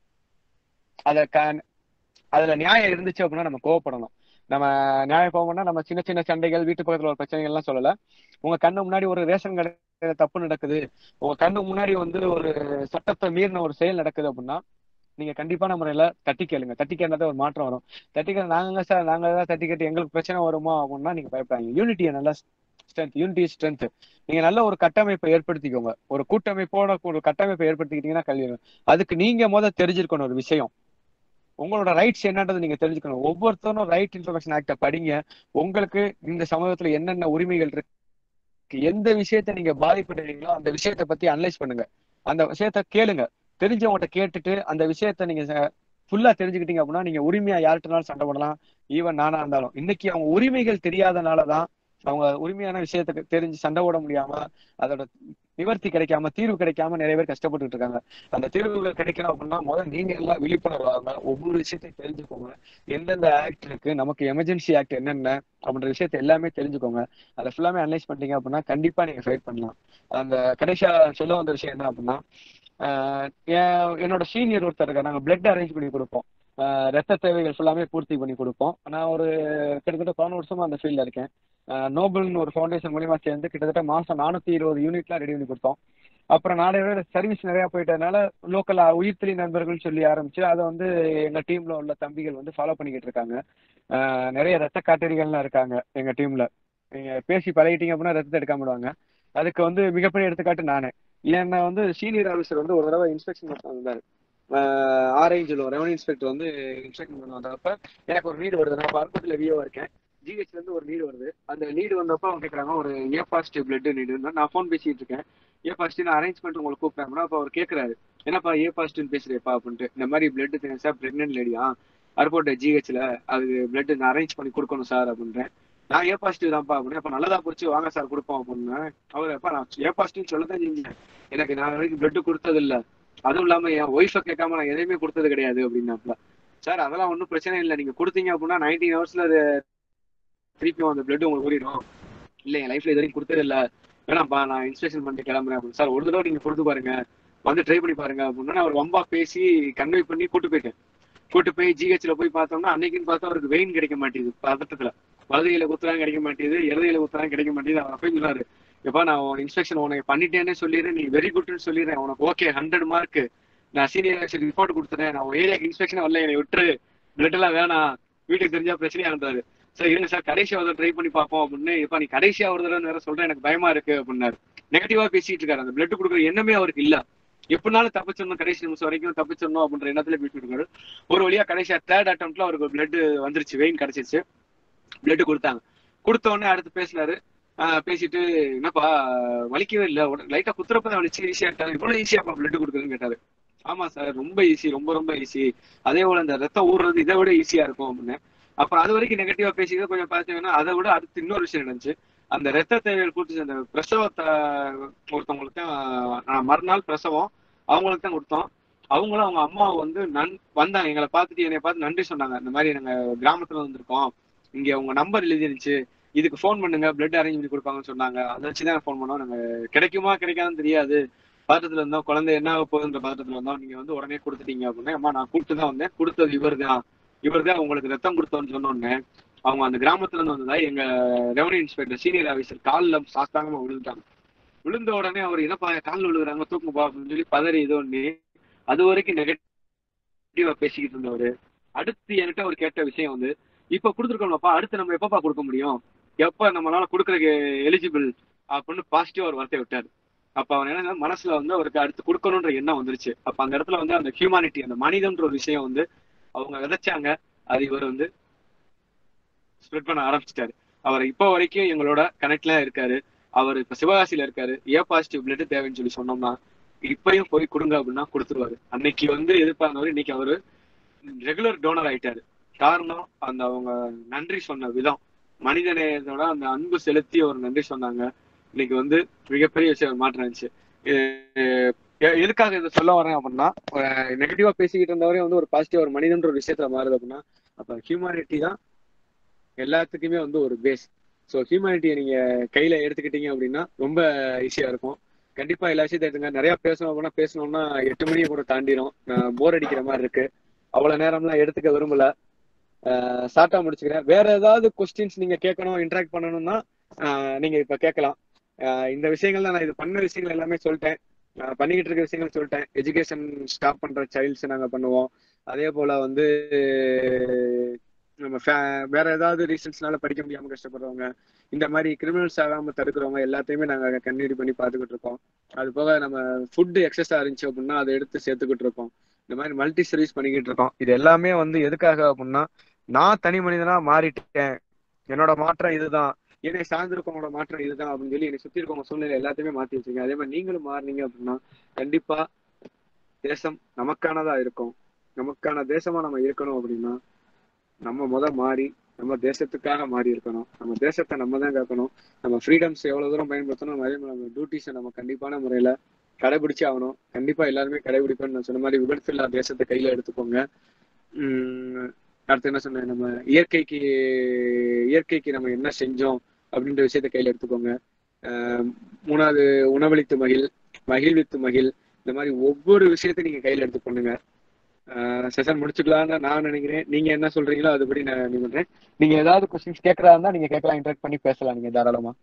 அத க- அதுல நியாயம் இருந்துச்சு அப்படின்னா நம்ம கோவப்படணும் நம்ம நியாய கோவம்னா நம்ம சின்ன சின்ன சண்டைகள் வீட்டு பக்கத்துல ஒரு பிரச்சனைகள் எல்லாம் சொல்லல உங்க கண்ணு முன்னாடி ஒரு ரேஷன் கடையில தப்பு நடக்குது உங்க கண்ணு முன்னாடி வந்து ஒரு சட்டத்தை மீறின ஒரு செயல் நடக்குது அப்படின்னா நீங்க கண்டிப்பான முறையில தட்டி கேளுங்க தட்டி கேட்டா ஒரு மாற்றம் வரும் தட்டி கேட்க நாங்க சார் நாங்க தான் தட்டி கேட்டு எங்களுக்கு பிரச்சனை வருமா அப்படின்னா நீங்க பயப்படாதீங்க யூனிட்டியை நல்லா ஸ்ட்ரென்த் யூனிட்டி ஸ்ட்ரென்த் நீங்க நல்ல ஒரு கட்டமைப்பை ஏற்படுத்திக்கோங்க ஒரு கூட்டமைப்போட ஒரு கட்டமைப்பை ஏற்படுத்திக்கிட்டீங்கன்னா கல்வி வரும். அதுக்கு நீங்க முத தெரிஞ்சிருக்கணும் ஒரு விஷயம் உங்களோட ரைட்ஸ் என்னன்றது நீங்க தெரிஞ்சுக்கணும் ஒவ்வொருத்தரும் ரைட் இன்ஃபர்மேஷன் ஆக்ட படிங்க உங்களுக்கு இந்த சமூகத்துல என்னென்ன உரிமைகள் இருக்கு எந்த விஷயத்த நீங்க பாதிப்படுறீங்களோ அந்த விஷயத்த பத்தி அனலைஸ் பண்ணுங்க அந்த விஷயத்த கேளுங்க தெரிஞ்சவங்ககிட்ட கேட்டுட்டு அந்த விஷயத்த நீங்க ஃபுல்லா தெரிஞ்சுக்கிட்டீங்க அப்படின்னா நீங்க உரிமையா யார்கிட்டனாலும் சண்டை போடலாம் ஈவன் நானா இருந்தாலும் இன்னைக்கு அவங்க உரிமைகள் தெரியாதனாலதான் அவங்க உரிமையான விஷயத்துக்கு தெரிஞ்சு சண்டை போட முடியாம அதோட நிவர்த்தி கிடைக்காம தீர்வு கிடைக்காம நிறைய பேர் கஷ்டப்பட்டுட்டு இருக்காங்க அந்த தீர்வுகள் கிடைக்கணும் அப்படின்னா முதல்ல நீங்க எல்லாம் விழிப்புணர்வாங்க ஒவ்வொரு விஷயத்தையும் தெரிஞ்சுக்கோங்க எந்தெந்த ஆக்ட் இருக்கு நமக்கு எமர்ஜென்சி ஆக்ட் என்னென்ன அப்படின்ற விஷயத்த எல்லாமே தெரிஞ்சுக்கோங்க அதை ஃபுல்லாமே அனலைஸ் பண்ணிட்டீங்க அப்படின்னா கண்டிப்பா நீங்க ஃபைட் பண்ணலாம் அந்த கடைசியா சொல்ல வந்த விஷயம் என்ன அப்படின்னா ஆஹ் என்- என்னோட சீனியர் ஒருத்தர் இருக்காரு நாங்க பிளட் அரேஞ்ச் பண்ணி கொடுப்போம் ஆஹ் ரத்த தேவைகள் ஃபுல்லாமே பூர்த்தி பண்ணி கொடுப்போம் நான் ஒரு கிட்டத்தட்ட பதினொரு வருஷமா அந்த ஃபீல்ட்ல இருக்கேன் ஆஹ் நோபல்னு ஒரு ஃபவுண்டேஷன் மூலியமா சேர்ந்து கிட்டத்தட்ட மாசம் நானூத்தி இருபது யூனிட்லாம் ரெடி பண்ணி கொடுத்தோம் அப்புறம் நாளைய சர்வீஸ் நிறைய போயிட்டதுனால லோக்கல் உயிர்த்தலி நண்பர்கள் சொல்லி ஆரம்பிச்சு அதை வந்து எங்க டீம்ல உள்ள தம்பிகள் வந்து ஃபாலோ பண்ணிக்கிட்டு இருக்காங்க ஆஹ் நிறைய ரத்த காட்டேரிகள்லாம் இருக்காங்க எங்க டீம்ல நீங்க பேசி பழகிட்டீங்க அப்படின்னா ரத்தத்தை எடுக்காம விடுவாங்க அதுக்கு வந்து மிகப்பெரிய எடுத்துக்காட்டு நானே என்ன வந்து சீனியர் ஆஃபீஸர் வந்து ஒரு தடவை இன்ஸ்பெக்ஷன் வந்தாரு ஆர்ஐ சொல்லுவோம் ரெவன்யூ இன்ஸ்பெக்டர் வந்து இன்ஸ்பெக்ஷன் பண்ண வந்தப்ப எனக்கு ஒரு நீடு வருது நான் பர்பத்தில் விஓ இருக்கேன் ஜிஹெச்ல இருந்து ஒரு நீடு வருது அந்த நீடு வந்தப்ப அவங்க கேட்கறாங்க ஒரு ஏ பாசிட்டிவ் பிளட் நீடு நான் ஃபோன் பேசிட்டு இருக்கேன் ஏ பாசிட்டிவ் நான் அரேஞ்ச் பண்ணிட்டு உங்களுக்கு கூப்பிட்டேன் அப்ப அவர் கேட்கறாரு என்னப்பா ஏ பாசிட்டிவ் பேசுறேப்பா அப்படின்ட்டு இந்த மாதிரி பிளட் சார் பிரெக்னென்ட் லேடியா அருப்போட்ட ஜிஹெச்ல அது பிளட் நான் அரேஞ்ச் பண்ணி கொடுக்கணும் சார் அப்படின்றேன் நான் ஏ பாசிட்டிவ் தான்ப்பா அப்படின்னு அப்ப நல்லதா போச்சு வாங்க சார் கொடுப்போம் அப்படின்னு அவர் எப்ப நான் ஏ பாசிட்டிவ் சொல்லதான் செஞ்சேன் எனக்கு நான் வரைக்கும் பிளட் கொடுத்தது இல்ல அதுவும் இல்லாம என் ஒய்ஃபை கேட்காம நான் எதையுமே கொடுத்தது கிடையாது அப்படின்னாப்ல சார் அதெல்லாம் ஒன்றும் பிரச்சனை இல்லை நீங்க கொடுத்தீங்க அப்படின்னா நைன்டீன் ஹவர்ஸ்ல அது திருப்பியும் அந்த பிளட் உங்களுக்கு ஊறிடும் இல்ல என் லைஃப்ல இது வரைக்கும் கொடுத்தது இல்ல வேணாம்ப்பா நான் இன்ஸ்பெக்ஷன் பண்ணிட்டு கிளம்புறேன் அப்படின்னு சார் ஒரு தடவை நீங்க கொடுத்து பாருங்க வந்து ட்ரை பண்ணி பாருங்க அப்படின்னா நான் ஒரு வம்பா பேசி கன்வே பண்ணி கூட்டு போயிட்டேன் கூட்டு போய் ஜிஹெச்ல போய் பார்த்தோம்னா அன்னைக்குன்னு பார்த்தா அவருக்கு வெயின் கிடைக்க மாட்டேங்குது பதட்டத்துல வலதுகையில குத்துறாங்க கிடைக்க மாட்டேங்குது இடதுகையில குத்துறாங்க கிடைக்க மாட்டேங்குது அவர் போய் சொன்னாரு எப்பா நான் இன்ஸ்பெக்ஷன் உனக்கு பண்ணிட்டேன்னு சொல்லிடுறேன் நீ வெரி குட்னு சொல்லிடுறேன் உனக்கு ஓகே ஹண்ட்ரட் மார்க் நான் சீனியர் ரிப்போர்ட் கொடுத்துறேன் நான் ஏரியாக்கு இன்ஸ்பெக்ஷன் வரல என்னை விட்டுரு பிளட் எல்லாம் வேணாம் வீட்டுக்கு தெரிஞ்சா பிரச்சனையா இருந்தாரு சார் இருங்க சார் கடைசியா ஒரு ட்ரை பண்ணி பார்ப்போம் அப்படின்னு இப்ப நீ கடைசியா ஒரு தடவை வேற சொல்றேன் எனக்கு பயமா இருக்கு அப்படின்னாரு நெகட்டிவா பேசிட்டு இருக்காரு அந்த பிளட் கொடுக்குற எண்ணமே அவருக்கு இல்ல எப்படினாலும் தப்பிச்சிடணும் கடைசி நிமிஷம் வரைக்கும் தப்பிச்சிடணும் அப்படின்ற எண்ணத்துல பேசிட்டு இருக்காரு ஒரு வழியா கடைசியா தேர்ட் அட்டம்ப்ட்ல அவருக்கு பிளட் வந்துருச்சு வெயின் கிடைச்சிருச்சு பிளட் கொடுத்தாங்க கொடுத்த உடனே அடுத்து பேசினாரு ஆஹ் பேசிட்டு என்னப்பா வலிக்கவே இல்ல லைட்டா குத்துறப்பதான் வலிச்சு ஈஸியா இருக்காது இவ்வளவு ஈஸியாப்பா பிளட் கொடுக்குறதுன்னு கேட்டாரு ஆமா சார் ரொம்ப ஈஸி ரொம்ப ரொம்ப ஈஸி அதே போல இந்த ரத்தம் ஊறுறது இதை விட ஈஸியா இருக்கும் அப்படின்னு அப்புறம் அது வரைக்கும் நெகட்டிவா பேசிட்டு கொஞ்சம் பார்த்தீங்கன்னா அதை விட அடுத்து இன்னொரு விஷயம் நடந்துச்சு அந்த ரத்த தேவைகள் கொடுத்து அந்த பிரசவத்தை ஒருத்தவங்களுக்கு தான் நான் மறுநாள் பிரசவம் அவங்களுக்கு தான் கொடுத்தோம் அவங்களும் அவங்க அம்மா வந்து நன் வந்தாங்க எங்களை பார்த்துட்டு என்னை பார்த்து நன்றி சொன்னாங்க இந்த மாதிரி நாங்க கிராமத்துல வந்திருக்கோம் இங்க உங்க நம்பர் எழுதிருந்துச்சு இதுக்கு ஃபோன் பண்ணுங்க பிளட் அரேஞ்ச் பண்ணி கொடுப்பாங்கன்னு சொன்னாங்க அதை வச்சு தான் ஃபோன் பண்ணோம் நாங்க கிடைக்குமா கிடைக்காதுன்னு தெரியாது பதட்டத்துல இருந்தோம் குழந்தை என்ன ஆக போகுதுன்ற பதட்டத்துல இருந்தோம் நீங்க வந்து உடனே கொடுத்துட்டீங்க அப்படின்னா அம்மா நான் கூப்பிட்டு தான் வந்தேன் கொடுத்தது இவர் தான் இவர் தான் உங்களுக்கு ரத்தம் கொடுத்தோன்னு சொன்னோன்னே அவங்க அந்த கிராமத்துல இருந்து வந்ததா எங்க ரெவன்யூ இன்ஸ்பெக்டர் சீனியர் ஆஃபீஸர் காலில் சாஸ்தாங்கமா விழுந்துட்டாங்க விழுந்த உடனே அவர் என்னப்பா காலில் விழுகுறாங்க தூக்குப்பா அப்படின்னு சொல்லி பதறி இது பண்ணி அது வரைக்கும் நெகட்டிவா பேசிக்கிட்டு இருந்தவரு அடுத்து என்கிட்ட அவர் கேட்ட விஷயம் வந்து இப்ப கொடுத்துருக்கோம்லப்பா அடுத்து நம்ம எப்பப்பா கொடுக்க முடியும் எப்ப நம்மளால கொடுக்கறதுக்கு எலிஜிபிள் அப்படின்னு பாசிட்டிவா ஒரு வார்த்தை விட்டாரு அப்ப அவர் என்ன மனசுல வந்து அவருக்கு அடுத்து கொடுக்கணுன்ற எண்ணம் வந்துருச்சு அப்ப அந்த இடத்துல வந்து அந்த ஹியூமானிட்டி அந்த மனிதன்ற ஒரு விஷயம் வந்து அவங்க விதைச்சாங்க அது இவர் வந்து ஸ்ப்ரெட் பண்ண ஆரம்பிச்சிட்டாரு அவர் இப்போ வரைக்கும் எங்களோட கனெக்ட்ல இருக்காரு அவர் இப்ப சிவகாசியில இருக்காரு ஏ பாசிட்டிவ் பிளட் தேவைன்னு சொல்லி சொன்னோம்னா இப்பயும் போய் கொடுங்க அப்படின்னா கொடுத்துருவாரு அன்னைக்கு வந்து எதிர்பார்த்தவர் இன்னைக்கு அவரு ரெகுலர் டோனர் ஆயிட்டாரு காரணம் அந்த அவங்க நன்றி சொன்ன விதம் மனிதநேயத்தோட அந்த அன்பு செலுத்தி ஒரு நன்றி சொன்னாங்க இன்னைக்கு வந்து மிகப்பெரிய விஷயம் மாற்றம் இருந்துச்சு எ- எ- எதுக்காக இதை சொல்ல வரேன் அப்படின்னா நெகட்டிவா பேசிக்கிட்டு இருந்தவரே வந்து ஒரு பாசிட்டிவ் ஒரு மனிதன்ற ஒரு விஷயத்துல மாறுது அப்படின்னா அப்ப ஹியூமானிட்டி தான் எல்லாத்துக்குமே வந்து ஒரு பேஸ் ஸோ ஹியூமானிட்டியை நீங்க கையில எடுத்துக்கிட்டீங்க அப்படின்னா ரொம்ப ஈஸியா இருக்கும் கண்டிப்பா எல்லா விஷயத்தையும் எடுத்துங்க நிறைய பேசணும் அப்படின்னா பேசணும்னா எட்டு மணியை கூட தாண்டிடும் போர் அடிக்கிற மாதிரி இருக்கு அவ்வளவு நேரம்லாம் எடுத்துக்க விரும்பல ஷார்ட்டா முடிச்சுக்கிறேன் வேற ஏதாவது கொஸ்டின்ஸ் நீங்க கேட்கணும் இன்டராக்ட் பண்ணணும்னா ஆஹ் நீங்க இப்ப கேட்கலாம் ஆஹ் இந்த விஷயங்கள் தான் நான் இது பண்ண விஷயங்கள் எல்லாமே சொல்லிட்டேன் ஆஹ் பண்ணிக்கிட்டு இருக்க விஷயங்கள் சொல்லிட்டேன் எஜுகேஷன் ஸ்டாப் பண்ற சைல்ட்ஸ் நாங்க பண்ணுவோம் அதே போல வந்து நம்ம fa- வேற ஏதாவது ரீசன்ஸ்னால படிக்க முடியாம கஷ்டப்படுறவங்க இந்த மாதிரி கிரிமினல்ஸ் ஆகாம தடுக்கிறவங்க எல்லாத்தையுமே நாங்க கண்ணீர் பண்ணி பார்த்துக்கிட்டு இருக்கோம் அது போக நம்ம ஃபுட் எக்ஸஸா இருந்துச்சு அப்படின்னா அதை எடுத்து சேர்த்துக்கிட்டு இருக்கோம் இந்த மாதிரி மல்டி சர்வீஸ் பண்ணிக்கிட்டு இருக்கோம் இது எல்லாமே வந்து எதுக்காக அப்படின்னா நான் தனி மனிதனா மாறிட்டேன் என்னோட மாற்றம் இதுதான் என்னை சார்ந்திருக்கவங்களோட மாற்றம் இதுதான் அப்படின்னு சொல்லி என்னை சுத்தி இருக்கவங்க சூழ்நிலை எல்லாத்தையுமே மாத்தி வச்சிருக்கேன் அதே மாதிரி நீங்களும் மாறினீங்க அப்படின்னா கண்டிப்பா தேசம் நமக்கானதா இருக்கும் நமக்கான தேசமா நம்ம இருக்கணும் அப்படின்னா நம்ம முத மாறி நம்ம தேசத்துக்காக மாறி இருக்கணும் நம்ம தேசத்தை நம்ம தான் காக்கணும் நம்ம ஃப்ரீடம்ஸ் எவ்வளவு தூரம் பயன்படுத்தணும் அதே மாதிரி நம்ம டியூட்டிஸை நம்ம கண்டிப்பான முறையில கடைபிடிச்சு ஆகணும் கண்டிப்பா எல்லாருமே கடைபிடிப்பேன்னு நான் சொன்ன மாதிரி விபத்து இல்லா தேசத்தை கையில எடுத்துக்கோங்க உம் அடுத்து என்ன சொன்னேன் நம்ம இயற்கைக்கு இயற்கைக்கு நம்ம என்ன செஞ்சோம் அப்படின்ற விஷயத்த கையில எடுத்துக்கோங்க ஆஹ் மூணாவது உணவளித்து மகிழ் மகிழ்வித்து மகிழ் இந்த மாதிரி ஒவ்வொரு விஷயத்தையும் நீங்க கையில எடுத்து பண்ணுங்க செஷன் முடிச்சுக்கலாம்னு நான் நினைக்கிறேன் நீங்க என்ன சொல்றீங்களோ அதுபடி நான் இது பண்றேன் நீங்க ஏதாவது கொஸ்டின்ஸ் கேட்கறதா இருந்தா நீங்க கேட்கலாம் இன்டராக்ட் பண்ணி பேசலாம் நீங்க தாராளமா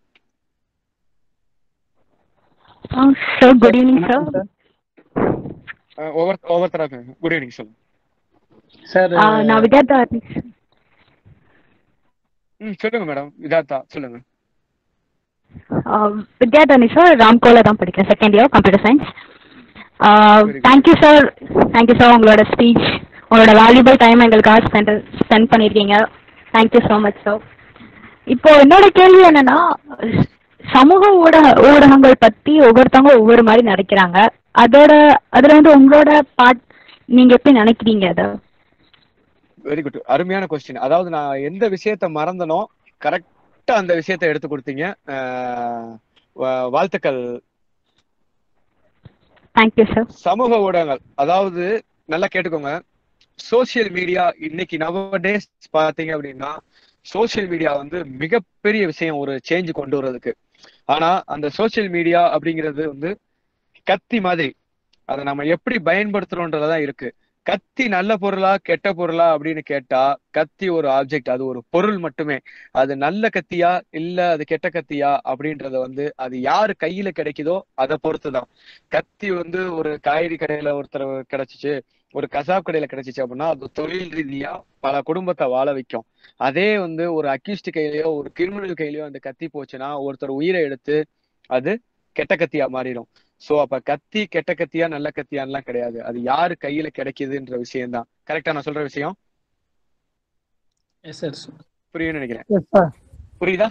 சார் குட் ஈவினிங் சார் ஒவ்வொரு ஒவ்வொருத்தராக குட் ஈவினிங் சொல்லுங்க சார் நான் வித்யார்த்தா ம் சொல்லுங்க மேடம் இதாத்தா சொல்லுங்க வித்யாதரணி சார் ராம்கோல தான் படிக்கிறேன் second year computer science thank you sir thank you sir உங்களோட ஸ்பீச் உங்களோட வேல்யூபிள் டைம் எங்களுக்காக ஸ்பெண்ட் ஸ்பெண்ட் பண்ணியிருக்கீங்க தேங்க்யூ ஸோ மச் சார் இப்போ என்னோட கேள்வி என்னன்னா சமூக ஊடக ஊடகங்கள் பத்தி ஒவ்வொருத்தவங்க ஒவ்வொரு மாதிரி நினைக்கிறாங்க அதோட அதுல வந்து உங்களோட பார்ட் நீங்க எப்படி நினைக்கிறீங்க அதை வெரி குட் அருமையான கொஸ்டின் அதாவது நான் எந்த விஷயத்த மறந்தனோ கரெக்டா அந்த விஷயத்த எடுத்து கொடுத்தீங்க அஹ் வா- வாழ்த்துக்கள் தேங்க்யூ சார் சமூக ஊடகங்கள் அதாவது நல்லா கேட்டுக்கோங்க சோசியல் மீடியா இன்னைக்கு நவடேஸ் பாத்தீங்க அப்படின்னா சோசியல் மீடியா வந்து மிகப்பெரிய விஷயம் ஒரு சேஞ்ச் கொண்டு வர்றதுக்கு ஆனா அந்த சோசியல் மீடியா அப்படிங்கிறது வந்து கத்தி மாதிரி அதை நம்ம எப்படி பயன்படுத்துறோன்றதுதான் இருக்கு கத்தி நல்ல பொருளா கெட்ட பொருளா அப்படின்னு கேட்டா கத்தி ஒரு ஆப்ஜெக்ட் அது ஒரு பொருள் மட்டுமே அது நல்ல கத்தியா இல்ல அது கெட்ட கத்தியா அப்படின்றத வந்து அது யாரு கையில கிடைக்குதோ அதை பொறுத்துதான் கத்தி வந்து ஒரு காய்கறி கடையில ஒருத்தர் கிடைச்சிச்சு ஒரு கசாப் கடையில கிடைச்சிச்சு அப்படின்னா அது தொழில் ரீதியா பல குடும்பத்தை வாழ வைக்கும் அதே வந்து ஒரு அக்யூஸ்ட் கையிலயோ ஒரு கிரிமினல் கையிலயோ அந்த கத்தி போச்சுன்னா ஒருத்தர் உயிரை எடுத்து அது கெட்ட கத்தியா மாறிடும் சோ அப்ப கத்தி கெட்ட கத்தியா நல்ல கத்தியான்லாம் கிடையாது அது யாரு கையில கிடைக்குதுன்ற விஷயம் தான் கரெக்டா நான் சொல்ற விஷயம் எஸ் சார் புரியும்னு நினைக்கிறேன் எஸ் சார் புரியுதா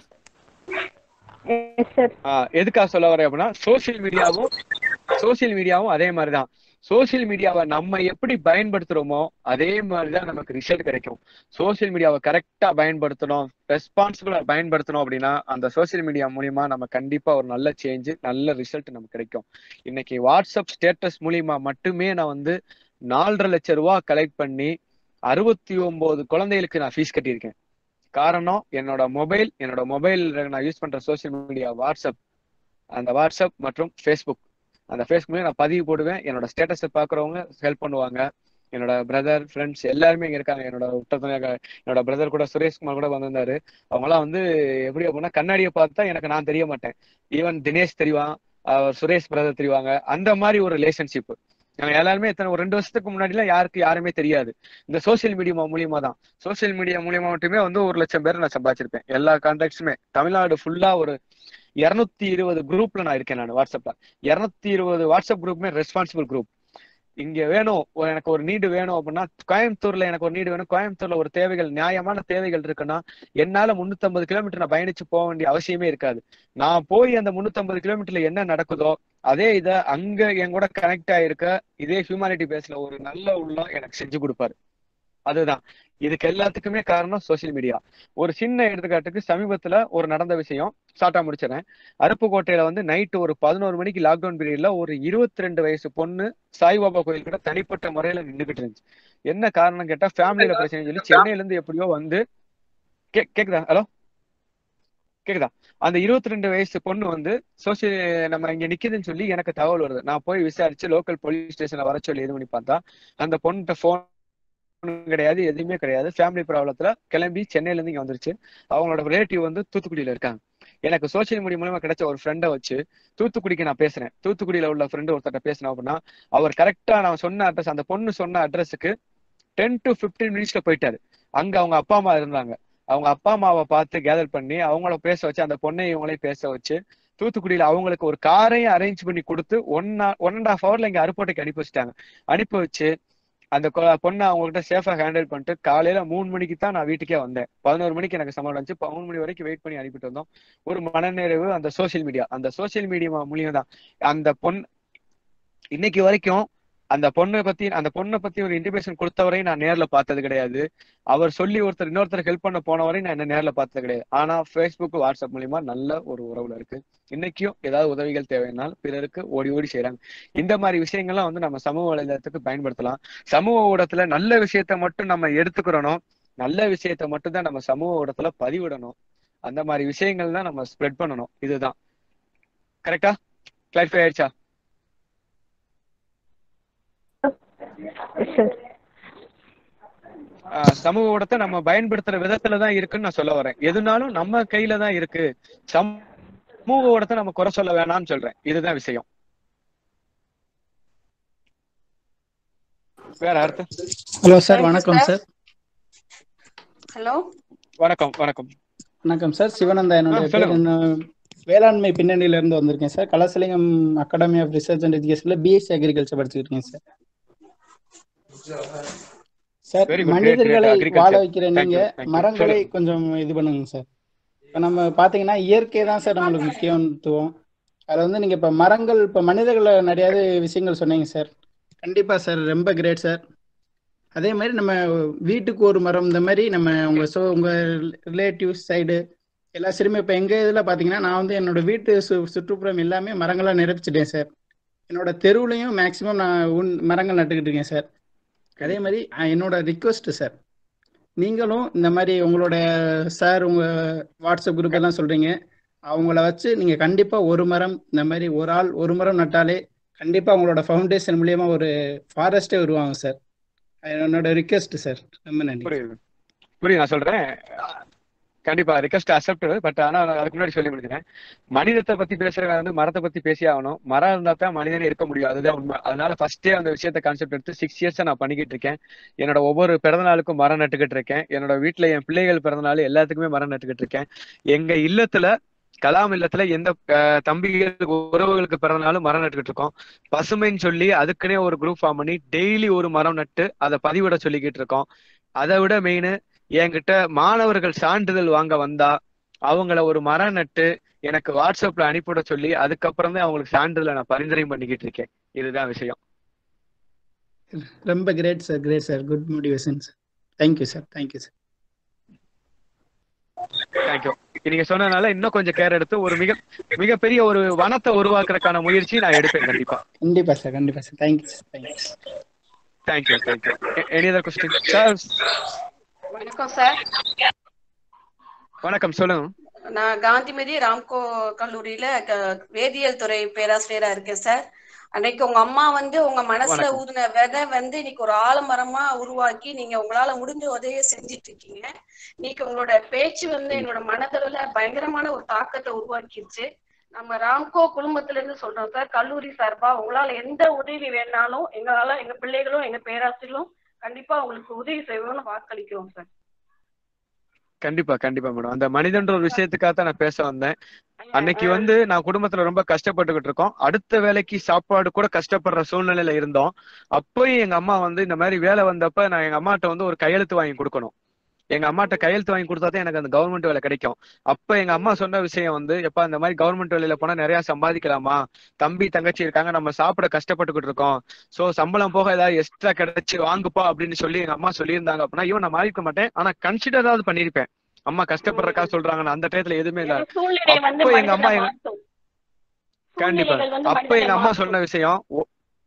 ஆஹ் எதுக்காக சொல்ல வரேன் அப்படின்னா சோசியல் மீடியாவும் சோசியல் மீடியாவும் அதே மாதிரிதான் சோசியல் மீடியாவை நம்ம எப்படி பயன்படுத்துறோமோ அதே மாதிரிதான் நமக்கு ரிசல்ட் கிடைக்கும் சோசியல் மீடியாவை கரெக்டா பயன்படுத்தணும் ரெஸ்பான்சிபிளா பயன்படுத்தணும் அப்படின்னா அந்த சோசியல் மீடியா மூலியமா நம்ம கண்டிப்பா ஒரு நல்ல சேஞ்ச் நல்ல ரிசல்ட் நமக்கு கிடைக்கும் இன்னைக்கு வாட்ஸ்அப் ஸ்டேட்டஸ் மூலியமா மட்டுமே நான் வந்து நாலரை லட்சம் ரூபாய் கலெக்ட் பண்ணி அறுபத்தி ஒன்பது குழந்தைகளுக்கு நான் ஃபீஸ் கட்டியிருக்கேன் காரணம் என்னோட மொபைல் என்னோட மொபைல் நான் யூஸ் பண்ற சோசியல் மீடியா வாட்ஸ்அப் அந்த வாட்ஸ்அப் மற்றும் ஃபேஸ்புக் அந்த ஃபேஸ்புக்லயும் நான் பதிவு போடுவேன் என்னோட ஸ்டேட்டஸை பாக்குறவங்க ஹெல்ப் பண்ணுவாங்க என்னோட பிரதர் ஃப்ரெண்ட்ஸ் எல்லாருமே இங்க இருக்காங்க என்னோட உட்டத்துணையாக என்னோட பிரதர் கூட சுரேஷ்குமார் கூட வந்திருந்தாரு அவங்கலாம் வந்து எப்படி அப்படின்னா கண்ணாடியை பார்த்தா எனக்கு நான் தெரிய மாட்டேன் ஈவன் தினேஷ் தெரிவான் அவர் சுரேஷ் பிரதர் தெரிவாங்க அந்த மாதிரி ஒரு ரிலேஷன்ஷிப் நாங்க எல்லாருமே எத்தனை ஒரு ரெண்டு வருஷத்துக்கு முன்னாடிலாம் யாருக்கு யாருமே தெரியாது இந்த சோசியல் மீடியா மூலியமா தான் சோசியல் மீடியா மூலியமா மட்டுமே வந்து ஒரு லட்சம் பேர் நான் சம்பாதிச்சிருப்பேன் எல்லா கான்டாக்ட்ஸுமே தமிழ்நாடு ஃபுல்லா ஒரு இருநூத்தி இருபது குரூப்ல நான் இருக்கேன் நான் வாட்ஸ்அப்ல இருநூத்தி இருபது வாட்ஸ்அப் குரூப்மே ரெஸ்பான்சிபிள் குரூப் இங்க வேணும் ஒரு- எனக்கு ஒரு நீடு வேணும் அப்படின்னா கோயம்புத்தூர்ல எனக்கு ஒரு நீடு வேணும் கோயம்புத்தூர்ல ஒரு தேவைகள் நியாயமான தேவைகள் இருக்குன்னா என்னால 350 கிலோமீட்டர் நான் பயணிச்சு போக வேண்டிய அவசியமே இருக்காது நான் போய் அந்த 350 கிலோமீட்டர்ல என்ன நடக்குதோ அதே இத அங்க என் கூட கனெக்ட் ஆயிருக்க இதே ஹியூமானிட்டி பேஸ்ல ஒரு நல்ல உள்ளம் எனக்கு செஞ்சு கொடுப்பாரு அதுதான் இதுக்கு எல்லாத்துக்குமே காரணம் சோசியல் மீடியா ஒரு சின்ன எடுத்துக்காட்டுக்கு சமீபத்துல ஒரு நடந்த விஷயம் ஷார்ட்டா முடிச்சிடறேன் அருப்புக்கோட்டையில வந்து நைட் ஒரு பதினோரு மணிக்கு லாக்டவுன் பீரியட்ல ஒரு இருபத்தி ரெண்டு வயசு பொண்ணு சாய்பாபா கோயில் கிட்ட தனிப்பட்ட முறையில நின்றுகிட்டு இருந்துச்சு என்ன காரணம் கேட்டா ஃபேமிலியில பிரச்சனை சொல்லி சென்னையில இருந்து எப்படியோ வந்து கே கேக்குதா ஹலோ கேக்குதா அந்த இருபத்தி ரெண்டு வயசு பொண்ணு வந்து சோசியல் நம்ம இங்க நிக்குதுன்னு சொல்லி எனக்கு தகவல் வருது நான் போய் விசாரிச்சு லோக்கல் போலீஸ் ஸ்டேஷன்ல வர சொல்லி இது பண்ணி பார்த்தா அந்த பொண்ணுகிட்ட போன் கிடையாது எதுவுமே கிடையாது ஃபேமிலி ப்ராப்ளத்துல கிளம்பி சென்னையில இருந்து இங்க வந்துருச்சு அவங்களோட ரிலேட்டிவ் வந்து தூத்துக்குடியில இருக்காங்க எனக்கு சோசியல் மீடியா மூலமா கிடைச்ச ஒரு ஃப்ரெண்டை வச்சு தூத்துக்குடிக்கு நான் பேசுறேன் தூத்துக்குடியில உள்ள ஃப்ரெண்டு ஒருத்தர்ட்ட பேசினேன் அப்படின்னா அவர் கரெக்டா நான் சொன்ன அட்ரஸ் அந்த பொண்ணு சொன்ன அட்ரஸுக்கு டென் டு 15 மினிட்ஸ்ல போயிட்டாரு அங்க அவங்க அப்பா அம்மா இருந்தாங்க அவங்க அப்பா அம்மாவை பார்த்து கேதர் பண்ணி அவங்கள பேச வச்சு அந்த பொண்ணை இவங்களையும் பேச வச்சு தூத்துக்குடியில அவங்களுக்கு ஒரு காரையும் அரேஞ்ச் பண்ணி கொடுத்து ஒன் ஒன் அண்ட் ஹாஃப் ஹவர்ல இங்க அருப்போட்டைக்கு அனுப்பி வச்சுட்டாங்க அனுப்பி வச்சு அந்த கொ- பொண்ணை அவங்ககிட்ட சேஃபா ஹேண்டில் பண்ணிட்டு காலையில மூணு மணிக்கு தான் நான் வீட்டுக்கே வந்தேன் பதினோரு மணிக்கு எனக்கு சம்பளம் வந்துச்சு பதினொரு மணி வரைக்கும் வெயிட் பண்ணி அனுப்பிட்டு வந்தோம் ஒரு மனநிறைவு அந்த சோஷியல் மீடியா அந்த சோஷியல் மீடியா மூலியம் தான் அந்த பொண் இன்னைக்கு வரைக்கும் அந்த பொண்ணை பத்தி அந்த பொண்ணை பத்தி ஒரு இன்டிமேஷன் கொடுத்தவரையும் நான் நேர்ல பார்த்தது கிடையாது அவர் சொல்லி ஒருத்தர் இன்னொருத்தர் ஹெல்ப் பண்ண போனவரையும் நான் என்ன நேர்ல பார்த்தது கிடையாது ஆனா ஃபேஸ்புக் வாட்ஸ்அப் மூலியமா நல்ல ஒரு உறவுல இருக்கு இன்னைக்கும் ஏதாவது உதவிகள் தேவைனால் பிறருக்கு ஓடி ஓடி செய்றாங்க இந்த மாதிரி விஷயங்கள்லாம் வந்து நம்ம சமூக வலைதளத்துக்கு பயன்படுத்தலாம் சமூக ஊடகத்துல நல்ல விஷயத்த மட்டும் நம்ம எடுத்துக்கிறணும் நல்ல விஷயத்த மட்டும் தான் நம்ம சமூக ஊடகத்துல பதிவிடணும் அந்த மாதிரி விஷயங்கள் தான் நம்ம ஸ்ப்ரெட் பண்ணணும் இதுதான் கரெக்டா கிளாரிஃபை ஆயிடுச்சா ஆஹ் சமூக ஊடகத்தை நம்ம பயன்படுத்துற விதத்துல தான் இருக்குன்னு நான் சொல்ல வரேன் எதுனாலும் நம்ம கையில தான் இருக்கு சமூக ஊடகத்தை நம்ம குறை சொல்ல வேணாம்னு சொல்றேன் இதுதான் விஷயம் வேற அடுத்து ஹலோ சார் வணக்கம் சார் ஹலோ வணக்கம் வணக்கம் வணக்கம் சார் சிவனந்தா என்னுடைய ஆ, பேர் சொல்லுங்க. நான் வேளாண்மை பின்னணியில இருந்து வந்திருக்கேன் sir Kalasalingam academy of research and எஜுகேஷன்ல பிஎஸ்சி அக்ரிகல்ச்சர் படிச்சுட்டு இருக்கேன் sir sir Very good, great, great. மனிதர்களை Agriculture. வாழ வைக்கிற Thank நீங்க you, thank you. மரங்களை சொல்லுங்க. கொஞ்சம் இது பண்ணுங்க சார் இப்ப நம்ம பாத்தீங்கன்னா இயற்கை தான் சார் நம்மளுக்கு முக்கியத்துவம் அதுல வந்து நீங்க இப்ப மரங்கள் இப்ப மனிதர்களை நிறைய விஷயங்கள் சொன்னீங்க சார் கண்டிப்பா சார் ரொம்ப கிரேட் சார் அதே மாதிரி நம்ம வீட்டுக்கு ஒரு மரம் இந்த மாதிரி நம்ம உங்க சோ உங்க ரிலேட்டிவ் சைடு எல்லா சைடுமே இப்போ எங்க இதுல பாத்தீங்கன்னா நான் வந்து என்னோட வீட்டு சு சுற்றுப்புறம் எல்லாமே மரங்களா நிரப்பிச்சிட்டேன் சார் என்னோட தெருவுலையும் மேக்சிமம் நான் உன் மரங்கள் நட்டுக்கிட்டு இருக்கேன் சார் அதே மாதிரி அஹ், என்னோட ரிக்வஸ்ட் சார் நீங்களும் இந்த மாதிரி உங்களோட சார் உங்க வாட்ஸ்அப் குரூப் எல்லாம் சொல்றீங்க அவங்கள வச்சு நீங்க கண்டிப்பா ஒரு மரம் இந்த மாதிரி ஒரு ஆள் ஒரு மரம் நட்டாலே கண்டிப்பா உங்களோட ஃபவுண்டேஷன் மூலியமா ஒரு ஃபாரஸ்டே வருவாங்க சார் என்னோட ரிக்வெஸ்ட் சார் ரொம்ப நன்றி புரியுது புரியுது நான் சொல்றேன் கண்டிப்பா ரிக்வஸ்ட் அக்செப்ட் பட் ஆனா நான் அதுக்கு முன்னாடி சொல்லி முடிக்கிறேன் மனிதத்தை பத்தி பேசுறவங்க வந்து மரத்தை பத்தி பேசி ஆகணும் மரம் இருந்தா தான் மனிதனே இருக்க முடியும் அதுதான் உண்மை அதனால ஃபர்ஸ்டே அந்த விஷயத்த கான்செப்ட் எடுத்து சிக்ஸ் இயர்ஸ் நான் பண்ணிக்கிட்டு இருக்கேன் என்னோட ஒவ்வொரு பிறந்த நாளுக்கும் மரம் நட்டுக்கிட்டு இருக்கேன் என்னோட வீட்டுல என் பிள்ளைகள் பிறந்த நாள் எல்லாத்துக்குமே மரம் நட்டுக்கிட்டு இருக்கேன் எங்க இல்லத்துல கலாம் இல்லத்துல எந்த அஹ், தம்பிகளுக்கு உறவுகளுக்கு பிறந்தநாளும் மரம் நட்டுக்கிட்டு இருக்கோம் பசுமைன்னு சொல்லி அதுக்குன்னே ஒரு குரூப் ஃபார்ம் பண்ணி டெய்லி ஒரு மரம் நட்டு அதை பதிவிட சொல்லிக்கிட்டு இருக்கோம் அதை விட மெயின் என்கிட்ட மாணவர்கள் சான்றிதழ் வாங்க வந்தா அவங்கள ஒரு மரம் நட்டு எனக்கு வாட்ஸ்அப்ல அனுப்பிவிட சொல்லி அதுக்கப்புறம் தான் அவங்களுக்கு சான்றிதழை நான் பரிந்துரை பண்ணிக்கிட்டு இருக்கேன் இதுதான் விஷயம் ரொம்ப great sir great sir good motivation sir thank you sir thank you sir thank you நீங்க சொன்னதுனால இன்னும் கொஞ்சம் கேர் எடுத்து ஒரு மிக மிகப்பெரிய ஒரு வனத்தை உருவாக்குறதுக்கான முயற்சி நான் எடுப்பேன் கண்டிப்பா கண்டிப்பா சார் கண்டிப்பா sir thank you sir thank you thank you thank you any other question sir வணக்கம் சார் வணக்கம் சொல்லுங்க நான் காந்திமதி ராம்கோ கல்லூரியில க- வேதியியல் துறை பேராசிரியரா இருக்கேன் சார் அன்னைக்கு உங்க அம்மா வந்து உங்க மனசுல வணக்கம். ஊதின விதை வந்து இன்னைக்கு ஒரு ஆலமரமா உருவாக்கி நீங்க உங்களால முடிஞ்ச உதவியை செஞ்சிட்டு இருக்கீங்க இன்னைக்கு உங்களோட பேச்சு வந்து என்னோட மனதளவுல பயங்கரமான ஒரு தாக்கத்தை உருவாக்கிருச்சு நம்ம ராம்கோ குழுமத்துல இருந்து சொல்றோம் சார் கல்லூரி சார்பா உங்களால எந்த உதவி வேணாலும் எங்களால எங்க பிள்ளைகளும் எங்க பேராசிரியர்களும் கண்டிப்பா உங்களுக்கு உதவி செய்வோம்னு வாக்களிக்கிறோம் சார் கண்டிப்பா கண்டிப்பா மேடம் அந்த மனிதன்ற ஒரு விஷயத்துக்காக தான் நான் பேச வந்தேன் அன்னைக்கு வந்து நான் குடும்பத்துல ரொம்ப கஷ்டப்பட்டுக்கிட்டு இருக்கோம் அடுத்த வேலைக்கு சாப்பாடு கூட கஷ்டப்படுற சூழ்நிலையில இருந்தோம் அப்பயும் எங்க அம்மா வந்து இந்த மாதிரி வேலை வந்தப்ப நான் எங்க அம்மாட்ட வந்து ஒரு கையெழுத்து வாங்கி கொடுக்கணும் எங்க அம்மாட்ட கையெழுத்து வாங்கி கொடுத்தா தான் எனக்கு அந்த கவர்மெண்ட் வேலை கிடைக்கும் அப்ப எங்க அம்மா சொன்ன விஷயம் வந்து எப்ப இந்த மாதிரி கவர்மெண்ட் வேலையில போனா நிறைய சம்பாதிக்கலாமா தம்பி தங்கச்சி இருக்காங்க நம்ம சாப்பிட கஷ்டப்பட்டுக்கிட்டு இருக்கோம் சோ சம்பளம் போக ஏதாவது எக்ஸ்ட்ரா கிடைச்சு வாங்குப்பா அப்படின்னு சொல்லி எங்க அம்மா சொல்லியிருந்தாங்க அப்படின்னா ஐயோ நான் மாறிக்க மாட்டேன் ஆனா கன்சிடராவது பண்ணிருப்பேன் அம்மா கஷ்டப்படுறக்கா சொல்றாங்க நான் அந்த டயத்துல எதுவுமே இல்ல சூழ்நிலை வந்து அப்ப எங்க அம்மா மனிதனை எங்க- மாத்தும் கண்டிப்பா சூழ்நிலைகள் வந்து அப்ப மனிதனை எங்க அம்மா மாத்தும் சொன்ன விஷயம் ஒ-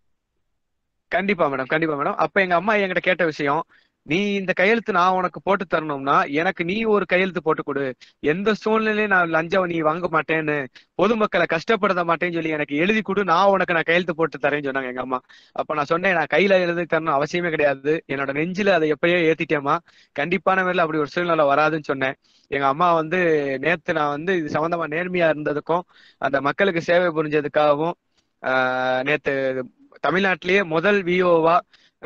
கண்டிப்பா மேடம் கண்டிப்பா மேடம் அப்ப எங்க அம்மா என்கிட்ட கேட்ட விஷயம் நீ இந்த கையெழுத்து நான் உனக்கு போட்டு தரணும்னா எனக்கு நீ ஒரு கையெழுத்து போட்டு கொடு எந்த சூழ்நிலையும் நான் லஞ்சம் நீ வாங்க மாட்டேன்னு பொதுமக்களை கஷ்டப்படுத்த மாட்டேன்னு சொல்லி எனக்கு எழுதி கொடு நான் உனக்கு நான் கையெழுத்து போட்டு தரேன்னு சொன்னாங்க எங்க அம்மா அப்ப நான் சொன்னேன் நான் கையில எழுதி தரணும் அவசியமே கிடையாது என்னோட நெஞ்சில அதை எப்பயோ ஏத்திட்டேமா கண்டிப்பான மேல அப்படி ஒரு சூழ்நிலை வராதுன்னு சொன்னேன் எங்க அம்மா வந்து நேத்து நான் வந்து இது சம்பந்தமா நேர்மையா இருந்ததுக்கும் அந்த மக்களுக்கு சேவை புரிஞ்சதுக்காகவும் ஆஹ் நேத்து தமிழ்நாட்டிலேயே முதல் விஓவா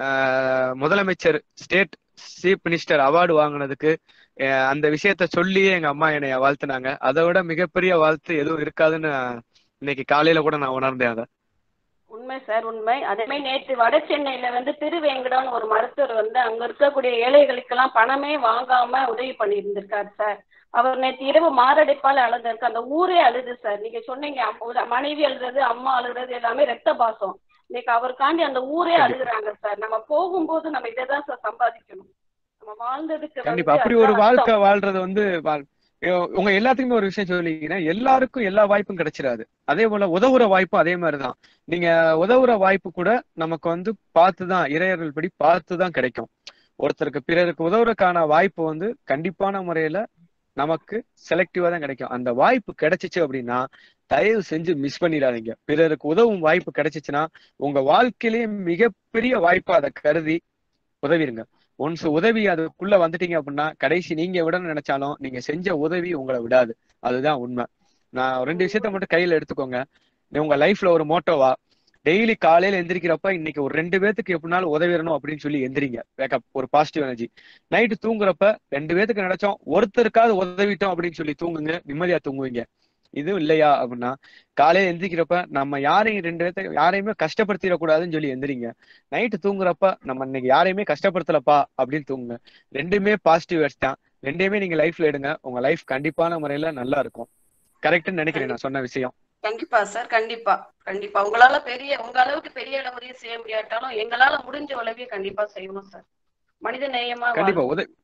முதலமைச்சர் ஸ்டேட் சீஃப் மினிஸ்டர் அவார்டு வாங்கினதுக்கு அஹ் அந்த விஷயத்த சொல்லியே எங்க அம்மா என்னைய வாழ்த்துனாங்க அதை விட மிகப்பெரிய வாழ்த்து எதுவும் இருக்காதுன்னு நான் இன்னைக்கு காலையில கூட நான் உணர்ந்தேன் அதை உண்மை சார் உண்மை அதே மாதிரி நேற்று வட சென்னையில வந்து திருவேங்கடம்னு ஒரு மருத்துவர் வந்து அங்க இருக்கக்கூடிய ஏழைகளுக்கெல்லாம் பணமே வாங்காம உதவி பண்ணியிருந்திருக்காரு சார் அவர் நேற்று இரவு மாரடைப்பால அழுந்திருக்கு அந்த ஊரே அழுது சார் நீங்க சொன்னீங்க அம்- ஒரு மனைவி அழுறது அம்மா அழுறது எல்லாமே ரத்த பாசம் இன்னைக்கு அவருக்காண்டி அந்த ஊரே அழுகுறாங்க சார் நம்ம போகும்போது நம்ம இதை தான் சார் சம்பாதிக்கணும் நம்ம வாழ்ந்ததுக்கு கண்டிப்பா வந்து அப்படி ஒரு அதுதான் வாழ்க்கை அர்த்தம். வாழ்றது வந்து வாழ்- ஐயோ, உங்க எல்லாத்துக்குமே ஒரு விஷயம் சொல்லிங்கன்னா எல்லாருக்கும் எல்லா வாய்ப்பும் கிடைச்சிடாது அதே போல உதவுற வாய்ப்பும் அதே மாதிரிதான் நீங்க உதவுற வாய்ப்பு கூட நமக்கு வந்து பார்த்துதான் இறையர்கள் படி பார்த்துதான் கிடைக்கும் ஒருத்தருக்கு பிறருக்கு உதவுறதுக்கான வாய்ப்பு வந்து கண்டிப்பான முறையில நமக்கு செலக்டிவா தான் கிடைக்கும் அந்த வாய்ப்பு கிடைச்சிச்சு அப்படின்னா தயவு செஞ்சு மிஸ் பண்ணிடாதீங்க பிறருக்கு உதவும் வாய்ப்பு கிடைச்சிச்சுன்னா உங்க வாழ்க்கையிலேயே மிகப்பெரிய வாய்ப்பா அதை கருதி உதவிருங்க ஒன்ஸ் உதவி அதுக்குள்ள வந்துட்டீங்க அப்படின்னா கடைசி நீங்க விடணும்னு நினைச்சாலும் நீங்க செஞ்ச உதவி உங்களை விடாது அதுதான் உண்மை நான் ரெண்டு விஷயத்த மட்டும் கையில எடுத்துக்கோங்க நீ உங்க லைஃப்ல ஒரு மோட்டோவா டெய்லி காலையில எந்திரிக்கிறப்ப இன்னைக்கு ஒரு ரெண்டு பேத்துக்கு எப்படினாலும் உதவிடணும் அப்படின்னு சொல்லி எந்திரிங்க வேக்கப் ஒரு பாசிட்டிவ் எனர்ஜி நைட்டு தூங்குறப்ப ரெண்டு பேத்துக்கு நினைச்சோம் ஒருத்தருக்காவது உதவிட்டோம் அப்படின்னு சொல்லி தூங்குங்க நிம்மதியா தூங்குவீங்க இது இல்லையா அப்படின்னா காலையில எந்திரிக்கிறப்ப நம்ம யாரையும் ரெண்டு பேர்த்த யாரையுமே கஷ்டப்படுத்திடக்கூடாதுன்னு சொல்லி எந்திரிங்க நைட்டு தூங்குறப்ப நம்ம இன்னைக்கு யாரையுமே கஷ்டப்படுத்தலப்பா அப்படின்னு தூங்குங்க ரெண்டுமே பாசிட்டிவ் வேர்ட்ஸ் தான் ரெண்டையுமே நீங்க லைஃப்ல எடுங்க உங்க லைஃப் கண்டிப்பான முறையில நல்லா இருக்கும் கரெக்ட்னு நினைக்கிறேன் நான் சொன்ன விஷயம் கண்டிப்பா சார் கண்டிப்பா கண்டிப்பா உங்களால பெரிய உங்க அளவுக்கு பெரிய அளவுலயும் செய்ய முடியாட்டாலும் எங்களால முடிஞ்ச உதவியை கண்டிப்பா செய்வோம் சார் மனித நேயமா கண்டிப்பா வாழ்வோம். உதவி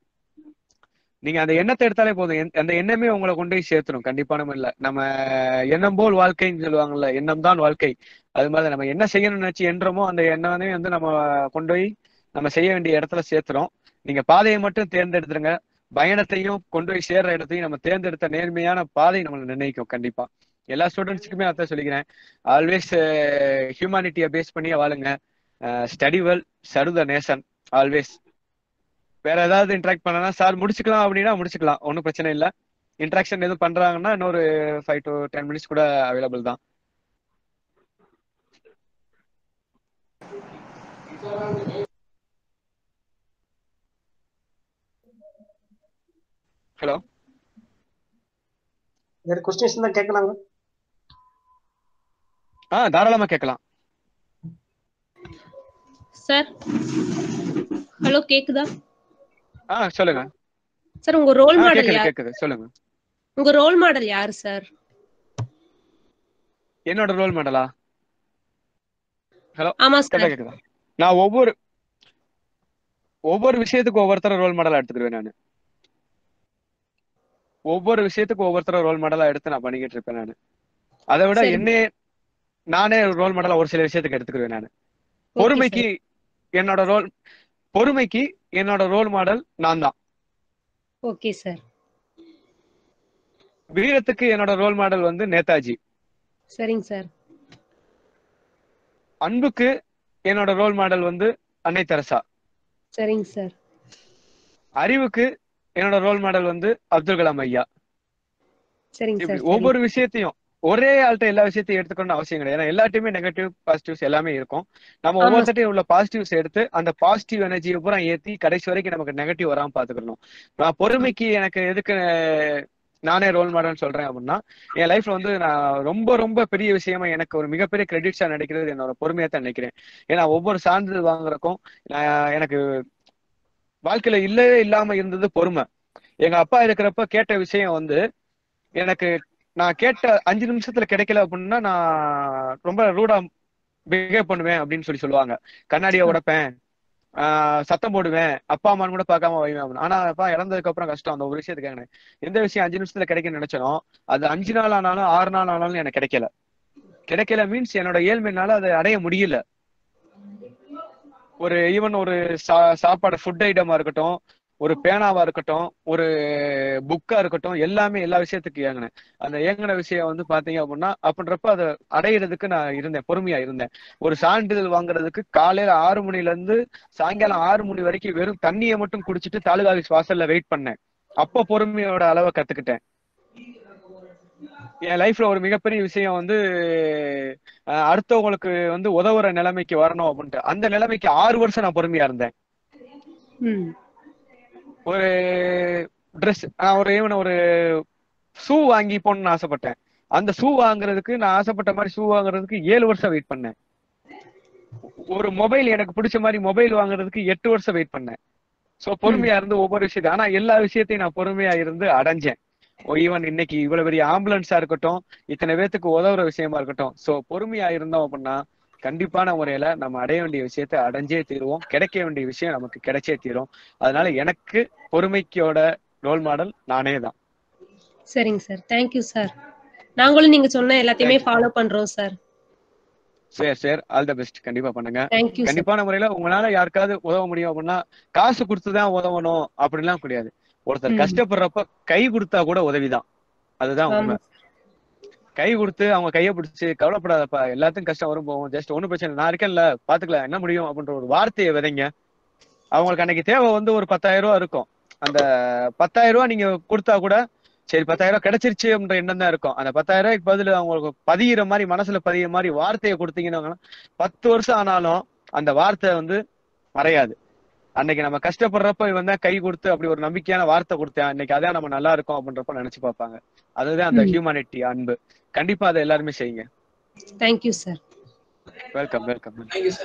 நீங்க அந்த எண்ணத்தை எடுத்தாலே போதும் எந்த- அந்த எண்ணமே உங்களை கொண்டு போய் சேர்த்துரும் கண்டிப்பான இல்ல நம்ம எண்ணம் போல் வாழ்க்கைன்னு சொல்லுவாங்கல்ல எண்ணம் தான் வாழ்க்கை அது மாதிரி நம்ம என்ன செய்யணும்னு நினைச்சு எண்ணமோ அந்த எண்ணமே வந்து நம்ம கொண்டு போய் நம்ம செய்ய வேண்டிய இடத்துல சேர்த்துறோம் நீங்க பாதையை மட்டும் தேர்ந்தெடுத்துருங்க பயணத்தையும் கொண்டு போய் சேர்ற இடத்தையும் நம்ம தேர்ந்தெடுத்த நேர்மையான பாதை நம்மளை நிர்ணயிக்கும் கண்டிப்பா எல்லா ஸ்டூடெண்ட்ஸுக்குமே அதான் சொல்லிக்கிறேன் ஆல்வேஸ் ஹியூமானிட்டியை பேஸ் பண்ணியே வாழுங்க study well serve the nation always வேற ஏதாவது இன்ட்ராக்ட் பண்ணனா சார் முடிச்சுக்கலாம் அப்படின்னா முடிச்சுக்கலாம் ஒன்றும் பிரச்சனை இல்லை இன்ட்ராக்ஷன் எதுவும் பண்றாங்கன்னா இன்னொரு ஃபைவ் டு டென் மினிட்ஸ் கூட அவைலபிள் தான் ஹலோ வேற கொஸ்டின்ஸ் தான் கேட்கலாங்க ஆ தாராளமா கேட்கலாம் சார் ஹலோ கேக்குதா ஆ சொல்லுங்க சார் உங்க ரோல் ஆ மாடல் கேக்குது யார் கேக்குது சொல்லுங்க உங்க ரோல் மாடல் யாரு சார் என்னோட ரோல் மாடலா ஹலோ ஆமா கரெக்டா சார் கேக்குதா நான் ஒவ்வொரு ஒவ்வொரு விஷயத்துக்கும் ஒவ்வொருத்தர ரோல் மாடலா எடுத்துக்கிடுவேன் நான் ஒவ்வொரு விஷயத்துக்கும் ஒவ்வொருத்தர ரோல் மாடலா எடுத்து நான் பண்ணிக்கிட்டு இருப்பேன் நான் அதை விட சரி. என்னையே நானே ரோல் மாடலா ஒரு சில விஷயத்துக்கு எடுத்துக்கிடுவேன் நான் பொறுமைக்கு என்னோட ரோல் பொறுமைக்கு என்னோட ரோல் மாடல் நான் தான் ஓகே சார் வீரத்துக்கு என்னோட ரோல் மாடல் வந்து நேதாஜி சரிங்க சார் அன்புக்கு என்னோட ரோல் மாடல் வந்து அன்னை தெரசா சரிங்க சார் அறிவுக்கு என்னோட ரோல் மாடல் வந்து அப்துல் கலாம் ஐயா சரிங்க இப்படி சார் ஒவ்வொரு விஷயத்தையும் ஒரே ஆள்கிட்ட எல்லா விஷயத்தையும் எடுத்துக்கணும்னு அவசியம் கிடையாது ஏன்னா எல்லாத்தையுமே நெகட்டிவ் பாசிட்டிவ்ஸ் எல்லாமே இருக்கும் நம்ம ஆமா ஒவ்வொருத்தையும் உள்ள பாசிட்டிவ்ஸ் எடுத்து அந்த பாசிட்டிவ் எனர்ஜியை பூரா ஏத்தி கடைசி வரைக்கும் நமக்கு நெகட்டிவ் வராம பாத்துக்கணும் நான் பொறுமைக்கு எனக்கு எதுக்கு நானே ரோல் மாடல்னு சொல்றேன் அப்படின்னா என் லைஃப்ல வந்து நான் ரொம்ப ரொம்ப பெரிய விஷயமா எனக்கு ஒரு மிகப்பெரிய கிரெடிட்ஸா நினைக்கிறது என்னோட பொறுமையா தான் நினைக்கிறேன் ஏன்னா ஒவ்வொரு சான்றிதழ் வாங்குறக்கும் நான் எனக்கு வாழ்க்கையில இல்லவே இல்லாம இருந்தது பொறுமை எங்க அப்பா இருக்கிறப்ப கேட்ட விஷயம் வந்து எனக்கு நான் கேட்ட அஞ்சு நிமிஷத்துல கிடைக்கல அப்படின்னா நான் ரொம்ப ரூடா பிஹேவ் பண்ணுவேன் அப்படின்னு சொல்லி சொல்லுவாங்க கண்ணாடியை உடைப்பேன் ஆஹ் சத்தம் போடுவேன் அப்பா அம்மான்னு கூட பார்க்காம வைவேன் அப்படின்னு. ஆனா அப்பா இறந்ததுக்கு அப்புறம் கஷ்டம் அந்த ஒரு விஷயத்துக்காக எந்த விஷயம் அஞ்சு நிமிஷத்துல கிடைக்கும்னு நினைச்சனோ அது அஞ்சு நாள் ஆனாலும் ஆறு நாள் ஆனாலும் எனக்கு கிடைக்கல கிடைக்கல மீன்ஸ் என்னோட ஏழ்மைனால அதை அடைய முடியல ஒரு ஈவன் ஒரு சா சாப்பாடு ஃபுட் ஐட்டமா இருக்கட்டும் ஒரு பேனாவா இருக்கட்டும் ஒரு புக்கா இருக்கட்டும் எல்லாமே எல்லா விஷயத்துக்கு ஏங்கினேன் அந்த ஏங்கின விஷயம் வந்து பாத்தீங்க அப்படின்னா அப்படின்றப்ப அதை அடையிறதுக்கு நான் இருந்தேன் பொறுமையா இருந்தேன் ஒரு சான்றிதழ் வாங்குறதுக்கு காலையில ஆறு மணில இருந்து சாயங்காலம் ஆறு மணி வரைக்கும் வெறும் தண்ணியை மட்டும் குடிச்சிட்டு தாலுகா ஆபீஸ் வாசல்ல வெயிட் பண்ணேன் அப்ப பொறுமையோட அளவை கத்துக்கிட்டேன் என் லைஃப்ல ஒரு மிகப்பெரிய விஷயம் வந்து அஹ், அடுத்தவங்களுக்கு வந்து உதவுற நிலைமைக்கு வரணும் அப்படின்ட்டு அந்த நிலைமைக்கு ஆறு வருஷம் நான் பொறுமையா இருந்தேன் ம் ஒரு ட்ரெஸ் நான் ஒரு ஈவன் ஒரு ஷூ வாங்கி போடணும்னு ஆசைப்பட்டேன் அந்த ஷூ வாங்குறதுக்கு நான் ஆசைப்பட்ட மாதிரி ஷூ வாங்குறதுக்கு ஏழு வருஷம் வெயிட் பண்ணேன் ஒரு மொபைல் எனக்கு பிடிச்ச மாதிரி மொபைல் வாங்குறதுக்கு எட்டு வருஷம் வெயிட் பண்ணேன் சோ பொறுமையா இருந்து ஒவ்வொரு விஷயத்தையும் ஆனா எல்லா விஷயத்தையும் நான் பொறுமையா இருந்து அடைஞ்சேன் ஈவன் இன்னைக்கு இவ்வளவு பெரிய ஆம்புலன்ஸா இருக்கட்டும் இத்தனை பேத்துக்கு உதவுற விஷயமா இருக்கட்டும் சோ பொறுமையா இருந்தோம் அப்படின்னா கண்டிப்பான முறையில நம்ம அடைய வேண்டிய விஷயத்தை அடைஞ்சே தீருவோம் கிடைக்க வேண்டிய விஷயம் நமக்கு கிடைச்சே தீரும் அதனால எனக்கு பொறுமைக்கோட ரோல் மாடல் நானே தான் சரிங்க சார் தேங்க்யூ சார் நாங்களும் நீங்க சொன்ன எல்லாத்தையுமே ஃபாலோ பண்றோம் சார் சரி சரி ஆல் த பெஸ்ட் கண்டிப்பா பண்ணுங்க Thank you, sir. கண்டிப்பான முறையில உங்களால யாருக்காவது உதவ முடியும் அப்படின்னா காசு கொடுத்துதான் உதவணும் அப்படிலாம் கிடையாது ஒருத்தர் ம். கஷ்டப்படுறப்ப கை கொடுத்தா கூட உதவிதான் அதுதான் உண்மை ஆமா கை கொடுத்து அவங்க கையை பிடிச்சு கவலைப்படாதப்பா எல்லாத்துக்கும் கஷ்டம் வரும் போகும் ஜஸ்ட் ஒண்ணும் பிரச்சனை இல்லை. நான் இருக்கேன்ல பாத்துக்கலாம் என்ன முடியும் அப்படின்ற ஒரு வார்த்தையை விதைங்க அவங்களுக்கு அன்னைக்கு தேவை வந்து ஒரு பத்தாயிரம் ரூபா இருக்கும் அந்த பத்தாயிரம் ரூபா நீங்க கொடுத்தா கூட சரி பத்தாயிரம் ரூபாய் கிடைச்சிருச்சு அப்படின்ற எண்ணம் தான் இருக்கும் அந்த பத்தாயிரம் ரூபாய்க்கு பதில் அவங்களுக்கு பதிகிற மாதிரி மனசுல பதிகிற மாதிரி வார்த்தையை கொடுத்தீங்கன்னா பத்து வருஷம் ஆனாலும் அந்த வார்த்தை வந்து மறையாது அன்னைக்கு நம்ம கஷ்டப்படுறப்ப இவன் தான் கை கொடுத்து அப்படி ஒரு நம்பிக்கையான வார்த்தை கொடுத்தேன் அன்னைக்கு அதான் நம்ம நல்லா இருக்கோம் அப்படின்றப்ப நினைச்சு பார்ப்பாங்க அதுதான் அந்த ம். ஹியூமனிட்டி அன்பு கண்டிப்பா அதை எல்லாருமே செய்யுங்க தேங்க்யூ சார் வெல்கம் வெல்கம்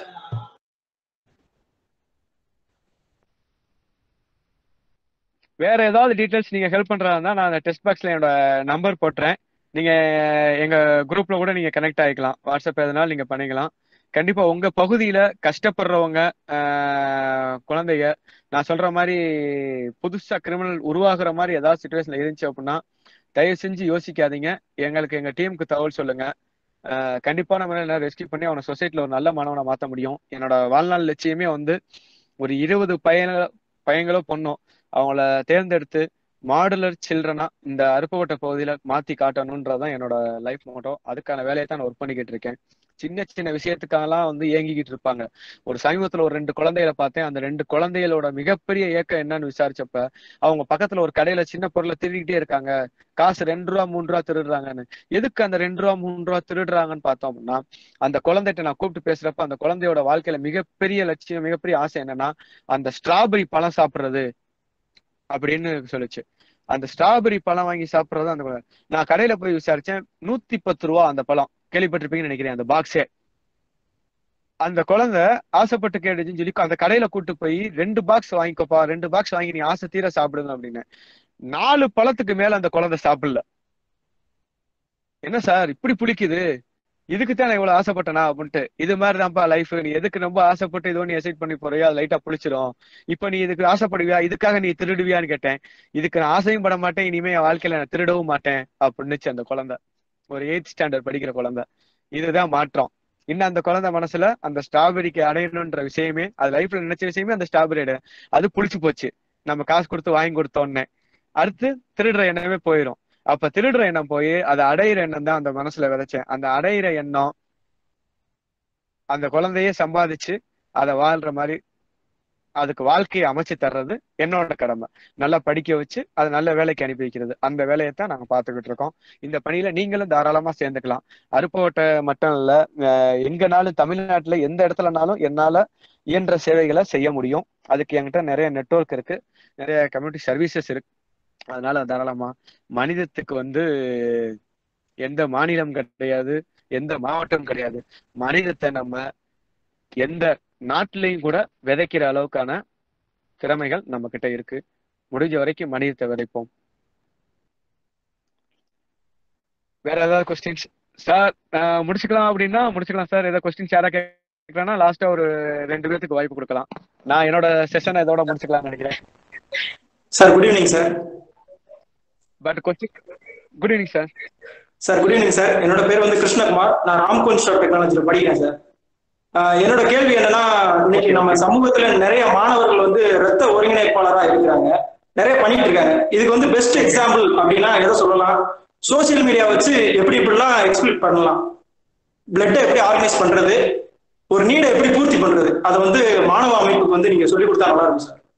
வேற ஏதாவது டீடைல்ஸ் நீங்க ஹெல்ப் பண்றதா இருந்தா நான் அந்த டெஸ்ட் பாக்ஸ்ல என்னோட நம்பர் போட்டுறேன் நீங்க எங்க குரூப்ல கூட நீங்க கனெக்ட் ஆகிக்கலாம் வாட்ஸ்அப் எதனாலும் நீங்க பண்ணிக்கலாம் கண்டிப்பா உங்க பகுதியில கஷ்டப்படுறவங்க ஆஹ், குழந்தைங்க நான் சொல்ற மாதிரி புதுசா கிரிமினல் உருவாகுற மாதிரி ஏதாவது சுச்சுவேஷன்ல இருந்துச்சு அப்படின்னா தயவு செஞ்சு யோசிக்காதீங்க எங்களுக்கு எங்க டீமுக்கு தகவல் சொல்லுங்க ஆஹ், கண்டிப்பா நம்ம ரெஸ்கியூ பண்ணி அவனை சொசைட்டில ஒரு நல்ல மாணவனை மாத்த முடியும் என்னோட வாழ்நாள் லட்சியமே வந்து ஒரு இருபது பையன பையங்களோ பொண்ணோ அவங்கள தேர்ந்தெடுத்து மாடுலர் சில்ட்ரனா இந்த அருப்புக்கோட்டை பகுதியில மாத்தி காட்டணும்ன்றதுதான் என்னோட லைஃப் மோட்டோ அதுக்கான வேலையை தான் நான் ஒர்க் பண்ணிக்கிட்டு இருக்கேன் சின்ன சின்ன விஷயத்துக்காகலாம் வந்து ஏங்கிக்கிட்டு இருப்பாங்க ஒரு சமீபத்துல ஒரு ரெண்டு குழந்தைகளை பார்த்தேன் அந்த ரெண்டு குழந்தைகளோட மிகப்பெரிய ஏக்கம் என்னன்னு விசாரிச்சப்ப அவங்க பக்கத்துல ஒரு கடையில சின்ன பொருளை திருடிக்கிட்டே இருக்காங்க காசு ரெண்டு ரூபா மூணு ரூபா திருடுறாங்கன்னு எதுக்கு அந்த ரெண்டு ரூபா மூணு ரூபா திருடுறாங்கன்னு பார்த்தோம் அப்படின்னா அந்த குழந்தைகிட்ட நான் கூப்பிட்டு பேசுறப்ப அந்த குழந்தையோட வாழ்க்கையில மிகப்பெரிய லட்சியம் மிகப்பெரிய ஆசை என்னன்னா அந்த ஸ்ட்ராபெரி பழம் சாப்பிடுறது அப்படின்னு சொல்லுச்சு அந்த ஸ்ட்ராபெரி பழம் வாங்கி சாப்பிடுறது அந்த குழந்தை. நான் கடையில போய் விசாரிச்சேன் நூத்தி பத்து ரூபா அந்த பழம் கேள்விப்பட்டிருப்பீங்கன்னு நினைக்கிறேன் அந்த பாக்ஸே அந்த குழந்தை ஆசைப்பட்டு கேட்டுச்சுன்னு சொல்லி அந்த கடையில கூட்டு போய் ரெண்டு பாக்ஸ் வாங்கிக்கோப்பா ரெண்டு பாக்ஸ் வாங்கி நீ ஆசை தீர சாப்பிடுங்க அப்படின்னு நாலு பழத்துக்கு மேல அந்த குழந்தை சாப்பிடல என்ன சார் இப்படி புளிக்குது இதுக்கு தான் நான் இவ்வளவு ஆசைப்பட்டனா அப்படின்ட்டு இது மாதிரி தான்ப்பா லைஃப் நீ எதுக்கு ரொம்ப ஆசைப்பட்டு இது ஒன்று எசைட் பண்ணி போறியோ அது லைட்டா புளிச்சிரும் இப்ப நீ இதுக்கு ஆசைப்படுவியா இதுக்காக நீ திருடுவியான்னு கேட்டேன் இதுக்கு நான் ஆசையும் பட மாட்டேன் இனிமே என் வாழ்க்கையில நான் திருடவும் மாட்டேன் அப்படின்னுச்சு அந்த குழந்தை ஒரு எயித் ஸ்டாண்டர்ட் படிக்கிற குழந்தை இதுதான் மாற்றம் இன்னும் அந்த குழந்தை மனசுல அந்த ஸ்ட்ராபெரிக்கு அடையணுன்ற விஷயமே அது லைஃப்ல நினைச்ச விஷயமே அந்த ஸ்ட்ராபெரி அடைய அது புளிச்சு போச்சு நம்ம காசு கொடுத்து வாங்கி கொடுத்த உடனே அடுத்து திருடுற எண்ணமே போயிடும் அப்ப திருடுற எண்ணம் போய் அதை அடையிற எண்ணம் தான் அந்த மனசுல விதைச்சேன் அந்த அடையிற எண்ணம் அந்த குழந்தையே சம்பாதிச்சு அதை வாழ்ற மாதிரி அதுக்கு வாழ்க்கையை அமைச்சு தர்றது என்னோட கடமை நல்லா படிக்க வச்சு அதை நல்ல வேலைக்கு அனுப்பி வைக்கிறது அந்த வேலையை தான் நாங்க பாத்துக்கிட்டு இருக்கோம் இந்த பணியில நீங்களும் தாராளமா சேர்ந்துக்கலாம் அருப்புக்கோட்டை மட்டும் இல்ல அஹ் எங்கனாலும் தமிழ்நாட்டுல எந்த இடத்துலனாலும் என்னால இயன்ற சேவைகளை செய்ய முடியும் அதுக்கு என்கிட்ட நிறைய நெட்வொர்க் இருக்கு நிறைய கம்யூனிட்டி சர்வீசஸ் இருக்கு அதனால தாராளமா மனிதத்துக்கு வந்து எந்த மாநிலம் கிடையாது எந்த மாவட்டம் கிடையாது மனிதத்தை நம்ம எந்த நாட்டிலையும் கூட விதைக்கிற அளவுக்கான திறமைகள் நம்ம கிட்ட இருக்கு முடிஞ்ச வரைக்கும் மனிதத்தை விதைப்போம் வேற ஏதாவது கொஸ்டின்ஸ் சார் முடிச்சுக்கலாம் அப்படின்னா முடிச்சுக்கலாம் சார் ஏதாவது கொஸ்டின்ஸ் யாரா கேட்கலாம்னா லாஸ்டா ஒரு ரெண்டு பேத்துக்கு வாய்ப்பு கொடுக்கலாம் நான் என்னோட செஷனை இதோட முடிச்சுக்கலாம்னு நினைக்கிறேன் sir good evening sir but question good evening sir sir good evening sir என்னோட பேர் வந்து கிருஷ்ணகுமார் நான் ராம்கோன் ஸ்டாப் டெக்னாலஜியில் படிக்கிறேன் சார் ஆஹ் என்னோட கேள்வி என்னன்னா இன்னைக்கு நம்ம சமூகத்துல நிறைய மாணவர்கள் வந்து ரத்த ஒருங்கிணைப்பாளரா இருக்கிறாங்க நிறைய பண்ணிட்டு இருக்காங்க இதுக்கு வந்து பெஸ்ட் எக்ஸாம்பிள் அப்படின்னா எதை சொல்லலாம் சோசியல் மீடியா வச்சு எப்படி இப்படிலாம் எக்ஸ்பிளைட் பண்ணலாம் பிளட்டை எப்படி ஆர்கனைஸ் பண்றது ஒரு நீடை எப்படி பூர்த்தி பண்றது அதை வந்து மாணவ அமைப்புக்கு வந்து நீங்க சொல்லி கொடுத்தா நல்லா இருக்கும் சார்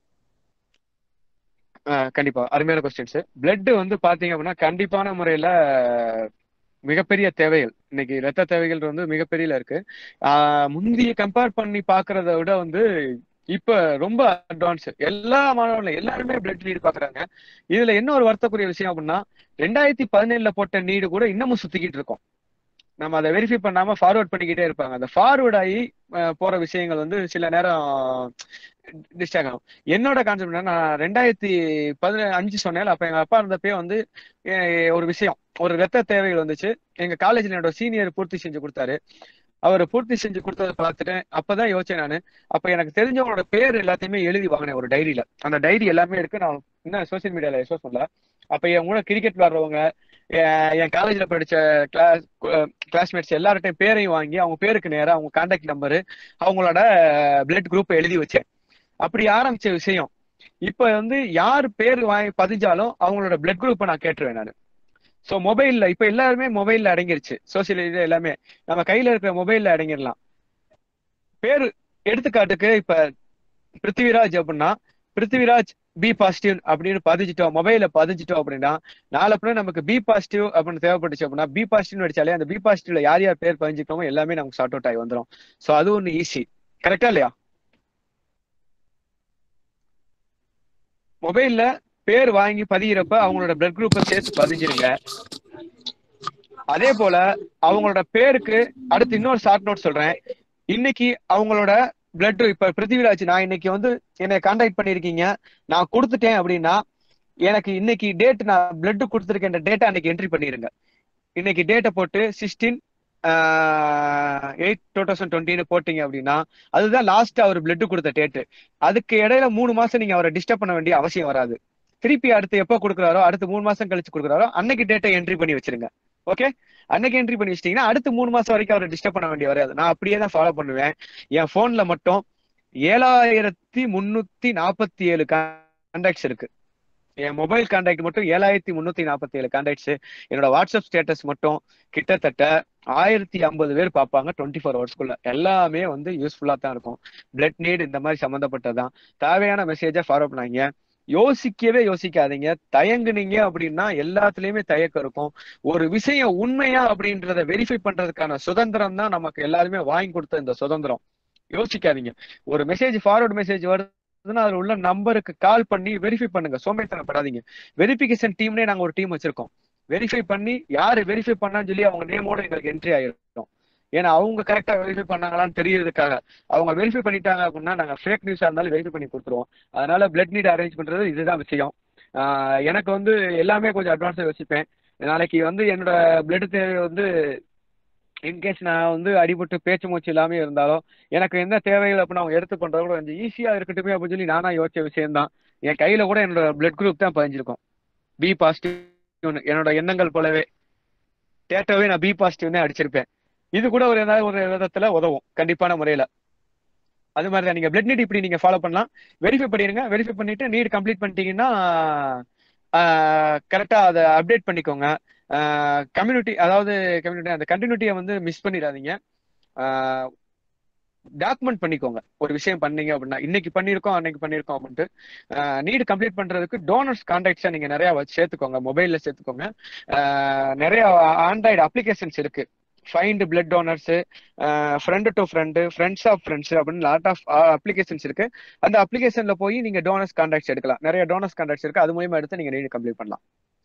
ஆஹ் கண்டிப்பா அருமையான கொஸ்டின்ஸ் பிளட் வந்து பாத்தீங்க அப்படின்னா கண்டிப்பான முறையில மிகப்பெரிய தேவைகள் இன்னைக்கு ரத்த தேவைகள் வந்து மிகப்பெரிய இருக்கு ஆஹ் முந்தைய கம்பேர் பண்ணி பாக்குறத விட வந்து இப்ப ரொம்ப அட்வான்ஸ் எல்லா மாணவர்களும் எல்லாருமே பிளட் நீடு பாக்குறாங்க இதுல என்ன ஒரு வருத்தக்கூடிய விஷயம் அப்படின்னா ரெண்டாயிரத்தி பதினேழுல போட்ட நீடு கூட இன்னமும் சுத்திக்கிட்டு இருக்கோம் நம்ம அதை வெரிஃபை பண்ணாம ஃபார்வர்ட் பண்ணிக்கிட்டே இருப்பாங்க அந்த ஃபார்வர்ட் ஆகி அஹ், போற விஷயங்கள் வந்து சில நேரம் டிஸ்டாக் ஆகும் என்னோட கான்செப்ட் என்ன நான் ரெண்டாயிரத்தி பதினேழு அஞ்சு சொன்னேன் அப்ப எங்க அப்பா இருந்தப்பே வந்து அஹ், ஒரு விஷயம் ஒரு ரத்த தேவைகள் வந்துச்சு எங்க காலேஜ்ல என்னோட சீனியர் பூர்த்தி செஞ்சு கொடுத்தாரு அவர் பூர்த்தி செஞ்சு கொடுத்ததை பார்த்துட்டு அப்பதான் யோசிச்சேன் நானு அப்ப எனக்கு தெரிஞ்சவங்களோட பேர் எல்லாத்தையுமே எழுதி வாங்கினேன் ஒரு டைரியில அந்த டைரி எல்லாமே இருக்கு நான் இன்னும் சோசியல் மீடியால எக்ஸ்போஸ் பண்ணல அப்ப என் கூட கிரிக்கெட் விளாடுறவங்க என் என் காலேஜ்ல படிச்ச கிளாஸ் கிளாஸ்மேட்ஸ் எல்லார்ட்டையும் பேரையும் வாங்கி அவங்க பேருக்கு நேரா அவங்க கான்டாக்ட் நம்பரு அவங்களோட பிளட் குரூப் எழுதி வச்சேன் அப்படி ஆரம்பிச்ச விஷயம் இப்ப வந்து யார் பேர் வாங்கி பதிஞ்சாலும் அவங்களோட பிளட் குரூப்பை நான் கேட்டுருவேன் நான் சோ மொபைல்ல இப்ப எல்லாருமே மொபைல்ல அடங்கிருச்சு சோசியல் மீடியா எல்லாமே நம்ம கையில இருக்கிற மொபைல்ல அடங்கிடலாம் பேரு எடுத்துக்காட்டுக்கு இப்ப பிருத்திவிராஜ் அப்படின்னா பிருத்திவிராஜ் பி பாசிட்டிவ் அப்படின்னு பதிஞ்சிட்டோம் மொபைல்ல பதிஞ்சிட்டோம் அப்படின்னா நாளை பிறகு நமக்கு பி பாசிட்டிவ் அப்படின்னு தேவைப்பட்டுச்சு அப்படின்னா பி பாசிட்டிவ் அடிச்சாலே அந்த பி பாசிட்டிவ்ல யார் யார் பேர் பதிஞ்சிட்டோமோ எல்லாமே நமக்கு ஷார்ட் அவுட் ஆகி வந்துடும் சோ அது ஒண்ணு ஈஸி கரெக்டா இல்லையா மொபைல்ல பேர் வாங்கி பதிகிறப்ப அவங்களோட பிளட் குரூப்பை சேர்த்து பதிஞ்சிருங்க அதே போல அவங்களோட பேருக்கு அடுத்து இன்னொரு ஷார்ட் நோட் சொல்றேன் இன்னைக்கு அவங்களோட பிளட் இப்ப பிருத்திவிராஜ் நான் இன்னைக்கு வந்து என்னை கான்டாக்ட் பண்ணிருக்கீங்க நான் கொடுத்துட்டேன் அப்படின்னா எனக்கு இன்னைக்கு டேட் நான் பிளட் கொடுத்துருக்கேன் டேட்டா அன்னைக்கு என்ட்ரி பண்ணிருங்க இன்னைக்கு டேட்டை போட்டு சிக்ஸ்டீன் எயிட் டூ தௌசண்ட் டுவெண்ட்டின்னு போட்டீங்க அப்படின்னா அதுதான் லாஸ்ட் அவர் பிளட் கொடுத்த டேட்டு அதுக்கு இடையில மூணு மாசம் நீங்க அவரை டிஸ்டர்ப் பண்ண வேண்டிய அவசியம் வராது திருப்பி அடுத்து எப்போ கொடுக்குறாரோ அடுத்து மூணு மாசம் கழிச்சு கொடுக்குறாரோ அன்னைக்கு டேட்டை என்ட்ரி பண்ணி வச்சிருங்க ஓகே அன்னைக்கு என்ட்ரி பண்ணி வச்சிட்டீங்கன்னா அடுத்து மூணு மாசம் வரைக்கும் அவரை டிஸ்டர்ப் பண்ண வேண்டிய வராது நான் அப்படியே தான் ஃபாலோ பண்ணுவேன் என் போன்ல மட்டும் ஏழாயிரத்தி முன்னூத்தி நாற்பத்தி ஏழு கான்டாக்ட்ஸ் இருக்கு என் மொபைல் கான்டாக்ட் மட்டும் ஏழாயிரத்தி முன்னூத்தி நாற்பத்தி ஏழு கான்டாக்ட்ஸ் என்னோட வாட்ஸ்அப் ஸ்டேட்டஸ் மட்டும் கிட்டத்தட்ட ஆயிரத்தி ஐம்பது பேர் பார்ப்பாங்க டுவெண்ட்டி ஃபோர் ஹவர்ஸ்க்குள்ள எல்லாமே வந்து யூஸ்ஃபுல்லா தான் இருக்கும் பிளட் நீட் இந்த மாதிரி சம்மந்தப்பட்டதான் தேவையான மெசேஜை ஃபாலோ பண்ணாங்க யோசிக்கவே யோசிக்காதீங்க தயங்குனீங்க அப்படின்னா எல்லாத்துலயுமே தயக்கம் இருக்கும் ஒரு விஷயம் உண்மையா அப்படின்றத வெரிஃபை பண்றதுக்கான சுதந்திரம் தான் நமக்கு எல்லாருமே வாங்கி கொடுத்த இந்த சுதந்திரம் யோசிக்காதீங்க ஒரு மெசேஜ் ஃபார்வர்ட் மெசேஜ் வருதுன்னா அதுல உள்ள நம்பருக்கு கால் பண்ணி வெரிஃபை பண்ணுங்க சோம்பேத்தனப்படாதீங்க வெரிஃபிகேஷன் டீம்னே நாங்க ஒரு டீம் வச்சிருக்கோம் வெரிஃபை பண்ணி யாரு வெரிஃபை பண்ணான்னு சொல்லி அவங்க நேமோட எங்களுக்கு என்ட்ரி ஆயிடும் ஏன்னா அவங்க கரெக்டா வெரிஃபை பண்ணாங்களான்னு தெரியறதுக்காக அவங்க வெரிஃபை பண்ணிட்டாங்க அப்படின்னா நாங்க ஃபேக் நியூஸா இருந்தாலும் வெரிஃபை பண்ணி கொடுத்துருவோம் அதனால பிளட் நீட் அரேஞ்ச் பண்றது இதுதான் விஷயம் ஆஹ் எனக்கு வந்து எல்லாமே கொஞ்சம் அட்வான்ஸா யோசிப்பேன் நாளைக்கு வந்து என்னோட பிளட் தேவை வந்து இன்கேஸ் நான் வந்து அடிபட்டு பேச்சு மூச்சு இல்லாம இருந்தாலும் எனக்கு என்ன தேவைகள் அப்படின்னு அவங்க எடுத்து பண்றது கூட கொஞ்சம் ஈஸியா இருக்கட்டுமே அப்படின்னு சொல்லி நானா யோசிச்ச விஷயம் தான் என் கையில கூட என்னோட பிளட் குரூப் தான் பதிஞ்சிருக்கும் பி பாசிட்டிவ் என்னோட எண்ணங்கள் போலவே டேட்டாவே நான் பி பாசிட்டிவ் தான் அடிச்சிருப்பேன் இது கூட ஒரு ஏதாவது ஒரு விதத்துல உதவும் கண்டிப்பான முறையில அது மாதிரி தான் நீங்க பிளட் நீட் இப்படி நீங்க ஃபாலோ பண்ணலாம் வெரிஃபை பண்ணிருங்க வெரிஃபை பண்ணிட்டு நீட் கம்ப்ளீட் பண்ணிட்டீங்கன்னா கரெக்டா அதை அப்டேட் பண்ணிக்கோங்க கம்யூனிட்டி அதாவது கம்யூனிட்டி அந்த கண்டினியூட்டியை வந்து மிஸ் பண்ணிடாதீங்க டாக்குமெண்ட் பண்ணிக்கோங்க ஒரு விஷயம் பண்ணீங்க அப்படின்னா இன்னைக்கு பண்ணியிருக்கோம் அன்னைக்கு பண்ணியிருக்கோம் அப்படின்ட்டு நீட் கம்ப்ளீட் பண்றதுக்கு டோனர்ஸ் கான்டாக்ட்ஸை நீங்க நிறைய வச்சு சேர்த்துக்கோங்க மொபைல்ல சேர்த்துக்கோங்க ஆஹ் நிறைய ஆண்ட்ராய்டு அப்ளிகேஷன்ஸ் இருக்கு find blood donors friend to friend friends of friends அப்படின்னு லாட் ஆஃப் அப்ளிகேஷன்ஸ் இருக்கு அந்த அப்ளிகேஷன்ல போய் நீங்க டோனர்ஸ் கான்டாக்ட்ஸ் எடுக்கலாம் நிறைய டோனர்ஸ் கான்டாக்ட்ஸ் இருக்கு அது மூலியமா எடுத்து நீங்க நீட் கம்ப்ளீட் பண்ணலாம்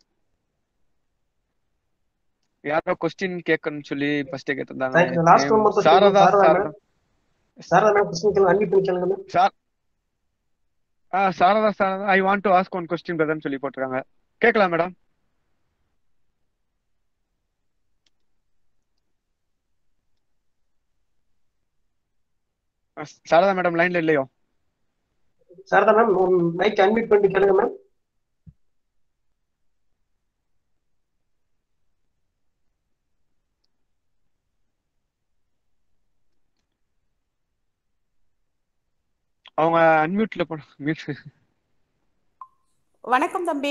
யாரோ கொஸ்டின் கேட்கணும்னு சொல்லி ஃபர்ஸ்ட் கேட்டிருந்தாங்க Thank you. Last one more question. Sarada Sarada Sarada ma'am. Sarada ma'am question கேளுங்க அன்மியூட் பண்ணி கேளுங்க ma'am. சார் ஆ Sarada Sarada I want to ask one question பிரதர்னு சொல்லி போட்டிருக்காங்க கேட்கலாம் மேடம் சாரதா மேடம் லைன்ல இல்லையோ சாரதா மேம் மைக் அன்மியூட் பண்ணி கேளுங்க மேம் அவங்க அன்மியூட்ல போன மியூட் வணக்கம் தம்பி